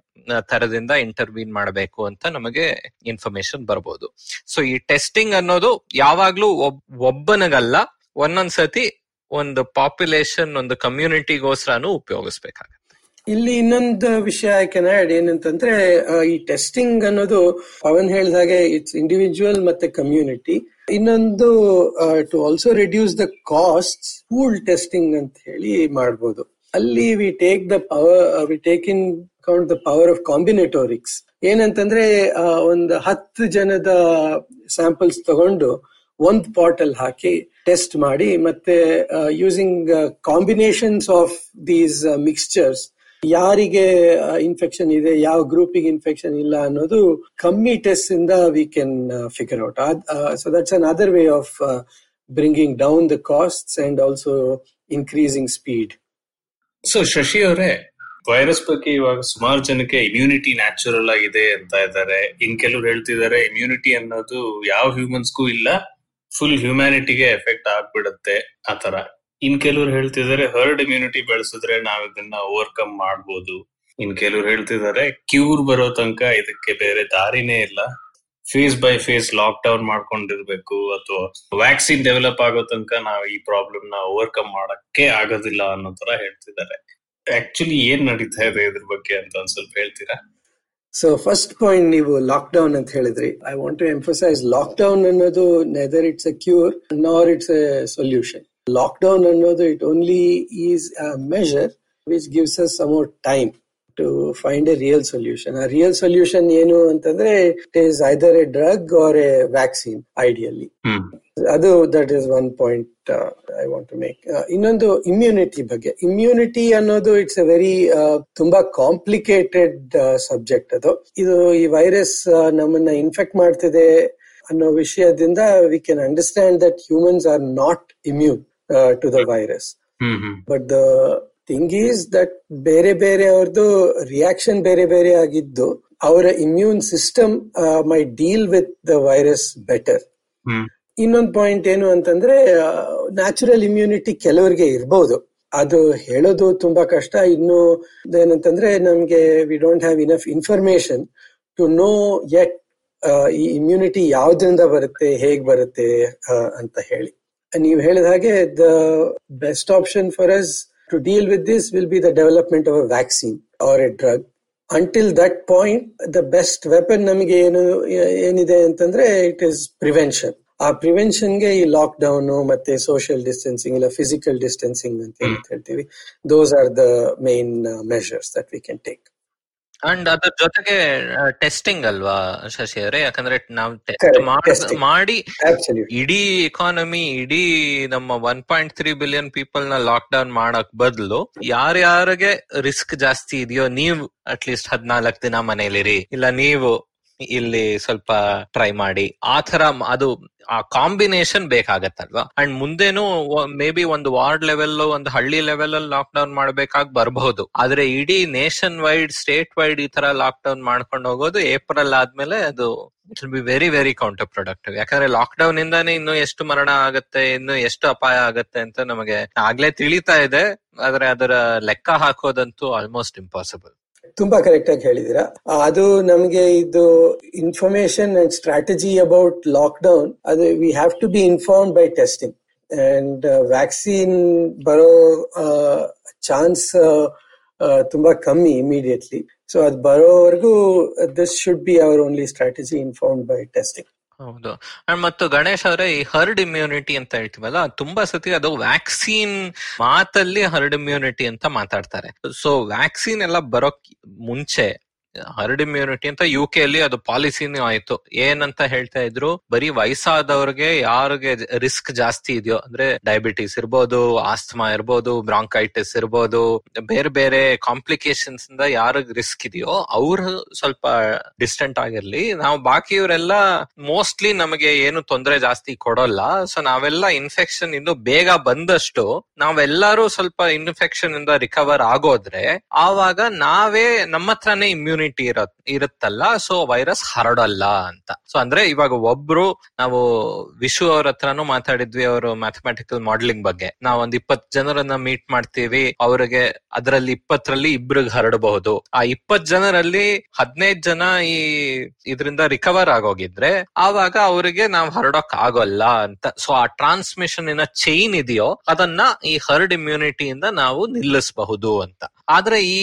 ತರದಿಂದ ಇಂಟರ್ವ್ಯೂನ್ ಮಾಡಬೇಕು ಅಂತ ನಮಗೆ ಇನ್ಫಾರ್ಮೇಶನ್ ಬರ್ಬೋದು ಸೊ ಈ ಟೆಸ್ಟಿಂಗ್ ಅನ್ನೋದು ಯಾವಾಗ್ಲೂ ಒಬ್ಬನಿಗಲ್ಲ ಒಂದೊಂದ್ಸತಿ ಒಂದು ಪಾಪ್ಯುಲೇಷನ್ ಒಂದು ಕಮ್ಯುನಿಟಿಗೋಸ್ಕರನು ಉಪಯೋಗಿಸ್ಬೇಕಾಗತ್ತೆ ಇಲ್ಲಿ ಇನ್ನೊಂದು ವಿಷಯ ಐ ಕ್ಯಾನ್ ಆಡ್ ಏನಂತಂದ್ರೆ ಈ ಟೆಸ್ಟಿಂಗ್ ಅನ್ನೋದು ಪವನ್ ಹೇಳಿದ ಹಾಗೆ ಇಟ್ಸ್ ಇಂಡಿವಿಜುವಲ್ ಮತ್ತೆ ಕಮ್ಯುನಿಟಿ ಇನ್ನೊಂದು to also reduce the cost pool testing ಅಂತ ಹೇಳಿ ಮಾಡ್ಬೋದು ಅಲ್ಲಿ we take the power we take in count the power of combinatorics ಏನಂತಂದ್ರೆ ಒಂದು ಹತ್ತು ಜನದ ಸ್ಯಾಂಪಲ್ಸ್ ತಗೊಂಡು ಒಂದ್ ಪಾಟ್ ಅಲ್ಲಿ ಹಾಕಿ ಟೆಸ್ಟ್ ಮಾಡಿ ಮತ್ತೆ using combinations of these mixtures ಯಾರಿಗೆ ಇನ್ಫೆಕ್ಷನ್ ಇದೆ ಯಾವ ಗ್ರೂಪಿಗೆ ಇನ್ಫೆಕ್ಷನ್ ಇಲ್ಲ ಅನ್ನೋದು ಕಮ್ಮಿ ಟೆಸ್ಟ್ ಇಂದ we can figure out so that's another way of bringing down the cost and also increasing speed so Shashi ಅವರೇ ವೈರಸ್ ಬಗ್ಗೆ ಇವಾಗ ಸುಮಾರು ಜನಕ್ಕೆ ಇಮ್ಯುನಿಟಿ ನ್ಯಾಚುರಲ್ ಆಗಿದೆ ಅಂತ ಇದ್ದಾರೆ ಇನ್ ಕೆಲವ್ರು ಹೇಳ್ತಿದ್ದಾರೆ ಇಮ್ಯುನಿಟಿ ಅನ್ನೋದು ಯಾವ ಹ್ಯೂಮನ್ಸ್ಗೂ ಇಲ್ಲ ಫುಲ್ ಹ್ಯುಮ್ಯಾನಿಟಿಗೆ ಎಫೆಕ್ಟ್ ಆಗ್ಬಿಡುತ್ತೆ ಆತರ ಇನ್ ಕೆಲವ್ರು ಹೇಳ್ತಿದ್ದಾರೆ ಹರ್ಡ್ ಇಮ್ಯುನಿಟಿ ಬೆಳೆಸಿದ್ರೆ ನಾವ್ ಇದನ್ನ ಓವರ್ಕಮ್ ಮಾಡ್ಬೋದು ಇನ್ ಕೆಲವ್ರು ಹೇಳ್ತಿದ್ದಾರೆ ಕ್ಯೂರ್ ಬರೋ ತನಕ ಇದಕ್ಕೆ ಬೇರೆ ದಾರಿನೇ ಇಲ್ಲ phase by phase lockdown ಮಾಡ್ಕೊಂಡಿರ್ಬೇಕು ಅಥವಾ ವ್ಯಾಕ್ಸಿನ್ ಡೆವಲಪ್ ಆಗೋ ತನಕ ನಾವು ಈ ಪ್ರಾಬ್ಲಮ್ ನ ಓವರ್ಕಮ್ ಮಾಡಕ್ಕೆ ಆಗೋದಿಲ್ಲ ಅನ್ನೋ ತರ ಹೇಳ್ತಿದ್ದಾರೆ ಆಕ್ಚುಲಿ ಏನ್ ನಡೀತಾ ಇದೆ ಇದ್ರ ಬಗ್ಗೆ ಅಂತ ಒಂದ್ ಸ್ವಲ್ಪ ಹೇಳ್ತೀರಾ ಸೊ ಫಸ್ಟ್ ಪಾಯಿಂಟ್ ನೀವು ಲಾಕ್ಡೌನ್ ಅಂತ ಹೇಳಿದ್ರಿ I want to emphasise lockdown ಅನ್ನೋದು neither it's a cure nor it's a solution lockdown ಅನ್ನೋದು it only is a measure which gives us some more time to find a real solution ಆ real solution ಏನು ಅಂತಂದ್ರೆ it is either a drug or a vaccine ideally hmm ಅದು that is one point I want to make ಇನ್ನೊಂದು immunity ಬಗ್ಗೆ immunity ಅನ್ನೋದು it's a very ತುಂಬಾ complicated subject ಅದು ಇದು ಈ ವೈರಸ್ ನಮ್ಮನ್ನ ಇನ್ಫೆಕ್ಟ್ ಮಾಡ್ತಿದೆ ಅನ್ನೋ ವಿಷಯದಿಂದ we can understand that humans are not immune to the virus hmm hmm but the thing is that ಬೇರೆ ಬೇರೆ ಅವ್ರದ್ದು ರಿಯಾಕ್ಷನ್ ಬೇರೆ ಬೇರೆ ಆಗಿದ್ದು ಅವರ immune system may deal with the virus better hmm ಇನ್ನೊಂದು ಪಾಯಿಂಟ್ ಏನು ಅಂತಂದ್ರೆ ನ್ಯಾಚುರಲ್ ಇಮ್ಯುನಿಟಿ ಕೆಲವರಿಗೆ ಇರಬಹುದು ಅದು ಹೇಳೋದು ತುಂಬಾ ಕಷ್ಟ ಇನ್ನು ಏನಂತಂದ್ರೆ ನಮ್ಗೆ we don't have enough information to know yet ಈ ಇಮ್ಯುನಿಟಿ ಯಾವ್ದ್ರಿಂದ ಬರುತ್ತೆ ಹೇಗ್ ಬರುತ್ತೆ ಆ, ಅಂತ ಹೇಳಿ ನೀವು ಹೇಳಿದ ಹಾಗೆ the best option for us to deal with this will be the development of a vaccine or a drug until that point the best weapon ನಮಗೆ ಏನು ಏನಿದೆ ಅಂತಂದ್ರೆ ಇಟ್ ಇಸ್ ಪ್ರಿವೆನ್ಷನ್ ಆ ಪ್ರಿವೆನ್ಷನ್ಗೆ ಈ ಲಾಕ್ ಡೌನ್ ಮತ್ತೆ ಸೋಷಿಯಲ್ ಡಿಸ್ಟೆನ್ಸಿಂಗ್ ಇಲ್ಲ physical distancing ಅಂತ ಏನಂತ ಹೇಳ್ತೀವಿ those are the main measures that we can take and ಅದ್ರ ಜೊತೆಗೆ ಟೆಸ್ಟಿಂಗ್ ಅಲ್ವಾ ಶಶಿ ಅವರೇ ಯಾಕಂದ್ರೆ ನಾವು ಟೆಸ್ಟ್ Correct, testing. ಮಾಡಿ ಆಬ್ಸಲ್ಯೂಟ್ ಇಡೀ ಎಕಾನಮಿ ಇಡೀ ನಮ್ಮ one point three billion people ನ ಲಾಕ್ ಡೌನ್ ಮಾಡಕ್ ಬದಲು ಯಾರ್ಯಾರಿಗೆ ರಿಸ್ಕ್ ಜಾಸ್ತಿ ಇದೆಯೋ ನೀವು ಅಟ್ಲೀಸ್ಟ್ ಹದ್ನಾಲ್ಕು ದಿನ ಮನೇಲಿರಿ ಇಲ್ಲ ನೀವು ಇಲ್ಲಿ ಸ್ವಲ್ಪ ಟ್ರೈ ಮಾಡಿ ಆ ತರ ಮ- ಅದು ಆ ಕಾಂಬಿನೇಷನ್ ಬೇಕಾಗತ್ತಲ್ವಾ ಅಂಡ್ ಮುಂದೇನು ಮೇ ಬಿ ಒಂದು ವಾರ್ಡ್ ಲೆವೆಲ್ ಒಂದು ಹಳ್ಳಿ ಲೆವೆಲ್ ಅಲ್ಲಿ ಲಾಕ್ ಡೌನ್ ಮಾಡ್ಬೇಕಾಗಿ ಬರಬಹುದು ಆದ್ರೆ ಇಡೀ ನೇಷನ್ ವೈಡ್ ಸ್ಟೇಟ್ ವೈಡ್ ಈ ತರ ಲಾಕ್ ಡೌನ್ ಮಾಡ್ಕೊಂಡು ಹೋಗೋದು ಏಪ್ರಿಲ್ ಆದ್ಮೇಲೆ ಅದು it will be very very counter productive ಯಾಕಂದ್ರೆ ಲಾಕ್ ಡೌನ್ ಇಂದಾನೆ ಇನ್ನು ಎಷ್ಟು ಮರಣ ಆಗತ್ತೆ ಇನ್ನು ಎಷ್ಟು ಅಪಾಯ ಆಗತ್ತೆ ಅಂತ ನಮಗೆ ಆಗ್ಲೇ ತಿಳಿತಾ ಇದೆ ಆದ್ರೆ ಅದರ ಲೆಕ್ಕ ಹಾಕೋದಂತೂ ಆಲ್ಮೋಸ್ಟ್ ಇಂಪಾಸಿಬಲ್ ತುಂಬಾ ಕರೆಕ್ಟ್ ಆಗಿ ಹೇಳಿದೀರಾ ಅದು ನಮಗೆ ಇದು information and strategy about lockdown ಅದು we have to be inform by testing and vaccine ಬರೋ ಚಾನ್ಸ್ ತುಂಬಾ ಕಮ್ಮಿ ಇಮಿಡಿಯೇಟ್ಲಿ ಸೊ ಅದು ಬರೋವರೆಗೂ this should be our only strategy inform by testing ಹೌದು ಅಂಡ್ ಮತ್ತು ಗಣೇಶ್ ಅವರೇ ಈ ಹರ್ಡ್ ಇಮ್ಯುನಿಟಿ ಅಂತ ಹೇಳ್ತೀವಲ್ಲ ತುಂಬಾ ಸತಿ ಅದು ವ್ಯಾಕ್ಸಿನ್ ಮಾತಲ್ಲಿ ಹರ್ಡ್ ಇಮ್ಯುನಿಟಿ ಅಂತ ಮಾತಾಡ್ತಾರೆ ಸೊ ವ್ಯಾಕ್ಸಿನ್ ಎಲ್ಲ ಬರೋಕ್ ಮುಂಚೆ ಹರ್ಡ್ ಇಮ್ಯುನಿಟಿ ಅಂತ ಯು ಕೆ ಅಲ್ಲಿ ಅದು ಪಾಲಿಸಿನೂ ಆಯ್ತು ಏನಂತ ಹೇಳ್ತಾ ಇದ್ರು ಬರೀ ವಯಸ್ಸಾದವ್ರಿಗೆ ಯಾರಿಗೆ ರಿಸ್ಕ್ ಜಾಸ್ತಿ ಇದೆಯೋ ಅಂದ್ರೆ ಡಯಾಬಿಟಿಸ್ ಇರ್ಬೋದು ಆಸ್ತಮಾ ಇರ್ಬೋದು ಬ್ರಾಂಕೈಟಿಸ್ ಇರ್ಬೋದು ಬೇರೆ ಬೇರೆ ಕಾಂಪ್ಲಿಕೇಶನ್ಸ್ ಇಂದ ಯಾರಿಗ್ ರಿಸ್ಕ್ ಇದೆಯೋ ಅವ್ರು ಸ್ವಲ್ಪ ಡಿಸ್ಟೆಂಟ್ ಆಗಿರ್ಲಿ ನಾವು ಬಾಕಿಯವರೆಲ್ಲ ಮೋಸ್ಟ್ಲಿ ನಮಗೆ ಏನು ತೊಂದರೆ ಜಾಸ್ತಿ ಕೊಡೋಲ್ಲ ಸೊ ನಾವೆಲ್ಲ ಇನ್ಫೆಕ್ಷನ್ ಇನ್ನು ಬೇಗ ಬಂದಷ್ಟು ನಾವೆಲ್ಲರೂ ಸ್ವಲ್ಪ ಇನ್ಫೆಕ್ಷನ್ ಇಂದ ರಿಕವರ್ ಆಗೋದ್ರೆ ಆವಾಗ ನಾವೇ ನಮ್ಮ ಹತ್ರನೇ ಇಮ್ಯುನಿಟಿ ಇರತ್ ಇರುತ್ತಲ್ಲ ಸೊ ವೈರಸ್ ಹರಡಲ್ಲ ಅಂತ ಸೊ ಅಂದ್ರೆ ಇವಾಗ ಒಬ್ರು ನಾವು ವಿಶು ಅವ್ರ ಹತ್ರನೂ ಮಾತಾಡಿದ್ವಿ ಅವರು ಮ್ಯಾಥಮೆಟಿಕಲ್ ಮಾಡೆಲಿಂಗ್ ಬಗ್ಗೆ ನಾವ್ ಒಂದ್ ಇಪ್ಪತ್ ಜನರನ್ನ ಮೀಟ್ ಮಾಡ್ತೀವಿ ಅವ್ರಿಗೆ ಅದರಲ್ಲಿ ಇಪ್ಪತ್ತರಲ್ಲಿ ಇಬ್ರಿಗೆ ಹರಡಬಹುದು ಆ ಇಪ್ಪತ್ ಜನರಲ್ಲಿ ಹದಿನೈದು ಜನ ಈ ಇದರಿಂದ ರಿಕವರ್ ಆಗೋಗಿದ್ರೆ ಆವಾಗ ಅವರಿಗೆ ನಾವ್ ಹರಡೋಕ್ ಆಗೋಲ್ಲ ಅಂತ ಸೊ ಆ ಟ್ರಾನ್ಸ್ಮಿಷನ್ ಇನ ಚೈನ್ ಇದೆಯೋ ಅದನ್ನ ಈ ಹರ್ಡ್ ಇಮ್ಯುನಿಟಿಯಿಂದ ನಾವು ನಿಲ್ಲಿಸಬಹುದು ಅಂತ ಆದ್ರೆ ಈ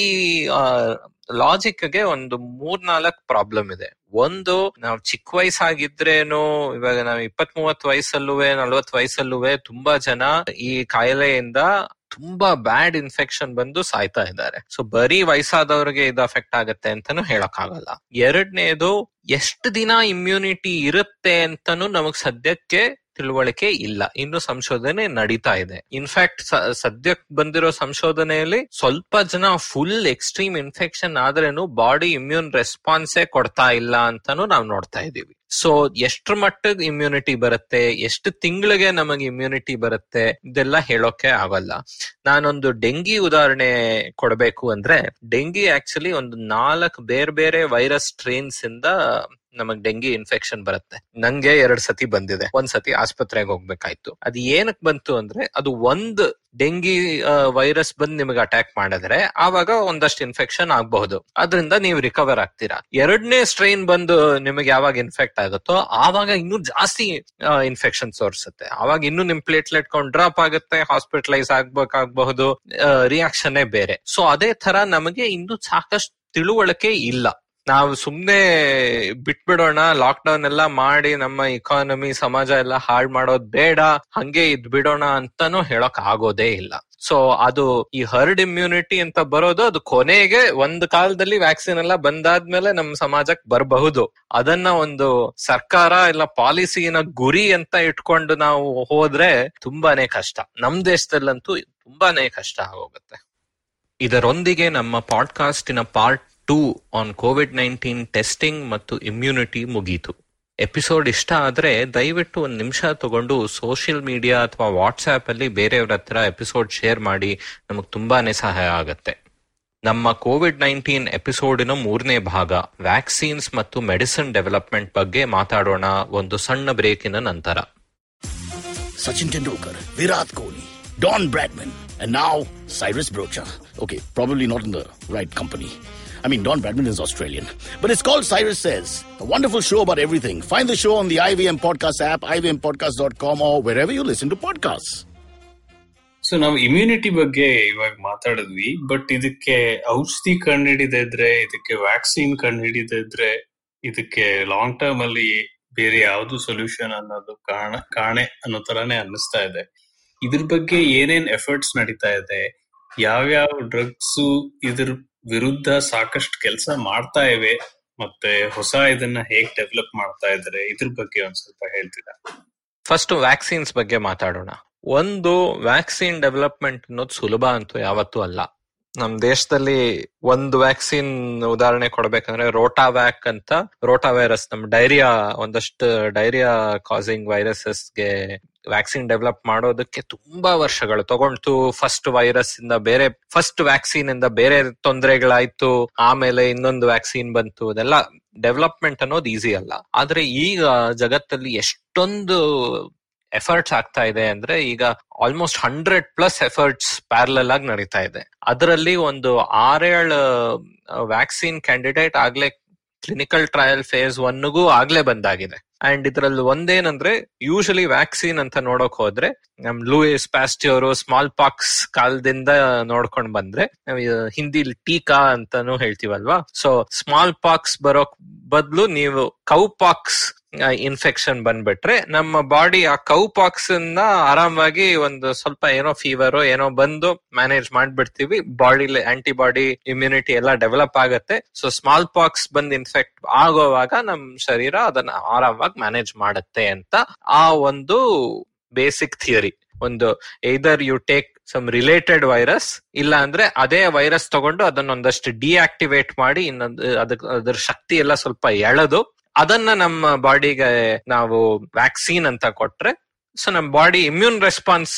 ಲಾಜಿಕ್ ಗೆ ಒಂದು ಮೂರ್ನಾಲ್ಕು ಪ್ರಾಬ್ಲಮ್ ಇದೆ ಒಂದು ನಾವು ಚಿಕ್ಕ ವಯಸ್ಸಾಗಿದ್ರೇನು ಇವಾಗ ನಾವು ಇಪ್ಪತ್ ಮೂವತ್ ವಯಸ್ಸಲ್ಲುವೆ ನಲ್ವತ್ ವಯಸ್ಸಲ್ಲುವೆ ತುಂಬಾ ಜನ ಈ ಕಾಯಿಲೆಯಿಂದ ತುಂಬಾ ಬ್ಯಾಡ್ ಇನ್ಫೆಕ್ಷನ್ ಬಂದು ಸಾಯ್ತಾ ಇದ್ದಾರೆ ಸೊ ಬರೀ ವಯಸ್ಸಾದವ್ರಿಗೆ ಇದು ಅಫೆಕ್ಟ್ ಆಗತ್ತೆ ಅಂತಾನು ಹೇಳಕ್ ಆಗಲ್ಲ ಎರಡನೇದು ಎಷ್ಟು ದಿನ ಇಮ್ಯುನಿಟಿ ಇರುತ್ತೆ ಅಂತಾನು ನಮಗ್ ಸದ್ಯಕ್ಕೆ ತಿಳುವಳಿಕೆ ಇಲ್ಲ ಇನ್ನು ಸಂಶೋಧನೆ ನಡೀತಾ ಇದೆ ಇನ್ಫ್ಯಾಕ್ಟ್ ಸದ್ಯಕ್ಕೆ ಬಂದಿರೋ ಸಂಶೋಧನೆಯಲ್ಲಿ ಸ್ವಲ್ಪ ಜನ ಫುಲ್ ಎಕ್ಸ್ಟ್ರೀಮ್ ಇನ್ಫೆಕ್ಷನ್ ಆದ್ರೇನು ಬಾಡಿ ಇಮ್ಯೂನ್ ರೆಸ್ಪಾನ್ಸೇ ಕೊಡ್ತಾ ಇಲ್ಲ ಅಂತಾನು ನಾವು ನೋಡ್ತಾ ಇದೀವಿ ಸೊ ಎಷ್ಟ್ರ ಮಟ್ಟಿಗೆ ಇಮ್ಯುನಿಟಿ ಬರುತ್ತೆ ಎಷ್ಟು ತಿಂಗಳಿಗೆ ನಮಗೆ ಇಮ್ಯುನಿಟಿ ಬರುತ್ತೆ ಇದೆಲ್ಲ ಹೇಳೋಕೆ ಆಗಲ್ಲ ನಾನೊಂದು ಡೆಂಗಿ ಉದಾಹರಣೆ ಕೊಡಬೇಕು ಅಂದ್ರೆ ಡೆಂಗಿ ಆಕ್ಚುಲಿ ಒಂದು ನಾಲ್ಕು ಬೇರೆ ಬೇರೆ ವೈರಸ್ ಸ್ಟ್ರೇನ್ಸ್ ಇಂದ ನಮಗ್ ಡೆಂಗಿ ಇನ್ಫೆಕ್ಷನ್ ಬರುತ್ತೆ ನಂಗೆ ಎರಡ್ ಸತಿ ಬಂದಿದೆ ಒಂದ್ ಸತಿ ಆಸ್ಪತ್ರೆಗೆ ಹೋಗ್ಬೇಕಾಯ್ತು ಅದು ಏನಕ್ ಬಂತು ಅಂದ್ರೆ ಅದು ಒಂದ್ ಡೆಂಗಿ ವೈರಸ್ ಬಂದ್ ನಿಮಗೆ ಅಟ್ಯಾಕ್ ಮಾಡಿದ್ರೆ ಆವಾಗ ಒಂದಷ್ಟು ಇನ್ಫೆಕ್ಷನ್ ಆಗಬಹುದು ಅದರಿಂದ ನೀವು ರಿಕವರ್ ಆಗ್ತೀರಾ ಎರಡನೇ ಸ್ಟ್ರೈನ್ ಬಂದು ನಿಮಗೆ ಯಾವಾಗ ಇನ್ಫೆಕ್ಟ್ ಆಗುತ್ತೋ ಆವಾಗ ಇನ್ನೂ ಜಾಸ್ತಿ ಇನ್ಫೆಕ್ಷನ್ ತೋರಿಸುತ್ತೆ ಆವಾಗ ಇನ್ನೂ ನಿಮ್ ಪ್ಲೇಟ್ಲೆಟ್ ಕೌಂಟ್ ಡ್ರಾಪ್ ಆಗುತ್ತೆ ಹಾಸ್ಪಿಟಲೈಸ್ ಆಗ್ಬೇಕಾಗಬಹುದು ರಿಯಾಕ್ಷನ್ ಬೇರೆ ಸೊ ಅದೇ ತರ ನಮಗೆ ಇನ್ನೂ ಸಾಕಷ್ಟು ತಿಳುವಳಿಕೆ ಇಲ್ಲ ನಾವು ಸುಮ್ನೆ ಬಿಟ್ಬಿಡೋಣ ಲಾಕ್ ಡೌನ್ ಎಲ್ಲ ಮಾಡಿ ನಮ್ಮ ಇಕಾನಮಿ ಸಮಾಜ ಎಲ್ಲ ಹಾಳ್ ಮಾಡೋದ್ ಬೇಡ ಹಂಗೆ ಇದ್ ಬಿಡೋಣ ಅಂತಾನು ಹೇಳಕ್ ಆಗೋದೇ ಇಲ್ಲ ಸೊ ಅದು ಈ ಹರ್ಡ್ ಇಮ್ಯುನಿಟಿ ಅಂತ ಬರೋದು ಅದು ಕೊನೆಗೆ ಒಂದು ಕಾಲದಲ್ಲಿ ವ್ಯಾಕ್ಸಿನ್ ಎಲ್ಲ ಬಂದಾದ್ಮೇಲೆ ನಮ್ಮ ಸಮಾಜಕ್ಕೆ ಬರಬಹುದು ಅದನ್ನ ಒಂದು ಸರ್ಕಾರ ಇಲ್ಲ ಪಾಲಿಸಿನ ಗುರಿ ಅಂತ ಇಟ್ಕೊಂಡು ನಾವು ಹೋದ್ರೆ ತುಂಬಾನೇ ಕಷ್ಟ ನಮ್ ದೇಶದಲ್ಲಂತೂ ತುಂಬಾನೇ ಕಷ್ಟ ಆಗೋಗುತ್ತೆ ಇದರೊಂದಿಗೆ ನಮ್ಮ ಪಾಡ್ಕಾಸ್ಟಿನ part two on covid nineteen testing ಮತ್ತು ಇಮ್ಯುನಿಟಿ ಮುಗೀತು ಎಪಿಸೋಡ್ ಇಷ್ಟ ಆದ್ರೆ ದಯವಿಟ್ಟು ಒಂದು ನಿಮಿಷ ತಗೊಂಡು ಸೋಷಿಯಲ್ ಮೀಡಿಯಾ ಅಥವಾ ವಾಟ್ಸ್ಆಪ್ ಅಲ್ಲಿ ಬೇರೆಯವ್ರ ಹತ್ರ ಎಪಿಸೋಡ್ ಶೇರ್ ಮಾಡಿ ನಮಗ್ ತುಂಬಾನೇ ಸಹಾಯ ಆಗತ್ತೆ ನಮ್ಮ ಕೋವಿಡ್ ನೈನ್ಟೀನ್ ಎಪಿಸೋಡಿನ ಮೂರನೇ ಭಾಗ ವ್ಯಾಕ್ಸಿನ್ಸ್ ಮತ್ತು ಮೆಡಿಸಿನ್ ಡೆವಲಪ್ಮೆಂಟ್ ಬಗ್ಗೆ ಮಾತಾಡೋಣ ಒಂದು ಸಣ್ಣ ಬ್ರೇಕಿನ ನಂತರ Sachin Tendulkar, Virat Kohli, Don Bradman, and now Cyrus Brocha. Okay, probably not in the right company. I mean, Don Bradman is Australian. But it's called Cyrus Says, a wonderful show about everything. Find the show on the IVM Podcast app, ivmpodcast.com, or wherever you listen to podcasts. So ನಾವು immunity ಬಗ್ಗೆ ಇವಾಗ ಮಾತಾಡಿದ್ವಿ but ಇದಕ್ಕೆ ಔಷಧಿ ಕಂಡುಹಿಡಿದಿದ್ರೆ ಇದಕ್ಕೆ vaccine ಕಂಡುಹಿಡಿದಿದ್ರೆ ಇದಕ್ಕೆ long term ಅಲ್ಲಿ ಬೇರೆ ಯಾವ್ದು ಸೊಲ್ಯೂಷನ್ ಅನ್ನೋದು ಕಾಣ ಕಾಣೆ ಅನ್ನೋ ತರಾನೇ ಅನ್ನಿಸ್ತಾ ಇದೆ ಇದ್ರ ಬಗ್ಗೆ ಏನೇನ್ ಎಫರ್ಟ್ಸ್ ನಡೀತಾ ಇದೆ ಯಾವ್ಯಾವ ಡ್ರಗ್ಸ್ ಇದ್ರ ವಿರುದ್ಧ ಸಾಕಷ್ಟು ಕೆಲಸ ಮಾಡ್ತಾ ಇವೆ ಮತ್ತೆ ಹೊಸ ಇದನ್ನ ಹೇಗ್ ಡೆವಲಪ್ ಮಾಡ್ತಾ ಇದ್ದಾರೆ ಇದ್ರ ಬಗ್ಗೆ ಒಂದ್ ಸ್ವಲ್ಪ ಹೇಳ್ತೀರಾ ಫಸ್ಟ್ ವ್ಯಾಕ್ಸಿನ್ಸ್ ಬಗ್ಗೆ ಮಾತಾಡೋಣ ಒಂದು ವ್ಯಾಕ್ಸಿನ್ ಡೆವಲಪ್ಮೆಂಟ್ ಅನ್ನೋದು ಸುಲಭ ಅಂತೂ ಯಾವತ್ತೂ ಅಲ್ಲ ನಮ್ ದೇಶದಲ್ಲಿ ಒಂದು ವ್ಯಾಕ್ಸಿನ್ ಉದಾಹರಣೆ ಕೊಡ್ಬೇಕಂದ್ರೆ ರೋಟಾವ್ಯಾಕ್ ಅಂತ ರೋಟಾ ವೈರಸ್ ನಮ್ ಡೈರಿಯಾ ಒಂದಷ್ಟು ಡೈರಿಯಾ ಕಾಸಿಂಗ್ ವೈರಸಸ್ಗೆ ವ್ಯಾಕ್ಸಿನ್ ಡೆವಲಪ್ ಮಾಡೋದಕ್ಕೆ ತುಂಬಾ ವರ್ಷಗಳು ತಗೊಂಡ್ತು ಫಸ್ಟ್ ವೈರಸ್ ಇಂದ ಬೇರೆ ಫಸ್ಟ್ ವ್ಯಾಕ್ಸಿನ್ ಇಂದ ಬೇರೆ ತೊಂದರೆಗಳಾಯ್ತು ಆಮೇಲೆ ಇನ್ನೊಂದು ವ್ಯಾಕ್ಸಿನ್ ಬಂತು ಅದೆಲ್ಲ ಡೆವಲಪ್ಮೆಂಟ್ ಅನ್ನೋದು ಈಸಿ ಅಲ್ಲ ಆದ್ರೆ ಈಗ ಜಗತ್ತಲ್ಲಿ ಎಷ್ಟೊಂದು ಎಫರ್ಟ್ಸ್ ಆಗ್ತಾ ಇದೆ ಅಂದ್ರೆ ಈಗ almost hundred plus efforts parallel ಆಗಿ ನಡೀತಾ ಇದೆ ಅದರಲ್ಲಿ ಒಂದು ಆರೇಳು ವ್ಯಾಕ್ಸಿನ್ ಕ್ಯಾಂಡಿಡೇಟ್ ಆಗ್ಲೇ ಕ್ಲಿನಿಕಲ್ ಟ್ರಯಲ್ ಫೇಸ್ ಒನ್ಗೂ ಆಗ್ಲೇ ಬಂದಾಗಿದೆ ಅಂಡ್ ಇದ್ರಲ್ಲಿ ಒಂದೇನಂದ್ರೆ ಯೂಶಲಿ ವ್ಯಾಕ್ಸಿನ್ ಅಂತ ನೋಡಕ್ ಹೋದ್ರೆ ನಮ್ ಲೂಯಿಸ್ ಪ್ಯಾಸ್ಟಿಯವರು ಸ್ಮಾಲ್ ಪಾಕ್ಸ್ ಕಾಲದಿಂದ ನೋಡ್ಕೊಂಡ್ ಬಂದ್ರೆ ನಾವ್ ಇದು ಹಿಂದಿಲಿ ಟೀಕಾ ಅಂತಾನು ಹೇಳ್ತೀವಲ್ವಾ ಸೊ ಸ್ಮಾಲ್ ಪಾಕ್ಸ್ ಬರೋಕ್ ಬದಲು ನೀವು ಕೌ ಪಾಕ್ಸ್ ಇನ್ಫೆಕ್ಷನ್ ಬಂದ್ಬಿಟ್ರೆ ನಮ್ಮ ಬಾಡಿ ಆ ಕೌ ಪಾಕ್ಸ್ ನ ಆರಾಮಾಗಿ ಒಂದು ಸ್ವಲ್ಪ ಏನೋ ಫೀವರ್ ಏನೋ ಬಂದು ಮ್ಯಾನೇಜ್ ಮಾಡ್ಬಿಡ್ತೀವಿ ಬಾಡಿಲಿ ಆಂಟಿಬಾಡಿ ಇಮ್ಯುನಿಟಿ ಎಲ್ಲ ಡೆವಲಪ್ ಆಗತ್ತೆ ಸೊ ಸ್ಮಾಲ್ ಪಾಕ್ಸ್ ಬಂದ್ ಇನ್ಫೆಕ್ಟ್ ಆಗೋವಾಗ ನಮ್ ಶರೀರ ಅದನ್ನ ಆರಾಮಾಗಿ ಮ್ಯಾನೇಜ್ ಮಾಡತ್ತೆ ಅಂತ ಆ ಒಂದು ಬೇಸಿಕ್ ಥಿಯರಿ ಒಂದು either you take some related virus ಇಲ್ಲ ಅಂದ್ರೆ ಅದೇ ವೈರಸ್ ತಗೊಂಡು ಅದನ್ನೊಂದಷ್ಟು ಡಿಆಕ್ಟಿವೇಟ್ ಮಾಡಿ ಇನ್ನೊಂದು ಅದಕ್ಕೆ ಅದ್ರ ಶಕ್ತಿ ಎಲ್ಲ ಸ್ವಲ್ಪ ಎಳೆದು ಅದನ್ನ ನಮ್ಮ ಬಾಡಿಗೆ ನಾವು ವ್ಯಾಕ್ಸಿನ್ ಅಂತ ಕೊಟ್ರೆ ಸೊ ನಮ್ಮ ಬಾಡಿ ಇಮ್ಯೂನ್ ರೆಸ್ಪಾನ್ಸ್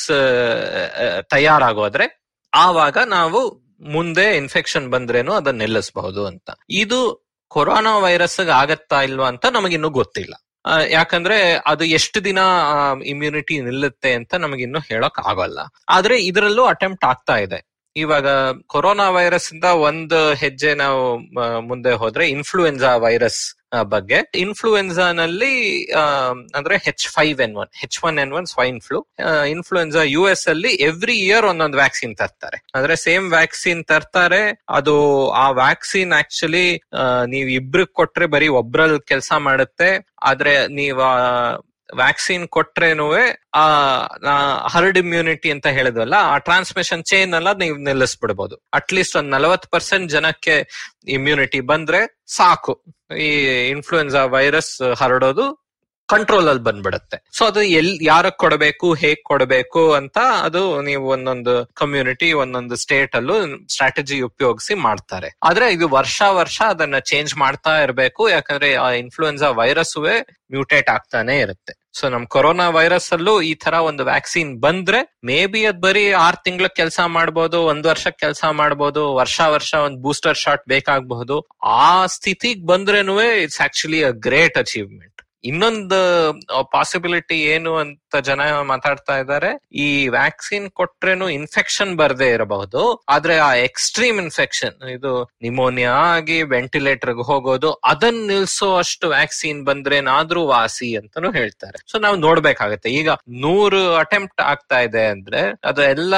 ತಯಾರಾಗೋದ್ರೆ ಆವಾಗ ನಾವು ಮುಂದೆ ಇನ್ಫೆಕ್ಷನ್ ಬಂದ್ರೇನು ಅದನ್ನ ನಿಲ್ಲಿಸಬಹುದು ಅಂತ ಇದು ಕೊರೋನಾ ವೈರಸ್ ಆಗತ್ತಾ ಇಲ್ವಾ ಅಂತ ನಮಗಿನ್ನೂ ಗೊತ್ತಿಲ್ಲ ಆ, ಯಾಕಂದ್ರೆ ಅದು ಎಷ್ಟು ದಿನ ಇಮ್ಯುನಿಟಿ ನಿಲ್ಲುತ್ತೆ ಅಂತ ನಮಗಿನ್ನು ಹೇಳಕ್ ಆಗಲ್ಲ ಆದ್ರೆ ಇದರಲ್ಲೂ ಅಟೆಂಪ್ಟ್ ಆಗ್ತಾ ಇದೆ ಇವಾಗ ಕೊರೋನಾ ವೈರಸ್ ಇಂದ ಒಂದು ಹೆಜ್ಜೆ ನಾವು ಆ, ಮುಂದೆ ಹೋದ್ರೆ ಇನ್ಫ್ಲೂಯೆನ್ಸಾ ವೈರಸ್ ಬಗ್ಗೆ ಇನ್ಫ್ಲೂಯೆನ್ಸಾನಲ್ಲಿ ಅಂದ್ರೆ H five N one H one N one swine flu influenza U S ಅಲ್ಲಿ ಎವ್ರಿ ಇಯರ್ ಒಂದೊಂದು ವ್ಯಾಕ್ಸಿನ್ ತರ್ತಾರೆ ಅಂದ್ರೆ ಸೇಮ್ ವ್ಯಾಕ್ಸಿನ್ ತರ್ತಾರೆ ಅದು ಆ ವ್ಯಾಕ್ಸಿನ್ ಆಕ್ಚುಲಿ ನೀವ್ ಇಬ್ರಿಗೆ ಕೊಟ್ರೆ ಬರೀ ಒಬ್ರಲ್ಲಿ ಕೆಲಸ ಮಾಡುತ್ತೆ ಆದ್ರೆ ನೀವ್ ವ್ಯಾಕ್ಸಿನ್ ಕೊಟ್ರೇನು ಆ ಹರ್ಡ್ ಇಮ್ಯುನಿಟಿ ಅಂತ ಹೇಳಿದ್ವಲ್ಲ ಆ ಟ್ರಾನ್ಸ್ಮಿಷನ್ ಚೈನ್ ಎಲ್ಲ ನೀವು ನಿಲ್ಲಿಸ್ಬಿಡ್ಬೋದು ಅಟ್ಲೀಸ್ಟ್ ಒಂದ್ ನಲವತ್ ಪರ್ಸೆಂಟ್ ಜನಕ್ಕೆ ಇಮ್ಯುನಿಟಿ ಬಂದ್ರೆ ಸಾಕು ಈ ಇನ್ಫ್ಲೂಯೆನ್ಸಾ ವೈರಸ್ ಹರಡೋದು ಕಂಟ್ರೋಲ್ ಅಲ್ಲಿ ಬಂದ್ಬಿಡುತ್ತೆ ಸೊ ಅದು ಎಲ್ ಯಾರಕ್ ಕೊಡಬೇಕು ಹೇಗ್ ಕೊಡಬೇಕು ಅಂತ ಅದು ನೀವು ಒಂದೊಂದು ಕಮ್ಯುನಿಟಿ ಒಂದೊಂದು ಸ್ಟೇಟ್ ಅಲ್ಲೂ ಸ್ಟ್ರಾಟಜಿ ಉಪಯೋಗಿಸಿ ಮಾಡ್ತಾರೆ ಆದ್ರೆ ಇದು ವರ್ಷ ವರ್ಷ ಅದನ್ನ ಚೇಂಜ್ ಮಾಡ್ತಾ ಇರಬೇಕು ಯಾಕಂದ್ರೆ ಆ ಇನ್ಫ್ಲೂಯೆನ್ಸಾ ವೈರಸ್ವೇ ಮ್ಯೂಟೇಟ್ ಆಗ್ತಾನೆ ಇರುತ್ತೆ ಸೊ ನಮ್ ಕೊರೋನಾ ವೈರಸ್ ಅಲ್ಲೂ ಈ ತರ ಒಂದು ವ್ಯಾಕ್ಸಿನ್ ಬಂದ್ರೆ ಮೇ ಬಿ ಅದ್ ಬರೀ ಆರ್ ತಿಂಗಳ ಕೆಲಸ ಮಾಡ್ಬೋದು ಒಂದ್ ವರ್ಷ ಕೆಲಸ ಮಾಡ್ಬೋದು ವರ್ಷ ವರ್ಷ ಒಂದ್ ಬೂಸ್ಟರ್ ಶಾಟ್ ಬೇಕಾಗಬಹುದು ಆ ಸ್ಥಿತಿಗ್ ಬಂದ್ರೇನು it's actually a great achievement ಇನ್ನೊಂದು ಪಾಸಿಬಿಲಿಟಿ ಏನು ಅಂತ ಜನ ಮಾತಾಡ್ತಾ ಇದ್ದಾರೆ ಈ ವ್ಯಾಕ್ಸಿನ್ ಕೊಟ್ರೇನು ಇನ್ಫೆಕ್ಷನ್ ಬರದೇ ಇರಬಹುದು ಆದ್ರೆ ಆ ಎಕ್ಸ್ಟ್ರೀಮ್ ಇನ್ಫೆಕ್ಷನ್ ಇದು ನಿಮೋನಿಯಾ ಆಗಿ ವೆಂಟಿಲೇಟರ್ ಹೋಗೋದು ಅದನ್ನ ನಿಲ್ಸೋ ಅಷ್ಟು ವ್ಯಾಕ್ಸಿನ್ ಬಂದ್ರೇನಾದ್ರೂ ವಾಸಿ ಅಂತಾನು ಹೇಳ್ತಾರೆ ಸೊ ನಾವು ನೋಡ್ಬೇಕಾಗತ್ತೆ ಈಗ ನೂರು ಅಟೆಂಪ್ಟ್ ಆಗ್ತಾ ಇದೆ ಅಂದ್ರೆ ಅದು ಎಲ್ಲ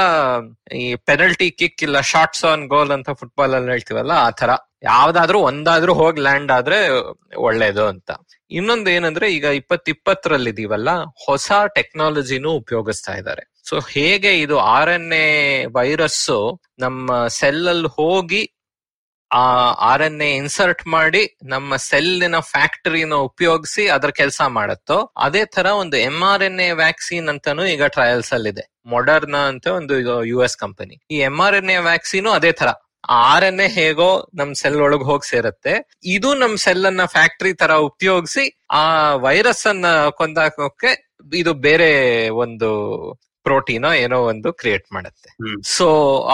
ಈ ಪೆನಲ್ಟಿ ಕಿಕ್ ಇಲ್ಲ ಶಾರ್ಟ್ಸ್ ಆನ್ ಗೋಲ್ ಅಂತ ಫುಟ್ಬಾಲ್ ಅಲ್ಲಿ ಹೇಳ್ತೀವಲ್ಲ ಆ ತರ ಯಾವ್ದಾದ್ರೂ ಒಂದಾದ್ರೂ ಹೋಗಿ ಲ್ಯಾಂಡ್ ಆದ್ರೆ ಒಳ್ಳೇದು ಅಂತ ಇನ್ನೊಂದು ಏನಂದ್ರೆ ಈಗ ಇಪ್ಪತ್ ಇಪ್ಪತ್ತರಲ್ಲಿ ಇದೀವಲ್ಲ ಹೊಸ ಟೆಕ್ನಾಲಜಿನೂ ಉಪಯೋಗಿಸ್ತಾ ಇದ್ದಾರೆ ಸೊ ಹೇಗೆ ಇದು ಆರ್ ಎನ್ ಎ ವೈರಸ್ ನಮ್ಮ ಸೆಲ್ ಅಲ್ಲಿ ಹೋಗಿ ಆ ಆರ್ ಎನ್ ಎ ಇನ್ಸರ್ಟ್ ಮಾಡಿ ನಮ್ಮ ಸೆಲ್ಲಿನ ಫ್ಯಾಕ್ಟರಿನ ಉಪಯೋಗಿಸಿ ಅದ್ರ ಕೆಲಸ ಮಾಡತ್ತೋ ಅದೇ ತರ ಒಂದು M R N A vaccine ಅಂತಾನು ಈಗ ಟ್ರಯಲ್ಸ್ ಅಲ್ಲಿ ಇದೆ ಮೊಡರ್ನಾ ಅಂತ ಒಂದು ಯು ಎಸ್ ಕಂಪನಿ ಈ M R N A vaccine ಅದೇ ತರ ಆರ್ ಎನ್ ಎ ಹೇಗೋ ನಮ್ ಸೆಲ್ ಒಳಗ್ ಹೋಗಿ ಸೇರತ್ತೆ ಇದು ನಮ್ ಸೆಲ್ ಅನ್ನ ಫ್ಯಾಕ್ಟರಿ ತರ ಉಪಯೋಗಿಸಿ ಆ ವೈರಸ್ ಅನ್ನ ಕೊಂದಾಕೋಕೆ ಇದು ಬೇರೆ ಒಂದು ಪ್ರೋಟೀನ್ ಏನೋ ಒಂದು ಕ್ರಿಯೇಟ್ ಮಾಡುತ್ತೆ ಹ್ಮ್. ಸೊ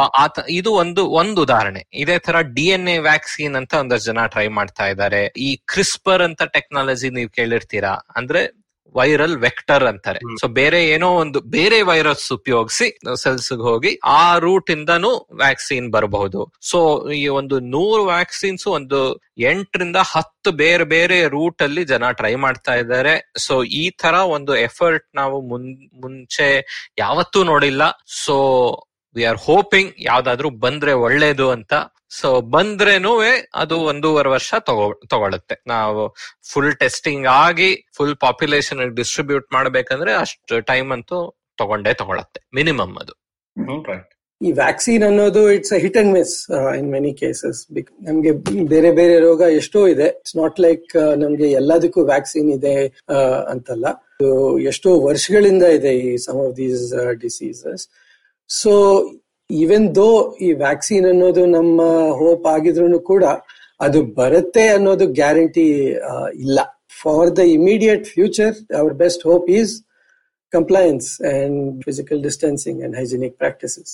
ಇದು ಒಂದು ಒಂದು ಉದಾಹರಣೆ ಇದೇ ತರ ಡಿ ಎನ್ ಎ ವ್ಯಾಕ್ಸಿನ್ ಅಂತ ಒಂದಷ್ಟು ಜನ ಟ್ರೈ ಮಾಡ್ತಾ ಇದ್ದಾರೆ ಈ ಕ್ರಿಸ್ಪರ್ ಅಂತ ಟೆಕ್ನಾಲಜಿ ನೀವು ಕೇಳಿರ್ತೀರಾ ಅಂದ್ರೆ ವೈರಲ್ ವೆಕ್ಟರ್ ಅಂತಾರೆ ಹ್ಮ್. ಸೊ ಬೇರೆ ಏನೋ ಒಂದು ಬೇರೆ ವೈರಸ್ ಉಪಯೋಗಿಸಿ ಸೆಲ್ಸ್ ಹೋಗಿ ಆ ರೂಟ್ ಇಂದಾನು ವ್ಯಾಕ್ಸಿನ್ ಬರಬಹುದು ಸೊ ಈ ಒಂದು ನೂರು ವ್ಯಾಕ್ಸಿನ್ಸ್ ಒಂದು ಎಂಟರಿಂದ ಹತ್ತು ಬೇರೆ ಬೇರೆ ರೂಟ್ ಅಲ್ಲಿ ಜನ ಟ್ರೈ ಮಾಡ್ತಾ ಇದ್ದಾರೆ ಸೊ ಈ ತರ ಒಂದು ಎಫರ್ಟ್ ನಾವು ಮುನ್ ಮುಂಚೆ ಯಾವತ್ತೂ ನೋಡಿಲ್ಲ ಸೊ ವಿ ಆರ್ ಹೋಪಿಂಗ್ ಯಾವ್ದಾದ್ರು ಬಂದ್ರೆ ಒಳ್ಳೇದು ಅಂತ ಸೊ ಬಂದ್ರೇನು ಅದು ಒಂದೂವರೆ ವರ್ಷ ತಗೋ ತಗೊಳುತ್ತೆ ನಾವು ಫುಲ್ ಟೆಸ್ಟಿಂಗ್ ಆಗಿ ಫುಲ್ ಪಾಪ್ಯುಲೇಷನ್ ಡಿಸ್ಟ್ರಿಬ್ಯೂಟ್ ಮಾಡ್ಬೇಕಂದ್ರೆ ಅಷ್ಟು ಟೈಮ್ ಅಂತೂ ತಗೊಂಡೇ ತಗೊಳತ್ತೆ ಮಿನಿಮಮ್ ಅದು ರೈಟ್ ಈ ವ್ಯಾಕ್ಸಿನ್ ಅನ್ನೋದು it's hit and miss in many cases ನಮ್ಗೆ ಬೇರೆ ಬೇರೆ ರೋಗ ಎಷ್ಟೋ ಇದೆ ಇಟ್ಸ್ ನಾಟ್ ಲೈಕ್ ನಮ್ಗೆ ಎಲ್ಲದಕ್ಕೂ ವ್ಯಾಕ್ಸಿನ್ ಇದೆ ಆ, ಅಂತಲ್ಲ ಇದು ಎಷ್ಟೋ ವರ್ಷಗಳಿಂದ ಇದೆ ಈ some of these diseases so even though ಈ ವ್ಯಾಕ್ಸಿನ್ ಅನ್ನೋದು ನಮ್ಮ ಹೋಪ್ ಆಗಿದ್ರು ಕೂಡ ಅದು ಬರುತ್ತೆ ಅನ್ನೋದು ಗ್ಯಾರಂಟಿ ಇಲ್ಲ for the immediate future our best hope is compliance and physical distancing and hygienic practices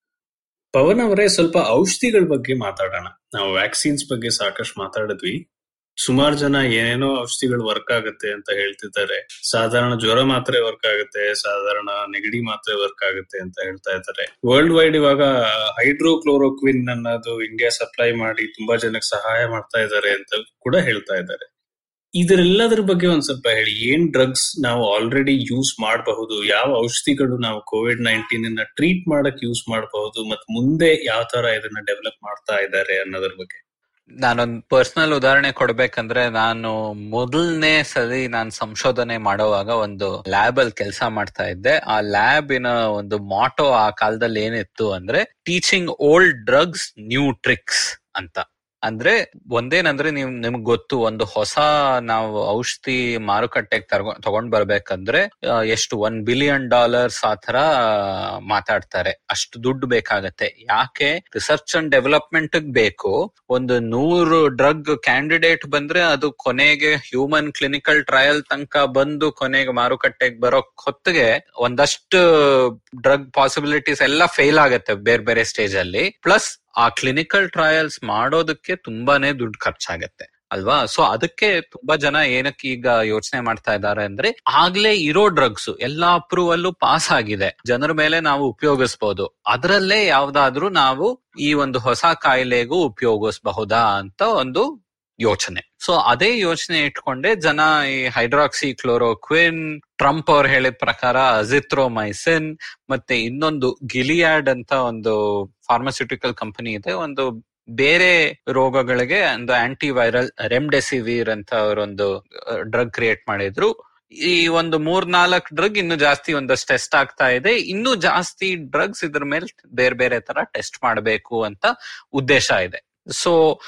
Pavan ಅವರೇ ಸ್ವಲ್ಪ ಔಷಧಿಗಳ ಬಗ್ಗೆ ಮಾತಾಡೋಣ ನಾವು ವ್ಯಾಕ್ಸಿನ್ಸ್ ಬಗ್ಗೆ ಸಾಕಷ್ಟು ಮಾತಾಡಿದ್ವಿ ಸುಮಾರು ಜನ ಏನೇನೋ ಔಷಧಿಗಳು ವರ್ಕ್ ಆಗುತ್ತೆ ಅಂತ ಹೇಳ್ತಿದ್ದಾರೆ ಸಾಧಾರಣ ಜ್ವರ ಮಾತ್ರೆ ವರ್ಕ್ ಆಗುತ್ತೆ ಸಾಧಾರಣ ನೆಗಡಿ ಮಾತ್ರೆ ವರ್ಕ್ ಆಗುತ್ತೆ ಅಂತ ಹೇಳ್ತಾ ಇದ್ದಾರೆ ವರ್ಲ್ಡ್ ವೈಡ್ ಇವಾಗ ಹೈಡ್ರೋಕ್ಲೋರೋಕ್ವಿನ್ ಅನ್ನೋದು ಇಂಡಿಯಾ ಸಪ್ಲೈ ಮಾಡಿ ತುಂಬಾ ಜನಕ್ಕೆ ಸಹಾಯ ಮಾಡ್ತಾ ಇದ್ದಾರೆ ಅಂತ ಕೂಡ ಹೇಳ್ತಾ ಇದ್ದಾರೆ ಇದರೆಲ್ಲದ್ರ ಬಗ್ಗೆ ಒಂದ್ ಸ್ವಲ್ಪ ಹೇಳಿ ಏನ್ ಡ್ರಗ್ಸ್ ನಾವು ಆಲ್ರೆಡಿ ಯೂಸ್ ಮಾಡಬಹುದು ಯಾವ ಔಷಧಿಗಳು ನಾವು ಕೋವಿಡ್ ನೈನ್ಟೀನ್ ಅನ್ನ ಟ್ರೀಟ್ ಮಾಡಕ್ ಯೂಸ್ ಮಾಡಬಹುದು ಮತ್ ಮುಂದೆ ಯಾವ ತರ ಇದನ್ನ ಡೆವಲಪ್ ಮಾಡ್ತಾ ಇದ್ದಾರೆ ಅನ್ನೋದ್ರ ಬಗ್ಗೆ ನಾನೊಂದು ಪರ್ಸನಲ್ ಉದಾಹರಣೆ ಕೊಡ್ಬೇಕಂದ್ರೆ ನಾನು ಮೊದಲನೇ ಸರಿ ನಾನು ಸಂಶೋಧನೆ ಮಾಡುವಾಗ ಒಂದು ಲ್ಯಾಬ್ ಅಲ್ಲಿ ಕೆಲಸ ಮಾಡ್ತಾ ಇದ್ದೆ ಆ ಲ್ಯಾಬಿನ ಒಂದು ಮಾಟೋ ಆ ಕಾಲದಲ್ಲಿ ಏನಿತ್ತು ಅಂದ್ರೆ teaching old drugs new tricks ಅಂತ ಅಂದ್ರೆ ಒಂದೇನಂದ್ರೆ ನೀವು ನಿಮ್ಗೆ ಗೊತ್ತು ಒಂದು ಹೊಸ ನಾವು ಔಷಧಿ ಮಾರುಕಟ್ಟೆಗೆ ತರ್ಗೊ- ತಗೊಂಡ್ ಬರ್ಬೇಕಂದ್ರೆ ಆ, ಎಷ್ಟು ಒನ್ ಬಿಲಿಯನ್ ಡಾಲರ್ಸ್ ಆ ತರ ಮಾತಾಡ್ತಾರೆ ಅಷ್ಟು ದುಡ್ಡು ಬೇಕಾಗತ್ತೆ ಯಾಕೆ ರಿಸರ್ಚ್ ಅಂಡ್ ಡೆವಲಪ್ಮೆಂಟ್ ಬೇಕು ಒಂದು ನೂರು ಡ್ರಗ್ ಕ್ಯಾಂಡಿಡೇಟ್ ಬಂದ್ರೆ ಅದು ಕೊನೆಗೆ ಹ್ಯೂಮನ್ ಕ್ಲಿನಿಕಲ್ ಟ್ರಯಲ್ ತನಕ ಬಂದು ಕೊನೆಗೆ ಮಾರುಕಟ್ಟೆಗೆ ಬರೋ ಹೊತ್ತಿಗೆ ಒಂದಷ್ಟು ಡ್ರಗ್ ಪಾಸಿಬಿಲಿಟೀಸ್ ಎಲ್ಲ ಫೇಲ್ ಆಗತ್ತೆ ಬೇರೆ ಬೇರೆ ಸ್ಟೇಜ್ ಅಲ್ಲಿ ಪ್ಲಸ್ ಆ ಕ್ಲಿನಿಕಲ್ ಟ್ರಯಲ್ಸ್ ಮಾಡೋದಕ್ಕೆ ತುಂಬಾನೇ ದುಡ್ಡು ಖರ್ಚಾಗತ್ತೆ ಅಲ್ವಾ ಸೊ ಅದಕ್ಕೆ ತುಂಬಾ ಜನ ಏನಕ್ಕೆ ಈಗ ಯೋಚನೆ ಮಾಡ್ತಾ ಇದ್ದಾರೆ ಅಂದ್ರೆ ಆಗ್ಲೇ ಇರೋ ಡ್ರಗ್ಸ್ ಎಲ್ಲಾ ಅಪ್ರೂವಲ್ ಪಾಸ್ ಆಗಿದೆ ಜನರ ಮೇಲೆ ನಾವು ಉಪಯೋಗಿಸಬಹುದು ಅದರಲ್ಲೇ ಯಾವ್ದಾದ್ರೂ ನಾವು ಈ ಒಂದು ಹೊಸ ಕಾಯಿಲೆಗೂ ಉಪಯೋಗಿಸಬಹುದಾ ಅಂತ ಒಂದು ಯೋಚನೆ ಸೊ ಅದೇ ಯೋಚನೆ ಇಟ್ಕೊಂಡೆ ಜನ ಈ ಹೈಡ್ರಾಕ್ಸಿ ಕ್ಲೋರೋಕ್ವಿನ್ ಟ್ರಂಪ್ ಅವ್ರು ಹೇಳಿದ ಪ್ರಕಾರ ಅಜಿಥ್ರೋಮೈಸಿನ್ ಮತ್ತೆ ಇನ್ನೊಂದು ಗಿಲಿಯಾಡ್ ಅಂತ ಒಂದು ಫಾರ್ಮಸ್ಯೂಟಿಕಲ್ ಕಂಪನಿ ಇದೆ ಒಂದು ಬೇರೆ ರೋಗಗಳಿಗೆ ಒಂದು ಆಂಟಿ ವೈರಲ್ ರೆಮ್ಡೆಸಿವಿರ್ ಅಂತ ಅವರೊಂದು ಡ್ರಗ್ ಕ್ರಿಯೇಟ್ ಮಾಡಿದ್ರು ಈ ಒಂದು ಮೂರ್ ನಾಲ್ಕು ಡ್ರಗ್ ಇನ್ನು ಜಾಸ್ತಿ ಒಂದಷ್ಟು ಟೆಸ್ಟ್ ಆಗ್ತಾ ಇದೆ ಇನ್ನು ಜಾಸ್ತಿ ಡ್ರಗ್ಸ್ ಇದ್ರ ಮೇಲೆ ಬೇರೆ ಬೇರೆ ತರ ಟೆಸ್ಟ್ ಮಾಡಬೇಕು ಅಂತ ಉದ್ದೇಶ ಇದೆ ಸೊ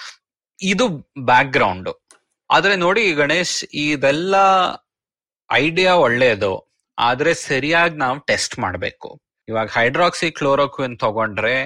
ಇದು ಬ್ಯಾಕ್ ಗ್ರೌಂಡ್ ಆದ್ರೆ ನೋಡಿ ಗಣೇಶ್ ಇದೆಲ್ಲ ಐಡಿಯಾ ಒಳ್ಳೆಯದು ಆದ್ರೆ ಸರಿಯಾಗಿ ನಾವು ಟೆಸ್ಟ್ ಮಾಡಬೇಕು ಇವಾಗ ಹೈಡ್ರಾಕ್ಸಿ ಕ್ಲೋರೋಕ್ವಿನ್ ತಗೊಂಡ್ರೆ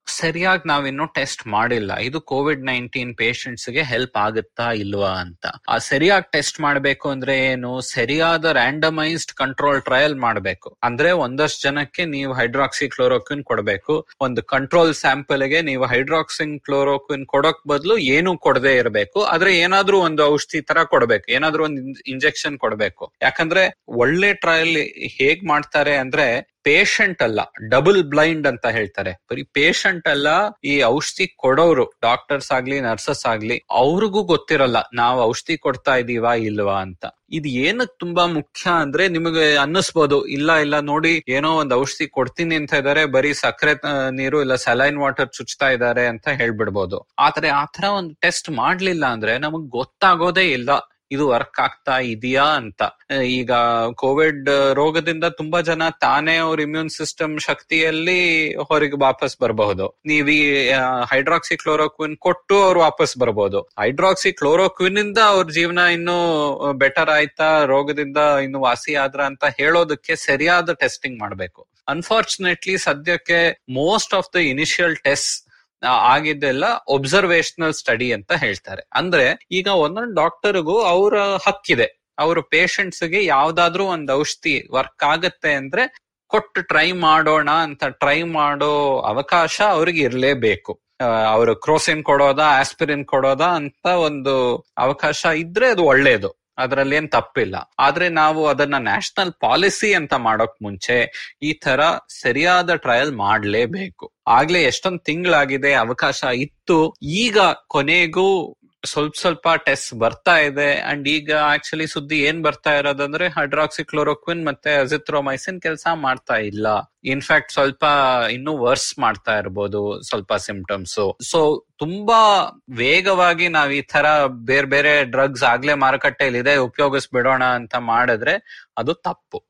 ಸರಿಯಾಗಿ ನಾವಿನ್ನು ಟೆಸ್ಟ್ ಮಾಡಿಲ್ಲ ಇದು ಕೋವಿಡ್ ನೈನ್ಟೀನ್ ಪೇಷಂಟ್ಸ್ ಗೆ ಹೆಲ್ಪ್ ಆಗುತ್ತಾ ಇಲ್ವಾ ಅಂತ ಆ ಸರಿಯಾಗಿ ಟೆಸ್ಟ್ ಮಾಡ್ಬೇಕು ಅಂದ್ರೆ ಏನು ಸರಿಯಾದ ರ್ಯಾಂಡಮೈಸ್ಡ್ ಕಂಟ್ರೋಲ್ ಟ್ರಯಲ್ ಮಾಡ್ಬೇಕು ಅಂದ್ರೆ ಒಂದಷ್ಟು ಜನಕ್ಕೆ ನೀವು ಹೈಡ್ರಾಕ್ಸಿ ಕ್ಲೋರೋಕ್ವಿನ್ ಕೊಡಬೇಕು ಒಂದು ಕಂಟ್ರೋಲ್ ಸ್ಯಾಂಪಲ್ ಗೆ ನೀವು ಹೈಡ್ರಾಕ್ಸಿನ್ ಕ್ಲೋರೋಕ್ವಿನ್ ಕೊಡೋಕ್ ಬದಲು ಏನು ಕೊಡದೇ ಇರಬೇಕು ಆದ್ರೆ ಏನಾದ್ರೂ ಒಂದು ಔಷಧಿ ತರ ಕೊಡ್ಬೇಕು ಏನಾದ್ರೂ ಒಂದು ಇಂಜೆಕ್ಷನ್ ಕೊಡ್ಬೇಕು ಯಾಕಂದ್ರೆ ಒಳ್ಳೆ ಟ್ರಯಲ್ ಹೇಗ್ ಮಾಡ್ತಾರೆ ಅಂದ್ರೆ ಪೇಷಂಟ್ ಅಲ್ಲ ಡಬಲ್ ಬ್ಲೈಂಡ್ ಅಂತ ಹೇಳ್ತಾರೆ ಬರೀ ಪೇಷಂಟ್ ಅಲ್ಲ ಈ ಔಷಧಿ ಕೊಡೋರು ಡಾಕ್ಟರ್ಸ್ ಆಗ್ಲಿ ನರ್ಸಸ್ ಆಗ್ಲಿ ಅವ್ರಿಗೂ ಗೊತ್ತಿರಲ್ಲ ನಾವು ಔಷಧಿ ಕೊಡ್ತಾ ಇದೀವಾ ಇಲ್ವಾ ಅಂತ ಇದು ಏನಕ್ ತುಂಬಾ ಮುಖ್ಯ ಅಂದ್ರೆ ನಿಮಗೆ ಅನ್ನಿಸ್ಬೋದು ಇಲ್ಲ ಇಲ್ಲ ನೋಡಿ ಏನೋ ಒಂದ್ ಔಷಧಿ ಕೊಡ್ತೀನಿ ಅಂತ ಇದಾರೆ ಬರೀ ಸಕ್ಕರೆ ಆ, ನೀರು ಇಲ್ಲ ಸಲೈನ್ ವಾಟರ್ ಚುಚ್ತಾ ಇದಾರೆ ಅಂತ ಹೇಳ್ಬಿಡ್ಬೋದು ಆದ್ರೆ ಆತರ ಒಂದು ಟೆಸ್ಟ್ ಮಾಡ್ಲಿಲ್ಲ ಅಂದ್ರೆ ನಮಗ್ ಗೊತ್ತಾಗೋದೇ ಇಲ್ಲ ಇದು ವರ್ಕ್ ಆಗ್ತಾ ಇದೆಯಾ ಅಂತ ಆ, ಈಗ ಕೋವಿಡ್ ರೋಗದಿಂದ ತುಂಬಾ ಜನ ತಾನೇ ಅವ್ರ ಇಮ್ಯೂನ್ ಸಿಸ್ಟಮ್ ಶಕ್ತಿಯಲ್ಲಿ ಹೊರಗೆ ವಾಪಸ್ ಬರಬಹುದು ನೀವು ಈ ಹೈಡ್ರಾಕ್ಸಿ ಕ್ಲೋರೋಕ್ವಿನ್ ಕೊಟ್ಟು ಅವ್ರು ವಾಪಸ್ ಬರಬಹುದು ಹೈಡ್ರಾಕ್ಸಿ ಕ್ಲೋರೋಕ್ವಿನ್ ಇಂದ ಅವ್ರ ಜೀವನ ಇನ್ನೂ ಬೆಟರ್ ಆಯ್ತಾ ರೋಗದಿಂದ ಇನ್ನು ವಾಸಿ ಆದ್ರ ಅಂತ ಹೇಳೋದಕ್ಕೆ ಸರಿಯಾದ ಟೆಸ್ಟಿಂಗ್ ಮಾಡಬೇಕು ಅನ್ಫಾರ್ಚುನೇಟ್ಲಿ ಸದ್ಯಕ್ಕೆ most of the initial test ಆಗಿದ್ದೆಲ್ಲ ಒಬ್ಸರ್ವೇಷನಲ್ ಸ್ಟಡಿ ಅಂತ ಹೇಳ್ತಾರೆ ಅಂದ್ರೆ ಈಗ ಒಂದೊಂದು ಡಾಕ್ಟರ್ಗೂ ಅವರ ಹಕ್ಕಿದೆ ಅವ್ರ ಪೇಷಂಟ್ಸ್ ಗೆ ಯಾವ್ದಾದ್ರೂ ಒಂದು ಔಷಧಿ ವರ್ಕ್ ಆಗತ್ತೆ ಅಂದ್ರೆ ಕೊಟ್ಟು ಟ್ರೈ ಮಾಡೋಣ ಅಂತ ಟ್ರೈ ಮಾಡೋ ಅವಕಾಶ ಅವ್ರಿಗೆ ಇರ್ಲೇಬೇಕು ಅವರು ಕ್ರೋಸಿನ್ ಕೊಡೋದಾ ಆಸ್ಪಿರಿನ್ ಕೊಡೋದಾ ಅಂತ ಒಂದು ಅವಕಾಶ ಇದ್ರೆ ಅದು ಒಳ್ಳೇದು ಅದ್ರಲ್ಲಿ ಏನ್ ತಪ್ಪಿಲ್ಲ ಆದ್ರೆ ನಾವು ಅದನ್ನ ನ್ಯಾಷನಲ್ ಪಾಲಿಸಿ ಅಂತ ಮಾಡೋಕ್ ಮುಂಚೆ ಈ ತರ ಸರಿಯಾದ ಟ್ರಯಲ್ ಮಾಡ್ಲೇಬೇಕು ಆಗ್ಲೇ ಎಷ್ಟೊಂದ್ ತಿಂಗಳಾಗಿದೆ ಅವಕಾಶ ಇತ್ತು ಈಗ ಕೊನೆಗೂ ಸ್ವಲ್ಪ ಸ್ವಲ್ಪ ಟೆಸ್ಟ್ ಬರ್ತಾ ಇದೆ ಅಂಡ್ ಈಗ ಆಕ್ಚುಲಿ ಸುದ್ದಿ ಏನ್ ಬರ್ತಾ ಇರೋದಂದ್ರೆ ಹೈಡ್ರಾಕ್ಸಿ ಕ್ಲೋರೋಕ್ವಿನ್ ಮತ್ತೆ ಅಜಿಥ್ರೋಮೈಸಿನ್ ಕೆಲಸ ಮಾಡ್ತಾ ಇಲ್ಲ ಇನ್ಫ್ಯಾಕ್ಟ್ ಸ್ವಲ್ಪ ಇನ್ನೂ ವರ್ಸ್ ಮಾಡ್ತಾ ಇರ್ಬೋದು ಸ್ವಲ್ಪ ಸಿಂಪ್ಟಮ್ಸ್ ಸೊ ತುಂಬಾ ವೇಗವಾಗಿ ನಾವ್ ಈ ತರ ಬೇರೆ ಬೇರೆ ಡ್ರಗ್ಸ್ ಆಗ್ಲೇ ಮಾರುಕಟ್ಟೆಯಲ್ಲಿ ಇದೆ ಉಪಯೋಗಿಸ್ಬಿಡೋಣ ಅಂತ ಮಾಡಿದ್ರೆ ಅದು ತಪ್ಪು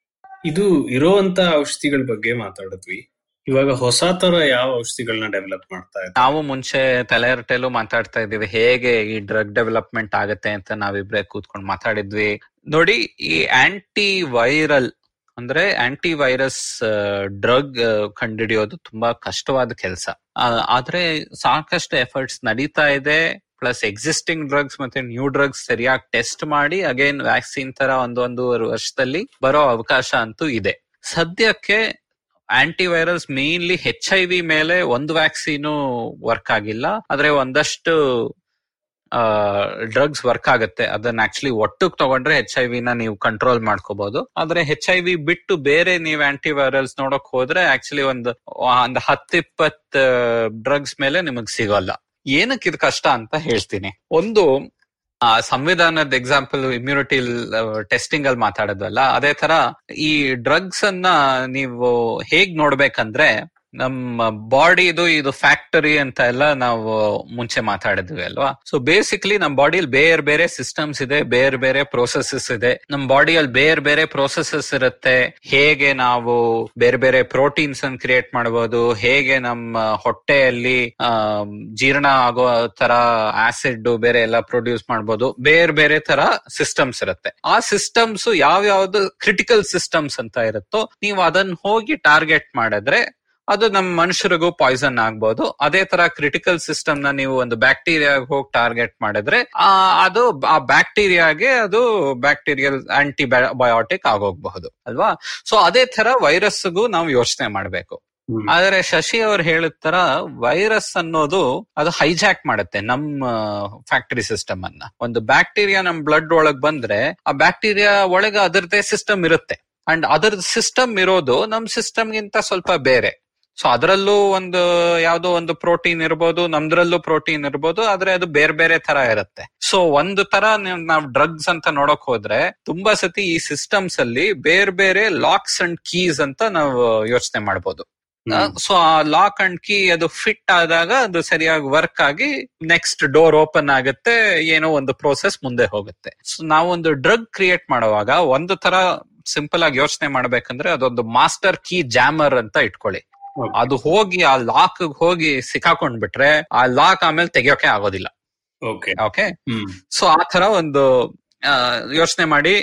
ಇದು ಇರೋಂತ ಔಷಧಿಗಳ ಬಗ್ಗೆ ಮಾತಾಡಿದ್ವಿ ಇವಾಗ ಹೊಸ ತರ ಯಾವ ಔಷಧಿಗಳನ್ನ ಡೆವಲಪ್ ಮಾಡ್ತಾ ಇದ್ದಾರೆ ನಾವು ಮುಂಚೆ ತಲೆಹರಟೆಲ್ಲೂ ಮಾತಾಡ್ತಾ ಇದೀವಿ ಹೇಗೆ ಈ ಡ್ರಗ್ ಡೆವಲಪ್ಮೆಂಟ್ ಆಗತ್ತೆ ಅಂತ ನಾವಿಬ್ರೆ ಕೂತ್ಕೊಂಡು ಮಾತಾಡಿದ್ವಿ ನೋಡಿ ಈ ಆಂಟಿ ವೈರಲ್ ಅಂದ್ರೆ ಆಂಟಿ ವೈರಸ್ ಡ್ರಗ್ ಕಂಡುಹಿಡಿಯೋದು ತುಂಬಾ ಕಷ್ಟವಾದ ಕೆಲಸ ಆದ್ರೆ ಸಾಕಷ್ಟು ಎಫರ್ಟ್ಸ್ ನಡೀತಾ ಇದೆ ಪ್ಲಸ್ ಎಕ್ಸಿಸ್ಟಿಂಗ್ ಡ್ರಗ್ಸ್ ಮತ್ತೆ ನ್ಯೂ ಡ್ರಗ್ಸ್ ಸರಿಯಾಗಿ ಟೆಸ್ಟ್ ಮಾಡಿ ಅಗೇನ್ ವ್ಯಾಕ್ಸಿನ್ ತರ ಒಂದೊಂದೂವರೆ ವರ್ಷದಲ್ಲಿ ಬರೋ ಅವಕಾಶ ಅಂತೂ ಇದೆ ಸದ್ಯಕ್ಕೆ antivirals mainly H I V ಮೇಲೆ ಒಂದು ವ್ಯಾಕ್ಸಿನು ವರ್ಕ್ ಆಗಿಲ್ಲ ಆದ್ರೆ ಒಂದಷ್ಟು ಡ್ರಗ್ಸ್ ವರ್ಕ್ ಆಗುತ್ತೆ ಅದನ್ನ ಆಕ್ಚುಲಿ ಒಟ್ಟಿಗೆ ತಗೊಂಡ್ರೆ ಹೆಚ್ ಐ ವಿನ ನೀವು ಕಂಟ್ರೋಲ್ ಮಾಡ್ಕೋಬಹುದು ಆದ್ರೆ ಹೆಚ್ ಐ ವಿ ಬಿಟ್ಟು ಬೇರೆ ನೀವು ಆಂಟಿವೈರಲ್ಸ್ ನೋಡಕ್ ಹೋದ್ರೆ ಆಕ್ಚುಲಿ ಒಂದು ಒಂದು ಹತ್ತಿಪ್ಪತ್ ಡ್ರಗ್ಸ್ ಮೇಲೆ ನಿಮಗ್ ಸಿಗೋಲ್ಲ ಏನಕ್ಕೆ ಇದು ಕಷ್ಟ ಅಂತ ಹೇಳ್ತೀನಿ ಒಂದು ಆ ಸಂವಿಧಾನದ ಎಕ್ಸಾಂಪಲ್ ಇಮ್ಯುನಿಟಿ ಟೆಸ್ಟಿಂಗ್ ಅಲ್ಲಿ ಮಾತಾಡೋದಲ್ಲ ಅದೇ ತರ ಈ ಡ್ರಗ್ಸ್ ಅನ್ನ ನೀವು ಹೇಗ್ ನೋಡ್ಬೇಕಂದ್ರೆ ನಮ್ಮ ಬಾಡಿದು ಇದು ಫ್ಯಾಕ್ಟರಿ ಅಂತ ಎಲ್ಲ ನಾವು ಮುಂಚೆ ಮಾತಾಡಿದ್ವಿ ಅಲ್ವಾ ಸೊ ಬೇಸಿಕ್ಲಿ ನಮ್ಮ ಬಾಡಿಯಲ್ಲಿ ಬೇರೆ ಬೇರೆ ಸಿಸ್ಟಮ್ಸ್ ಇದೆ ಬೇರೆ ಬೇರೆ ಪ್ರೋಸೆಸಸ್ ಇದೆ ನಮ್ಮ ಬಾಡಿಯಲ್ಲಿ ಬೇರೆ ಬೇರೆ ಪ್ರೋಸೆಸಸ್ ಇರುತ್ತೆ ಹೇಗೆ ನಾವು ಬೇರೆ ಬೇರೆ ಪ್ರೋಟೀನ್ಸ್ ಅನ್ನು ಕ್ರಿಯೇಟ್ ಮಾಡಬಹುದು ಹೇಗೆ ನಮ್ಮ ಹೊಟ್ಟೆಯಲ್ಲಿ ಜೀರ್ಣ ಆಗೋ ತರ ಆಸಿಡ್ ಬೇರೆ ಎಲ್ಲ ಪ್ರೊಡ್ಯೂಸ್ ಮಾಡಬಹುದು ಬೇರೆ ಬೇರೆ ತರ ಸಿಸ್ಟಮ್ಸ್ ಇರುತ್ತೆ ಆ ಸಿಸ್ಟಮ್ಸ್ ಯಾವ ಯಾವ್ದು ಕ್ರಿಟಿಕಲ್ ಸಿಸ್ಟಮ್ಸ್ ಅಂತ ಇರುತ್ತೋ ನೀವು ಅದನ್ನ ಹೋಗಿ ಟಾರ್ಗೆಟ್ ಮಾಡಿದ್ರೆ ಅದು ನಮ್ಮ ಮನುಷ್ಯರಿಗೂ ಪಾಯ್ಸನ್ ಆಗ್ಬಹುದು ಅದೇ ತರ ಕ್ರಿಟಿಕಲ್ ಸಿಸ್ಟಮ್ ನ ನೀವು ಒಂದು ಬ್ಯಾಕ್ಟೀರಿಯಾ ಹೋಗಿ ಟಾರ್ಗೆಟ್ ಮಾಡಿದ್ರೆ ಆ ಅದು ಆ ಬ್ಯಾಕ್ಟೀರಿಯಾಗೆ ಅದು ಬ್ಯಾಕ್ಟೀರಿಯಲ್ ಆಂಟಿ ಬಯೋಟಿಕ್ ಆಗೋಗ್ಬಹುದು ಅಲ್ವಾ ಸೊ ಅದೇ ತರ ವೈರಸ್ಗೂ ನಾವು ಯೋಚನೆ ಮಾಡ್ಬೇಕು ಆದ್ರೆ ಶಶಿ ಅವ್ರು ಹೇಳಿದ ತರ ವೈರಸ್ ಅನ್ನೋದು ಅದು ಹೈಜಾಕ್ ಮಾಡುತ್ತೆ ನಮ್ಮ ಫ್ಯಾಕ್ಟರಿ ಸಿಸ್ಟಮ್ ಅನ್ನ ಒಂದು ಬ್ಯಾಕ್ಟೀರಿಯಾ ನಮ್ ಬ್ಲಡ್ ಒಳಗ್ ಬಂದ್ರೆ ಆ ಬ್ಯಾಕ್ಟೀರಿಯಾ ಒಳಗೆ ಅದರದೇ ಸಿಸ್ಟಮ್ ಇರುತ್ತೆ ಅಂಡ್ ಅದರ ಸಿಸ್ಟಮ್ ಇರೋದು ನಮ್ ಸಿಸ್ಟಮ್ ಗಿಂತ ಸ್ವಲ್ಪ ಬೇರೆ ಸೊ ಅದರಲ್ಲೂ ಒಂದು ಯಾವ್ದೋ ಒಂದು ಪ್ರೋಟೀನ್ ಇರ್ಬೋದು ನಮ್ದ್ರಲ್ಲೂ ಪ್ರೋಟೀನ್ ಇರ್ಬೋದು ಆದ್ರೆ ಅದು ಬೇರೆ ಬೇರೆ ತರ ಇರುತ್ತೆ ಸೊ ಒಂದು ತರ ನಾವು ಡ್ರಗ್ಸ್ ಅಂತ ನೋಡಕ್ ಹೋದ್ರೆ ತುಂಬಾ ಸತಿ ಈ ಸಿಸ್ಟಮ್ಸ್ ಅಲ್ಲಿ ಬೇರೆ ಬೇರೆ ಲಾಕ್ಸ್ ಅಂಡ್ ಕೀಸ್ ಅಂತ ನಾವು ಯೋಚನೆ ಮಾಡ್ಬೋದು ಸೊ ಆ ಲಾಕ್ ಅಂಡ್ ಕೀ ಅದು ಫಿಟ್ ಆದಾಗ ಅದು ಸರಿಯಾಗಿ ವರ್ಕ್ ಆಗಿ ನೆಕ್ಸ್ಟ್ ಡೋರ್ ಓಪನ್ ಆಗುತ್ತೆ ಏನೋ ಒಂದು ಪ್ರೋಸೆಸ್ ಮುಂದೆ ಹೋಗುತ್ತೆ ಸೊ ನಾವೊಂದು ಡ್ರಗ್ ಕ್ರಿಯೇಟ್ ಮಾಡುವಾಗ ಒಂದು ತರ ಸಿಂಪಲ್ ಆಗಿ ಯೋಚನೆ ಮಾಡ್ಬೇಕಂದ್ರೆ ಅದೊಂದು ಮಾಸ್ಟರ್ ಕೀ ಜಾಮರ್ ಅಂತ ಇಟ್ಕೊಳ್ಳಿ ಅದು ಹೋಗಿ ಆ ಲಾಕ್ ಹೋಗಿ ಸಿಕ್ಕಾಕೊಂಡ್ ಬಿಟ್ರೆ ಆ ಲಾಕ್ ಆಮೇಲೆ ತೆಗಿಯೋಕೆ ಆಗೋದಿಲ್ಲ ಓಕೆ ಓಕೆ ಸೊ ಆ ತರ ಒಂದು ಯೋಚನೆ ಮಾಡಿ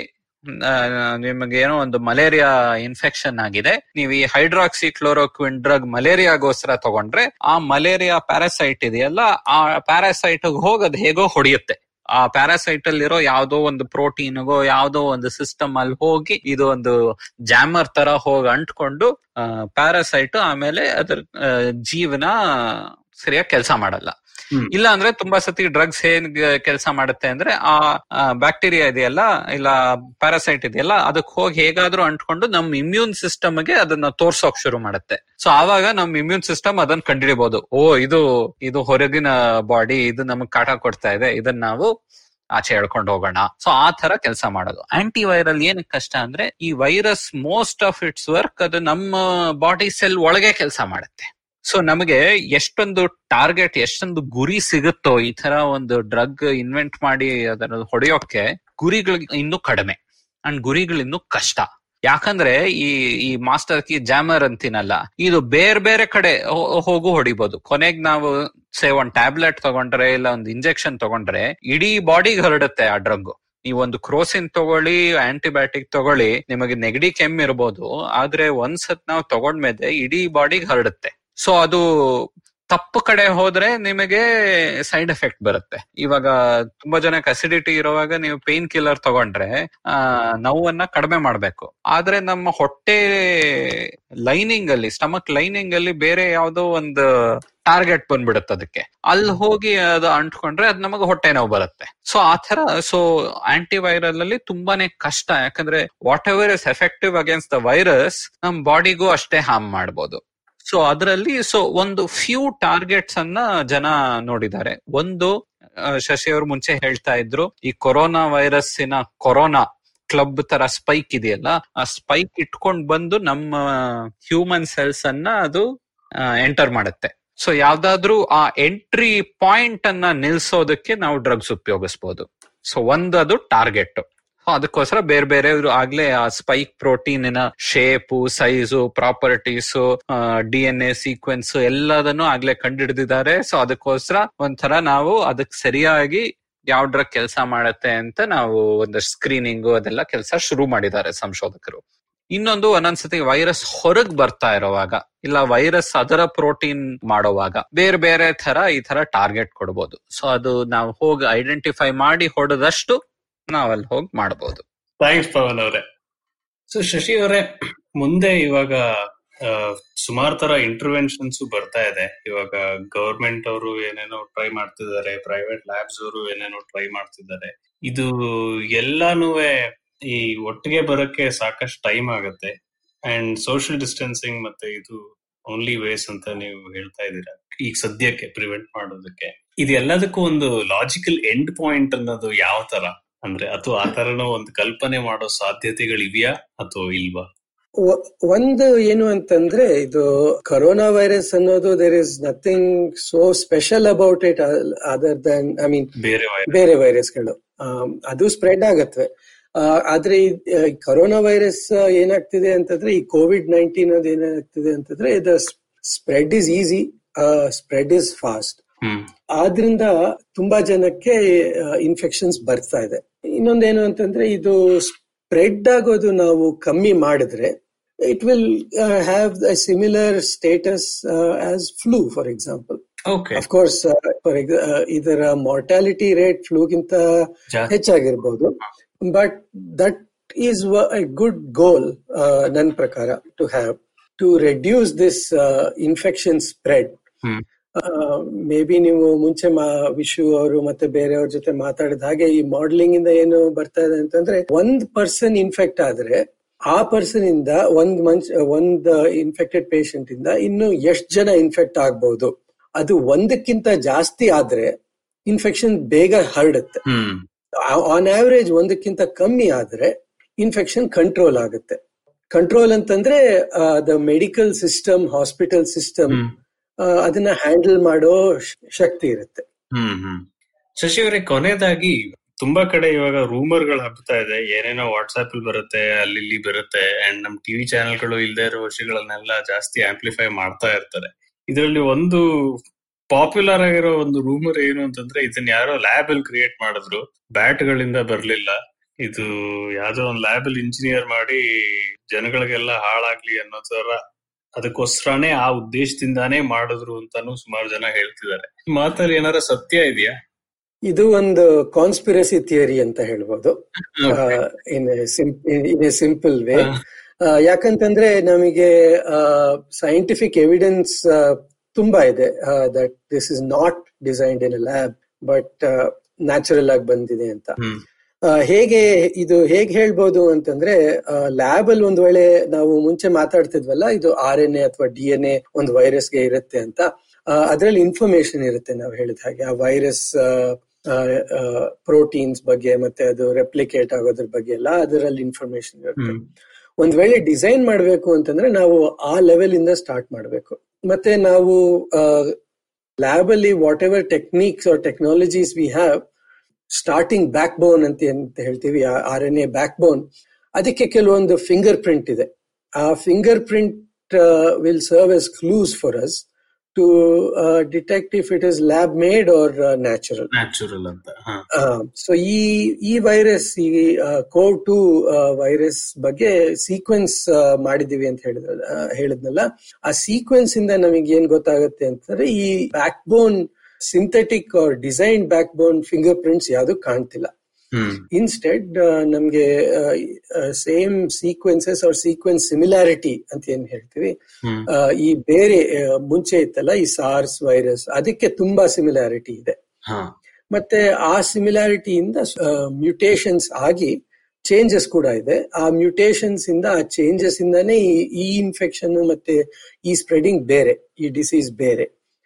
ನಿಮಗೆ ಏನೋ ಒಂದು ಮಲೇರಿಯಾ ಇನ್ಫೆಕ್ಷನ್ ಆಗಿದೆ ನೀವು ಈ ಹೈಡ್ರಾಕ್ಸಿ ಕ್ಲೋರೋಕ್ವಿನ್ ಡ್ರಗ್ ಮಲೇರಿಯಾಗೋಸ್ಕರ ತಗೊಂಡ್ರೆ ಆ ಮಲೇರಿಯಾ ಪ್ಯಾರಾಸೈಟ್ ಇದೆಯಲ್ಲ ಆ ಪ್ಯಾರಾಸೈಟ್ ಹೋಗೋದು ಹೇಗೋ ಹೊಡೆಯುತ್ತೆ ಆ ಪ್ಯಾರಾಸೈಟ್ ಅಲ್ಲಿರೋ ಯಾವ್ದೋ ಒಂದು ಪ್ರೋಟೀನ್ಗೋ ಯಾವ್ದೋ ಒಂದು ಸಿಸ್ಟಮ್ ಅಲ್ಲಿ ಹೋಗಿ ಇದು ಒಂದು ಜಾಮರ್ ತರ ಹೋಗಿ ಅಂಟ್ಕೊಂಡು ಪ್ಯಾರಾಸೈಟ್ ಆಮೇಲೆ ಅದ್ರ ಆ, ಜೀವನ ಸರಿಯಾಗಿ ಕೆಲಸ ಮಾಡಲ್ಲ ಹ್ಮ್. ಇಲ್ಲ ಅಂದ್ರೆ ತುಂಬಾ ಸತಿ ಡ್ರಗ್ಸ್ ಏನ್ ಕೆಲಸ ಮಾಡುತ್ತೆ ಅಂದ್ರೆ ಆ ಬ್ಯಾಕ್ಟೀರಿಯಾ ಇದೆಯಲ್ಲ ಇಲ್ಲ ಪ್ಯಾರಾಸೈಟ್ ಇದೆಯಲ್ಲ ಅದಕ್ಕೆ ಹೋಗಿ ಹೇಗಾದ್ರೂ ಅಂಟ್ಕೊಂಡು ನಮ್ ಇಮ್ಯೂನ್ ಸಿಸ್ಟಮ್ ಗೆ ಅದನ್ನ ತೋರ್ಸೋಕ್ ಶುರು ಮಾಡುತ್ತೆ ಸೊ ಆವಾಗ ನಮ್ ಇಮ್ಯೂನ್ ಸಿಸ್ಟಮ್ ಅದನ್ನ ಕಂಡುಹಿಡಿಬಹುದು ಓ ಇದು ಇದು ಹೊರಗಿನ ಬಾಡಿ ಇದು ನಮಗ್ ಕಾಟ ಕೊಡ್ತಾ ಇದೆ ಇದನ್ನ ನಾವು ಆಚೆ ಎಳ್ಕೊಂಡು ಹೋಗೋಣ ಸೊ ಆ ತರ ಕೆಲಸ ಮಾಡೋದು ಆಂಟಿ ವೈರಲ್ ಏನ್ ಕಷ್ಟ ಅಂದ್ರೆ ಈ virus most of its work ಅದು ನಮ್ಮ ಬಾಡಿ ಸೆಲ್ ಒಳಗೆ ಕೆಲಸ ಮಾಡುತ್ತೆ ಸೊ ನಮಗೆ ಎಷ್ಟೊಂದು ಟಾರ್ಗೆಟ್ ಎಷ್ಟೊಂದು ಗುರಿ ಸಿಗುತ್ತೋ ಈ ತರ ಒಂದು ಡ್ರಗ್ ಇನ್ವೆಂಟ್ ಮಾಡಿ ಅದನ್ನ ಹೊಡೆಯೋಕೆ ಗುರಿಗಳು ಇನ್ನೂ ಕಡಿಮೆ ಅಂಡ್ ಗುರಿಗಳು ಇನ್ನೂ ಕಷ್ಟ ಯಾಕಂದ್ರೆ ಈ ಈ ಮಾಸ್ಟರ್ ಕಿ ಜಾಮರ್ ಅಂತೀನಲ್ಲ ಇದು ಬೇರೆ ಬೇರೆ ಕಡೆ ಹೋ- ಹೋಗು ಹೊಡಿಬಹುದು ಕೊನೆಗ್ ನಾವು ಸೇ ಒಂದ್ ಟ್ಯಾಬ್ಲೆಟ್ ತಗೊಂಡ್ರೆ ಇಲ್ಲ ಒಂದು ಇಂಜೆಕ್ಷನ್ ತಗೊಂಡ್ರೆ ಇಡೀ ಬಾಡಿಗೆ ಹರಡುತ್ತೆ ಆ ಡ್ರಗ್ ನೀವು ಒಂದು ಕ್ರೋಸಿನ್ ತಗೊಳ್ಳಿ ಆಂಟಿಬಯೋಟಿಕ್ ತಗೊಳ್ಳಿ ನಿಮಗೆ ನೆಗಡಿ ಕೆಮ್ಮು ಇರ್ಬೋದು ಆದ್ರೆ ಒಂದ್ಸತ್ ನಾವು ತಗೊಂಡ್ಮೇಲೆ ಇಡೀ ಬಾಡಿಗೆ ಹರಡುತ್ತೆ ಸೊ ಅದು ತಪ್ಪು ಕಡೆ ಹೋದ್ರೆ ನಿಮಗೆ ಸೈಡ್ ಎಫೆಕ್ಟ್ ಬರುತ್ತೆ ಇವಾಗ ತುಂಬಾ ಜನಕ್ಕೆ ಅಸಿಡಿಟಿ ಇರುವಾಗ ನೀವು ಪೇನ್ ಕಿಲ್ಲರ್ ತಗೊಂಡ್ರೆ ಆ ನೋವನ್ನ ಕಡಿಮೆ ಮಾಡ್ಬೇಕು ಆದ್ರೆ ನಮ್ಮ ಹೊಟ್ಟೆ ಲೈನಿಂಗ್ ಅಲ್ಲಿ ಸ್ಟಮಕ್ ಲೈನಿಂಗ್ ಅಲ್ಲಿ ಬೇರೆ ಯಾವ್ದೋ ಒಂದು ಟಾರ್ಗೆಟ್ ಬಂದ್ಬಿಡುತ್ತೆ ಅದಕ್ಕೆ ಅಲ್ಲಿ ಹೋಗಿ ಅದು ಅಂಟ್ಕೊಂಡ್ರೆ ಅದ್ ನಮಗೆ ಹೊಟ್ಟೆ ನೋವು ಬರುತ್ತೆ ಸೊ ಆ ತರ ಸೊ ಆಂಟಿವೈರಲ್ ಅಲ್ಲಿ ತುಂಬಾನೇ ಕಷ್ಟ ಯಾಕಂದ್ರೆ whatever is effective against the virus ನಮ್ ಬಾಡಿಗೂ ಅಷ್ಟೇ ಹಾರ್ಮ್ ಮಾಡ್ಬೋದು ಸೊ ಅದರಲ್ಲಿ ಸೊ ಒಂದು ಫ್ಯೂ ಟಾರ್ಗೆಟ್ಸ್ ಅನ್ನ ಜನ ನೋಡಿದ್ದಾರೆ ಒಂದು ಆ, ಶಶಿ ಅವರು ಮುಂಚೆ ಹೇಳ್ತಾ ಇದ್ರು ಈ ಕೊರೋನಾ ವೈರಸ್ಸಿನ ಕೊರೋನಾ ಕ್ಲಬ್ ತರ ಸ್ಪೈಕ್ ಇದೆಯಲ್ಲ ಆ ಸ್ಪೈಕ್ ಇಟ್ಕೊಂಡ್ ಬಂದು ನಮ್ಮ ಹ್ಯೂಮನ್ ಸೆಲ್ಸ್ ಅನ್ನ ಅದು ಎಂಟರ್ ಮಾಡುತ್ತೆ ಸೊ ಯಾವ್ದಾದ್ರೂ ಆ ಎಂಟ್ರಿ ಪಾಯಿಂಟ್ ಅನ್ನ ನಿಲ್ಸೋದಕ್ಕೆ ನಾವು ಡ್ರಗ್ಸ್ ಉಪಯೋಗಿಸಬಹುದು ಸೊ ಒಂದದು ಟಾರ್ಗೆಟ್ ಅದಕ್ಕೋಸ್ಕರ ಬೇರೆ ಬೇರೆ ಆಗ್ಲೇ ಆ ಸ್ಪೈಕ್ ಪ್ರೋಟೀನಿನ shape size properties D N A sequence ಎಲ್ಲದನ್ನು ಆಗ್ಲೇ ಕಂಡುಹಿಡಿದಿದ್ದಾರೆ ಸೊ ಅದಕ್ಕೋಸ್ಕರ ಒಂಥರ ನಾವು ಅದಕ್ಕೆ ಸರಿಯಾಗಿ ಯಾವ ಡ್ರಗ್ ಕೆಲಸ ಮಾಡತ್ತೆ ಅಂತ ನಾವು ಒಂದಷ್ಟು ಸ್ಕ್ರೀನಿಂಗು ಅದೆಲ್ಲ ಕೆಲಸ ಶುರು ಮಾಡಿದ್ದಾರೆ ಸಂಶೋಧಕರು ಇನ್ನೊಂದು ಒಂದೊಂದ್ಸತಿ ವೈರಸ್ ಹೊರಗ್ ಬರ್ತಾ ಇರೋವಾಗ ಇಲ್ಲ ವೈರಸ್ ಅದರ ಪ್ರೋಟೀನ್ ಮಾಡೋವಾಗ ಬೇರೆ ಬೇರೆ ತರ ಈ ತರ ಟಾರ್ಗೆಟ್ ಕೊಡ್ಬೋದು ಸೊ ಅದು ನಾವು ಹೋಗಿ ಐಡೆಂಟಿಫೈ ಮಾಡಿ ಹೊಡೆದಷ್ಟು ನಾವಲ್ಲಿ ಹೋಗಿ ಮಾಡಬಹುದು ಥ್ಯಾಂಕ್ಸ್ ಪವನ್ ಅವರೇ ಸೊ ಶಶಿ ಅವರೇ ಮುಂದೆ ಇವಾಗ ಸುಮಾರು ತರ ಇಂಟರ್ವೆನ್ಷನ್ಸ್ ಬರ್ತಾ ಇದೆ ಇವಾಗ ಗವರ್ಮೆಂಟ್ ಅವರು ಏನೇನೋ ಟ್ರೈ ಮಾಡ್ತಿದ್ದಾರೆ ಪ್ರೈವೇಟ್ ಲ್ಯಾಬ್ಸ್ ಅವರು ಏನೇನೋ ಟ್ರೈ ಮಾಡ್ತಿದ್ದಾರೆ ಇದು ಎಲ್ಲಾನು ಈ ಒಟ್ಟಿಗೆ ಬರಕ್ಕೆ ಸಾಕಷ್ಟು ಟೈಮ್ ಆಗುತ್ತೆ ಅಂಡ್ ಸೋಷಿಯಲ್ ಡಿಸ್ಟೆನ್ಸಿಂಗ್ ಮತ್ತೆ ಇದು ಓನ್ಲಿ ವೇಸ್ ಅಂತ ನೀವು ಹೇಳ್ತಾ ಇದ್ದೀರಾ ಈಗ ಸದ್ಯಕ್ಕೆ ಪ್ರಿವೆಂಟ್ ಮಾಡೋದಕ್ಕೆ ಇದು ಎಲ್ಲದಕ್ಕೂ ಒಂದು ಲಾಜಿಕಲ್ ಎಂಡ್ ಪಾಯಿಂಟ್ ಅನ್ನೋದು ಯಾವ ತರ ಅಂದ್ರೆ ಅಥವಾ ಆ ತರನೋ ಒಂದು ಕಲ್ಪನೆ ಮಾಡೋ ಸಾಧ್ಯತೆಗಳಿವೆಯಾ ಅಥವಾ ಇಲ್ವಾ ಒ- ಒಂದು ಏನು ಅಂತಂದ್ರೆ ಇದು ಕರೋನಾ ವೈರಸ್ ಅನ್ನೋದು there is nothing so special about it other than I mean ಬೇರೆ ವೈರಸ್ ಬೇರೆ ವೈರಸ್ಗಳು ಅದು ಸ್ಪ್ರೆಡ್ ಆಗತ್ವೆ ಆ, ಆದ್ರೆ ಈ ಕರೋನಾ ವೈರಸ್ ಏನಾಗ್ತಿದೆ ಅಂತಂದ್ರೆ ಈ ಕೋವಿಡ್ ನೈನ್ಟೀನ್ ಅದು ಏನಾಗ್ತಿದೆ ಅಂತಂದ್ರೆ ಇದು spread is easy spread is fast hmm ಆದ್ರಿಂದ ತುಂಬಾ ಜನಕ್ಕೆ ಇನ್ಫೆಕ್ಷನ್ಸ್ ಬರ್ತಾ ಇದೆ ಇನ್ನೊಂದೇನು ಅಂತಂದ್ರೆ ಇದು ಸ್ಪ್ರೆಡ್ ಆಗೋದು ನಾವು ಕಮ್ಮಿ ಮಾಡಿದ್ರೆ it will have the similar status as flu for example okay of course for ಇದರ ಮಾರ್ಟಾಲಿಟಿ ರೇಟ್ ಫ್ಲೂಗಿಂತ ಜಾಸ್ತಿ. ಹೆಚ್ಚಾಗಿರ್ಬೋದು but that is a good goal ನನ್ನ ಪ್ರಕಾರ to have to reduce this infection spread hmm maybe ನೀವು ಮುಂಚೆ ಮಾ ವಿಶು ಅವರು ಮತ್ತೆ ಬೇರೆಯವ್ರ ಜೊತೆ ಮಾತಾಡಿದ ಹಾಗೆ ಈ ಮಾಡಲಿಂಗ್ ಇಂದ ಏನು ಬರ್ತಾ ಇದೆ ಅಂತಂದ್ರೆ ಒಂದ್ ಪರ್ಸನ್ ಇನ್ಫೆಕ್ಟ್ ಆದ್ರೆ ಆ ಪರ್ಸನ್ ಇಂದ ಒಂದ್ ಮನ್ಷ ಒಂದ್ ಇನ್ಫೆಕ್ಟೆಡ್ ಪೇಷಂಟ್ ಇಂದ ಇನ್ನು ಎಷ್ಟ್ ಜನ ಇನ್ಫೆಕ್ಟ್ ಆಗ್ಬಹುದು ಅದು ಒಂದಕ್ಕಿಂತ ಜಾಸ್ತಿ ಆದ್ರೆ ಇನ್ಫೆಕ್ಷನ್ ಬೇಗ ಹರಡುತ್ತೆ ಹ್ಮ್ ಆನ್ ಆವರೇಜ್ ಒಂದಕ್ಕಿಂತ ಕಮ್ಮಿ ಆದ್ರೆ ಇನ್ಫೆಕ್ಷನ್ ಕಂಟ್ರೋಲ್ ಆಗುತ್ತೆ ಕಂಟ್ರೋಲ್ ಅಂತಂದ್ರೆ the medical system hospital system hmm ಅದನ್ನ ಹ್ಯಾಂಡಲ್ ಮಾಡೋ ಶ- ಶಕ್ತಿ ಇರುತ್ತೆ ಹ್ಮ್ ಹ್ಮ್ ಶಶಿ ಅವರೇ ಕೊನೆಯದಾಗಿ ತುಂಬಾ ಕಡೆ ಇವಾಗ ರೂಮರ್ ಗಳು ಹಬ್ಬತಾ ಇದೆ ಏನೇನೋ ವಾಟ್ಸ್ಆಪ್ ಅಲ್ಲಿ ಬರುತ್ತೆ ಅಲ್ಲಿ ಇಲ್ಲಿ ಬರುತ್ತೆ ಅಂಡ್ ನಮ್ ಟಿವಿ ಚಾನೆಲ್ಗಳು ಇಲ್ಲದೆ ಇರೋ ವಿಷಯಗಳನ್ನೆಲ್ಲ ಜಾಸ್ತಿ ಆಂಪ್ಲಿಫೈ ಮಾಡ್ತಾ ಇರ್ತಾರೆ ಇದರಲ್ಲಿ ಒಂದು ಪಾಪ್ಯುಲರ್ ಆಗಿರೋ ಒಂದು ರೂಮರ್ ಏನು ಅಂತಂದ್ರೆ ಇದನ್ನ ಯಾರೋ ಲ್ಯಾಬ್ ಅಲ್ಲಿ ಕ್ರಿಯೇಟ್ ಮಾಡಿದ್ರು ಬ್ಯಾಟ್ ಗಳಿಂದ ಬರ್ಲಿಲ್ಲ ಇದು ಯಾವ್ದೋ ಒಂದು ಲ್ಯಾಬ್ ಅಲ್ಲಿ ಇಂಜಿನಿಯರ್ ಮಾಡಿ ಜನಗಳಿಗೆಲ್ಲ ಹಾಳಾಗ್ಲಿ ಅನ್ನೋ ತರ ಅದಕ್ಕೋಸ್ಕರನೇ ಆ ಉದ್ದೇಶದಿಂದಾನೇ ಮಾಡಿದ್ರು ಅಂತಾನು ಸುಮಾರು ಜನ ಹೇಳ್ತಿದ್ದಾರೆ ಈ ಮಾತಲ್ಲಿ ಏನಾರ ಸತ್ಯ ಇದೆಯಾ ಇದು ಒಂದು ಕಾನ್ಸ್ಪಿರಸಿ ಥಿಯರಿ ಅಂತ ಹೇಳ್ಬೋದು in in a simple way ಯಾಕಂತಂದ್ರೆ ನಮಗೆ ಸೈಂಟಿಫಿಕ್ ಎವಿಡೆನ್ಸ್ ತುಂಬಾ ಇದೆ that this is not designed in a lab but natural ಆಗಿ ಬಂದಿದೆ ಅಂತ ಹ್ಮ್ ಆ, ಹೇಗೆ ಇದು ಹೇಗೆ ಹೇಳ್ಬೋದು ಅಂತಂದ್ರೆ ಲ್ಯಾಬ್ ಅಲ್ಲಿ ಒಂದ್ ವೇಳೆ ನಾವು ಮುಂಚೆ ಮಾತಾಡ್ತಿದ್ವಲ್ಲ ಇದು ಆರ್ ಎನ್ ಎ ಅಥವಾ ಡಿ ಎನ್ ಎ ಒಂದು ವೈರಸ್ಗೆ ಇರುತ್ತೆ ಅಂತ ಅದರಲ್ಲಿ ಇನ್ಫಾರ್ಮೇಶನ್ ಇರುತ್ತೆ ನಾವು ಹೇಳಿದ ಹಾಗೆ ಆ ವೈರಸ್ ಪ್ರೋಟೀನ್ಸ್ ಬಗ್ಗೆ ಮತ್ತೆ ಅದು ರೆಪ್ಲಿಕೇಟ್ ಆಗೋದ್ರ ಬಗ್ಗೆ ಎಲ್ಲ ಅದರಲ್ಲಿ ಇನ್ಫಾರ್ಮೇಶನ್ ಇರುತ್ತೆ ಹ್ಮ್ ಒಂದ್ ವೇಳೆ ಡಿಸೈನ್ ಮಾಡ್ಬೇಕು ಅಂತಂದ್ರೆ ನಾವು ಆ ಲೆವೆಲ್ ಇಂದ ಸ್ಟಾರ್ಟ್ ಮಾಡ್ಬೇಕು ಮತ್ತೆ ನಾವು ಲ್ಯಾಬ್ ಅಲ್ಲಿ whatever techniques are technologies we have starting backbone ಅಂತ ಅಂತ ಹೇಳ್ತೀವಿ R N A backbone ಅದಕ್ಕೆ ಕೆಲವೊಂದು ಫಿಂಗರ್ ಪ್ರಿಂಟ್ ಇದೆ ಆ fingerprint will serve as clues for us to detect if it is lab made or natural natural ಅಂತ ಹಾ so ಈ ಈ ವೈರಸ್ ಈ ಕೋವ್ ಟು ವೈರಸ್ ಬಗ್ಗೆ ಸೀಕ್ವೆನ್ಸ್ ಮಾಡಿದೀವಿ ಅಂತ ಹೇಳಿದ್ರ ಹೇಳಿದ್ನಲ್ಲ ಆ ಸೀಕ್ವೆನ್ಸ್ ಇಂದ ನಮಗೆ ಏನ್ ಗೊತ್ತಾಗುತ್ತೆ ಅಂತಂದ್ರೆ ಈ backbone synthetic design backbone fingerprints ಯಾವ್ದು ಕಾಣ್ತಿಲ್ಲ ಹ್ಮ್ ಇನ್ಸ್ಟೆಡ್ ನಮ್ಗೆ ಸೇಮ್ ಸೀಕ್ವೆನ್ಸಸ್ ಅವ್ರ ಸೀಕ್ವೆನ್ಸ್ ಸಿಮಿಲಾರಿಟಿ ಅಂತ ಏನ್ ಹೇಳ್ತೀವಿ ಹ್ಮ್ ಆ, ಈ ಬೇರೆ ಆ, ಮುಂಚೆ ಇತ್ತಲ್ಲ ಈ ಸಾರ್ಸ್ ವೈರಸ್ ಅದಕ್ಕೆ ತುಂಬಾ ಸಿಮಿಲಾರಿಟಿ ಇದೆ ಹಾ ಮತ್ತೆ ಆ ಸಿಮಿಲಾರಿಟಿಯಿಂದ ಮ್ಯೂಟೇಶನ್ಸ್ ಆಗಿ ಚೇಂಜಸ್ ಕೂಡ ಇದೆ ಆ ಮ್ಯೂಟೇಶನ್ಸ್ ಇಂದ ಆ ಚೇಂಜಸ್ ಇಂದಾನೇ ಈ ಈ ಇನ್ಫೆಕ್ಷನ್ ಮತ್ತೆ ಈ ಸ್ಪ್ರೆಡಿಂಗ್ ಬೇರೆ ಈ ಡಿಸೀಸ್ ಬೇರೆ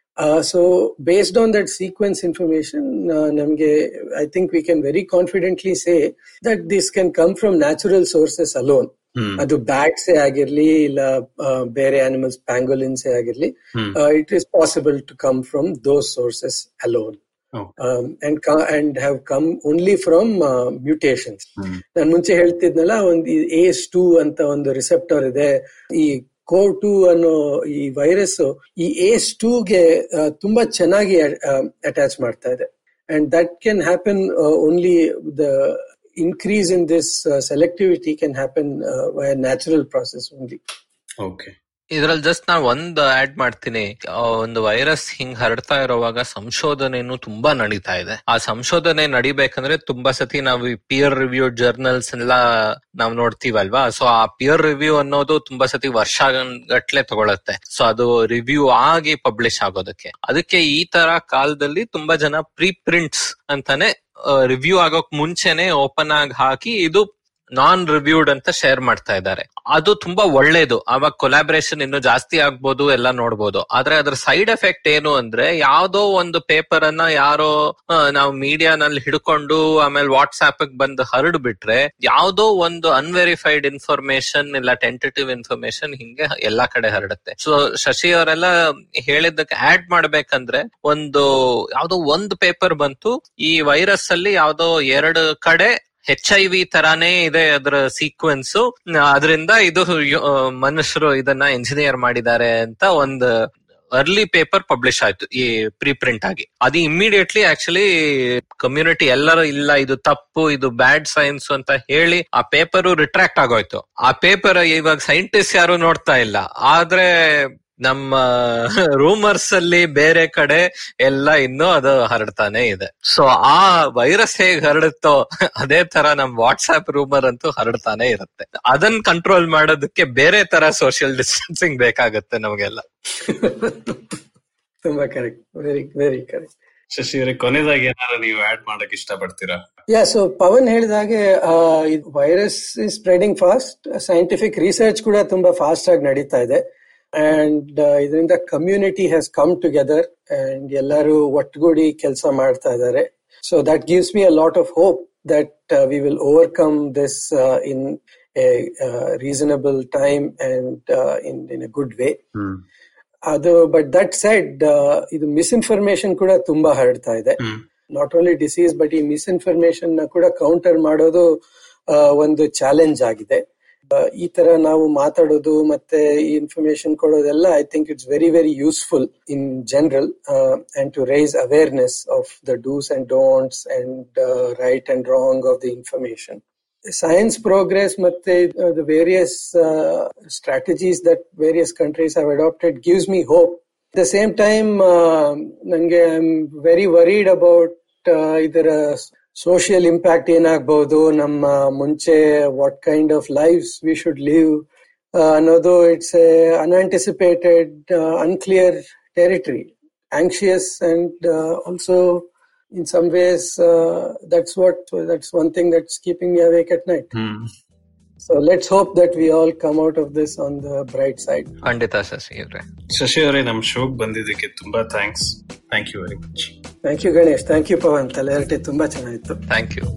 so based on that sequence information ನಮಗೆ I think we can very confidently say that this can come from natural sources alone hmm ಅದು ಬ್ಯಾಟ್ಸೇ ಆಗಿರ್ಲಿ ಇಲ್ಲ ಆ, ಬೇರೆ ಆನಿಮಲ್ಸ್ ಪ್ಯಾಂಗೋಲಿನ್ಸೇ ಆಗಿರ್ಲಿ hmm it is possible to come from those sources alone Okay. um, and co- and have come only from uh, mutations. Hmm ನಾನು ಮುಂಚೆ ಹೇಳ್ತಿದ್ನಲ್ಲ ಒಂದು ಏಸ್ ಟೂ ಅಂತ ಒಂದು ರಿಸೆಪ್ಟರ್ ಇದೆ ಈ ಕೋರ್ ಟೂ ಅನ್ನೋ ಈ ವೈರಸ್ ಈ ಏಸ್ ಟೂಗೆ ತುಂಬಾ ಚೆನ್ನಾಗಿ ಅಟ್ಯಾಚ್ ಮಾಡ್ತಾ ಇದೆ and that can happen only the increase in this selectivity can happen natural process only okay ಇದ್ರಲ್ಲಿ ಜಸ್ಟ್ ನಾ ಒಂದ್ ಆಡ್ ಮಾಡ್ತೀನಿ ಆ, ಒಂದು ವೈರಸ್ ಹಿಂಗ್ ಹರಡ್ತಾ ಇರೋವಾಗ ಸಂಶೋಧನೆನು ತುಂಬಾ ನಡೀತಾ ಇದೆ ಆ ಸಂಶೋಧನೆ ನಡಿಬೇಕಂದ್ರೆ ತುಂಬಾ ಸತಿ ನಾವು ಪಿಯರ್ ರಿವ್ಯೂ ಜರ್ನಲ್ಸ್ ಎಲ್ಲ ನಾವು ನೋಡ್ತೀವಲ್ವಾ ಸೊ ಆ ಪಿಯರ್ ರಿವ್ಯೂ ಅನ್ನೋದು ತುಂಬಾ ಸತಿ ವರ್ಷ ಗಟ್ಲೆ ತಗೊಳತ್ತೆ ಸೊ ಅದು ರಿವ್ಯೂ ಆಗಿ ಪಬ್ಲಿಷ್ ಆಗೋದಕ್ಕೆ ಅದಕ್ಕೆ ಈ ತರ ಕಾಲದಲ್ಲಿ ತುಂಬಾ ಜನ ಪ್ರೀ ಪ್ರಿಂಟ್ಸ್ ಅಂತಾನೆ ರಿವ್ಯೂ ಆಗೋಕ್ ಮುಂಚೆನೆ ಓಪನ್ ಆಗಿ ಹಾಕಿ ಇದು ನಾನ್ ರಿವ್ಯೂಡ್ ಅಂತ ಶೇರ್ ಮಾಡ್ತಾ ಇದ್ದಾರೆ ಅದು ತುಂಬಾ ಒಳ್ಳೇದು ಅವಾಗ ಕೊಲಾಬರೇಷನ್ ಇನ್ನು ಜಾಸ್ತಿ ಆಗ್ಬೋದು ಎಲ್ಲ ನೋಡ್ಬೋದು ಆದ್ರೆ ಅದ್ರ ಸೈಡ್ ಎಫೆಕ್ಟ್ ಏನು ಅಂದ್ರೆ ಯಾವ್ದೋ ಒಂದು ಪೇಪರ್ ಅನ್ನ ಯಾರೋ ಆ, ನಾವು ಮೀಡಿಯಾನಲ್ಲಿ ಹಿಡ್ಕೊಂಡು ಆಮೇಲೆ ವಾಟ್ಸ್ಆಪ್ ಬಂದು ಹರಡ್ ಬಿಟ್ರೆ ಯಾವ್ದೋ ಒಂದು ಅನ್ವೆರಿಫೈಡ್ ಇನ್ಫಾರ್ಮೇಶನ್ ಇಲ್ಲ ಟೆಂಟೇಟಿವ್ ಇನ್ಫಾರ್ಮೇಶನ್ ಹಿಂಗೆ ಎಲ್ಲಾ ಕಡೆ ಹರಡುತ್ತೆ ಸೊ ಶಶಿ ಅವರೆಲ್ಲ ಹೇಳಿದ್ದಕ್ಕೆ ಆಡ್ ಮಾಡ್ಬೇಕಂದ್ರೆ ಒಂದು ಯಾವ್ದೋ ಒಂದು ಪೇಪರ್ ಬಂತು ಈ ವೈರಸ್ ಅಲ್ಲಿ ಯಾವ್ದೋ ಎರಡು ಕಡೆ ಹೆಚ್ ಐ ವಿ ತರಾನೇ ಇದೆ ಅದರ ಸೀಕ್ವೆನ್ಸ್ ಅದರಿಂದ ಇದು ಯು- ಆ, ಮನುಷ್ಯರು ಇದನ್ನ ಇಂಜಿನಿಯರ್ ಮಾಡಿದ್ದಾರೆ ಅಂತ ಒಂದು ಅರ್ಲಿ ಪೇಪರ್ ಪಬ್ಲಿಷ್ ಆಯ್ತು ಈ ಪ್ರೀ ಪ್ರಿಂಟ್ ಆಗಿ ಅದು ಇಮಿಡಿಯೇಟ್ಲಿ ಆಕ್ಚುಲಿ ಕಮ್ಯುನಿಟಿ ಎಲ್ಲರೂ ಇಲ್ಲ ಇದು ತಪ್ಪು ಇದು ಬ್ಯಾಡ್ ಸೈನ್ಸ್ ಅಂತ ಹೇಳಿ ಆ ಪೇಪರ್ ರಿಟ್ರಾಕ್ಟ್ ಆಗೋಯ್ತು ಆ ಪೇಪರ್ ಇವಾಗ ಸೈಂಟಿಸ್ಟ್ ಯಾರು ನೋಡ್ತಾ ಇಲ್ಲ ಆದ್ರೆ ನಮ್ಮ ರೂಮರ್ಸ್ ಅಲ್ಲಿ ಬೇರೆ ಕಡೆ ಎಲ್ಲ ಇನ್ನೂ ಅದು ಹರಡ್ತಾನೆ ಇದೆ ಸೊ ಆ ವೈರಸ್ ಹೇಗ್ ಹರಡುತ್ತೋ ಅದೇ ತರ ನಮ್ ವಾಟ್ಸ್ಆಪ್ ರೂಮರ್ ಅಂತೂ ಹರಡ್ತಾನೆ ಇರುತ್ತೆ ಅದನ್ನ ಕಂಟ್ರೋಲ್ ಮಾಡೋದಕ್ಕೆ ಬೇರೆ ತರ ಸೋಷಿಯಲ್ ಡಿಸ್ಟೆನ್ಸಿಂಗ್ ಬೇಕಾಗುತ್ತೆ ನಮಗೆಲ್ಲ ತುಂಬಾ correct very very correct Shashi ಅವರೇ ಕೊನೆದಾಗಿ ಏನಾರ ನೀವು ಆಡ್ ಮಾಡಕ್ ಇಷ್ಟಪಡ್ತೀರಾ ಯಾ ಸೊ ಪವನ್ ಹೇಳಿದ ಹಾಗೆ virus is spreading fast scientific research ಕೂಡ ತುಂಬಾ ಫಾಸ್ಟ್ ಆಗಿ ನಡೀತಾ ಇದೆ ಅಂಡ್ ಇದರಿಂದ community has come together and ಎಲ್ಲರೂ ಒಟ್ಟುಗೂಡಿ ಕೆಲಸ ಮಾಡ್ತಾ ಇದ್ದಾರೆ so that gives me a lot of hope that we will overcome this in reasonable time and in in a good way hmm ಅದು ಬಟ್ ದಟ್ ಸೆಡ್ ಇದು misinformation ಕೂಡ ತುಂಬಾ ಹರಡ್ತಾ ಇದೆ hmm not only disease but ಈ misinformation ನ ಕೂಡ counter ಮಾಡೋದು ಆ, ಒಂದು ಚಾಲೆಂಜ್ ಆಗಿದೆ ಆ, ಈ ತರ ನಾವು ಮಾತಾಡೋದು ಮತ್ತೆ ಈ ಇನ್ಫಾರ್ಮೇಶನ್ ಕೊಡೋದೆಲ್ಲ I think it's very very useful in general and to raise awareness of the do's and don'ts and right and wrong of the information science progress ಮತ್ತೆ uh, the various uh, strategies that various countries have adopted gives me hope. At the same time, uh, ನಂಗೆ I'm very worried about uh, ಇದರ social impact ಏನಾಗಬಹುದು ನಮ್ಮ ಮುಂಚೆ what kind of lifes we should live ಅನ್ನೋದು it's a unanticipated unclear territory anxious and uh, also in some ways uh, that's what that's one thing that's keeping me awake at night so let's hope that we all come out of this on the bright side ಖಂಡಿತ ಶಶಿ ಅವ್ರೆ ಶಶಿ ಅವರೇ ನಮ್ ಶೋಕ್ ಬಂದಿದ್ದಕ್ಕೆ ತುಂಬಾ thanks thank you very much thank you Ganesh thank you Pavan ತಲೆಹರಟೆ ತುಂಬಾ ಚೆನ್ನಾಗಿತ್ತು ಥ್ಯಾಂಕ್ ಯು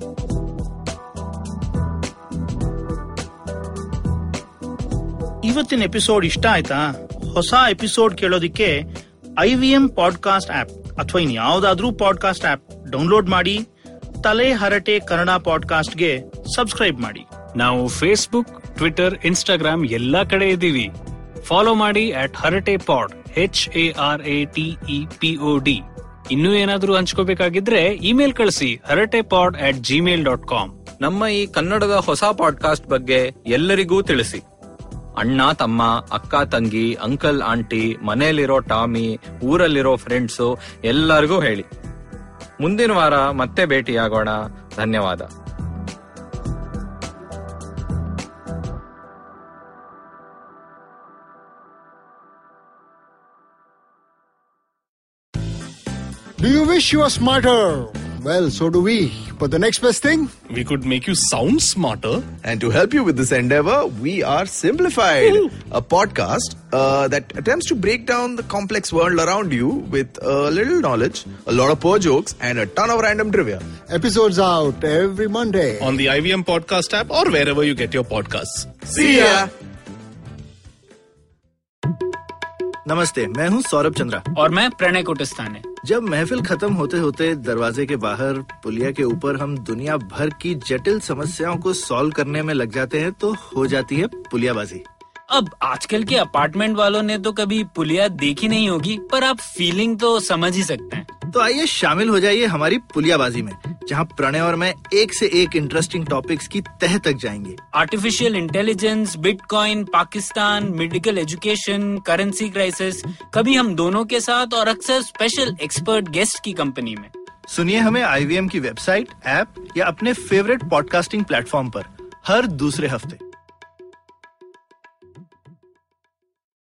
ಇವತ್ತಿನ ಎಪಿಸೋಡ್ ಇಷ್ಟ ಆಯ್ತಾ ಹೊಸ ಎಪಿಸೋಡ್ ಕೇಳೋದಿಕ್ಕೆ I V M podcast app ಅಥವಾ ಇನ್ ಯಾವ್ದಾದ್ರೂ ಪಾಡ್ಕಾಸ್ಟ್ ಆಪ್ ಡೌನ್ಲೋಡ್ ಮಾಡಿ ತಲೆ ಹರಟೆ ಕನ್ನಡ ಪಾಡ್ಕಾಸ್ಟ್ಗೆ ಸಬ್ಸ್ಕ್ರೈಬ್ ಮಾಡಿ ನಾವು ಫೇಸ್ಬುಕ್ ಟ್ವಿಟರ್ ಇನ್ಸ್ಟಾಗ್ರಾಮ್ ಎಲ್ಲಾ ಕಡೆ ಇದ್ದೀವಿ ಫಾಲೋ ಮಾಡಿ at Harate pod H A R A T E P O D ಇನ್ನೂ ಏನಾದ್ರೂ ಹಂಚ್ಕೋಬೇಕಾಗಿದ್ರೆ ಇಮೇಲ್ ಕಳಿಸಿ Harate pod at Gmail dot com ನಮ್ಮ ಈ ಕನ್ನಡದ ಹೊಸ ಪಾಡ್ಕಾಸ್ಟ್ ಬಗ್ಗೆ ಎಲ್ಲರಿಗೂ ತಿಳಿಸಿ ಅಣ್ಣ ತಮ್ಮ ಅಕ್ಕ ತಂಗಿ ಅಂಕಲ್ ಆಂಟಿ ಮನೆಯಲ್ಲಿರೋ ಟಾಮಿ ಊರಲ್ಲಿರೋ ಫ್ರೆಂಡ್ಸು ಎಲ್ಲರಿಗೂ ಹೇಳಿ ಮುಂದಿನ ವಾರ ಮತ್ತೆ ಭೇಟಿಯಾಗೋಣ ಧನ್ಯವಾದ Do you wish you were smarter? Well, so do we. But the next best thing? We could make you sound smarter. And to help you with this endeavor, we are Simplified, a podcast uh, that attempts to break down the complex world around you with a little knowledge, a lot of poor jokes, and a ton of random trivia. Episodes out every Monday. On the IVM podcast app or wherever you get your podcasts. See ya! नमस्ते मैं हूं सौरभ चंद्रा और मैं प्रणय कुटस्थाने जब महफिल खत्म होते होते दरवाजे के बाहर पुलिया के ऊपर हम दुनिया भर की जटिल समस्याओं को सॉल्व करने में लग जाते हैं तो हो जाती है पुलियाबाजी अब आजकल के अपार्टमेंट वालों ने तो कभी पुलिया देखी नहीं होगी पर आप फीलिंग तो समझ ही सकते हैं तो आइए शामिल हो जाइए हमारी पुलियाबाजी में जहां प्रणय और मैं एक से एक इंटरेस्टिंग टॉपिक्स की तह तक जाएंगे artificial intelligence bitcoin Pakistan medical education currency crisis कभी हम दोनों के साथ और अक्सर स्पेशल एक्सपर्ट गेस्ट की कंपनी में सुनिए हमें आईवीएम की वेबसाइट ऐप या अपने फेवरेट पॉडकास्टिंग प्लेटफॉर्म पर हर दूसरे हफ्ते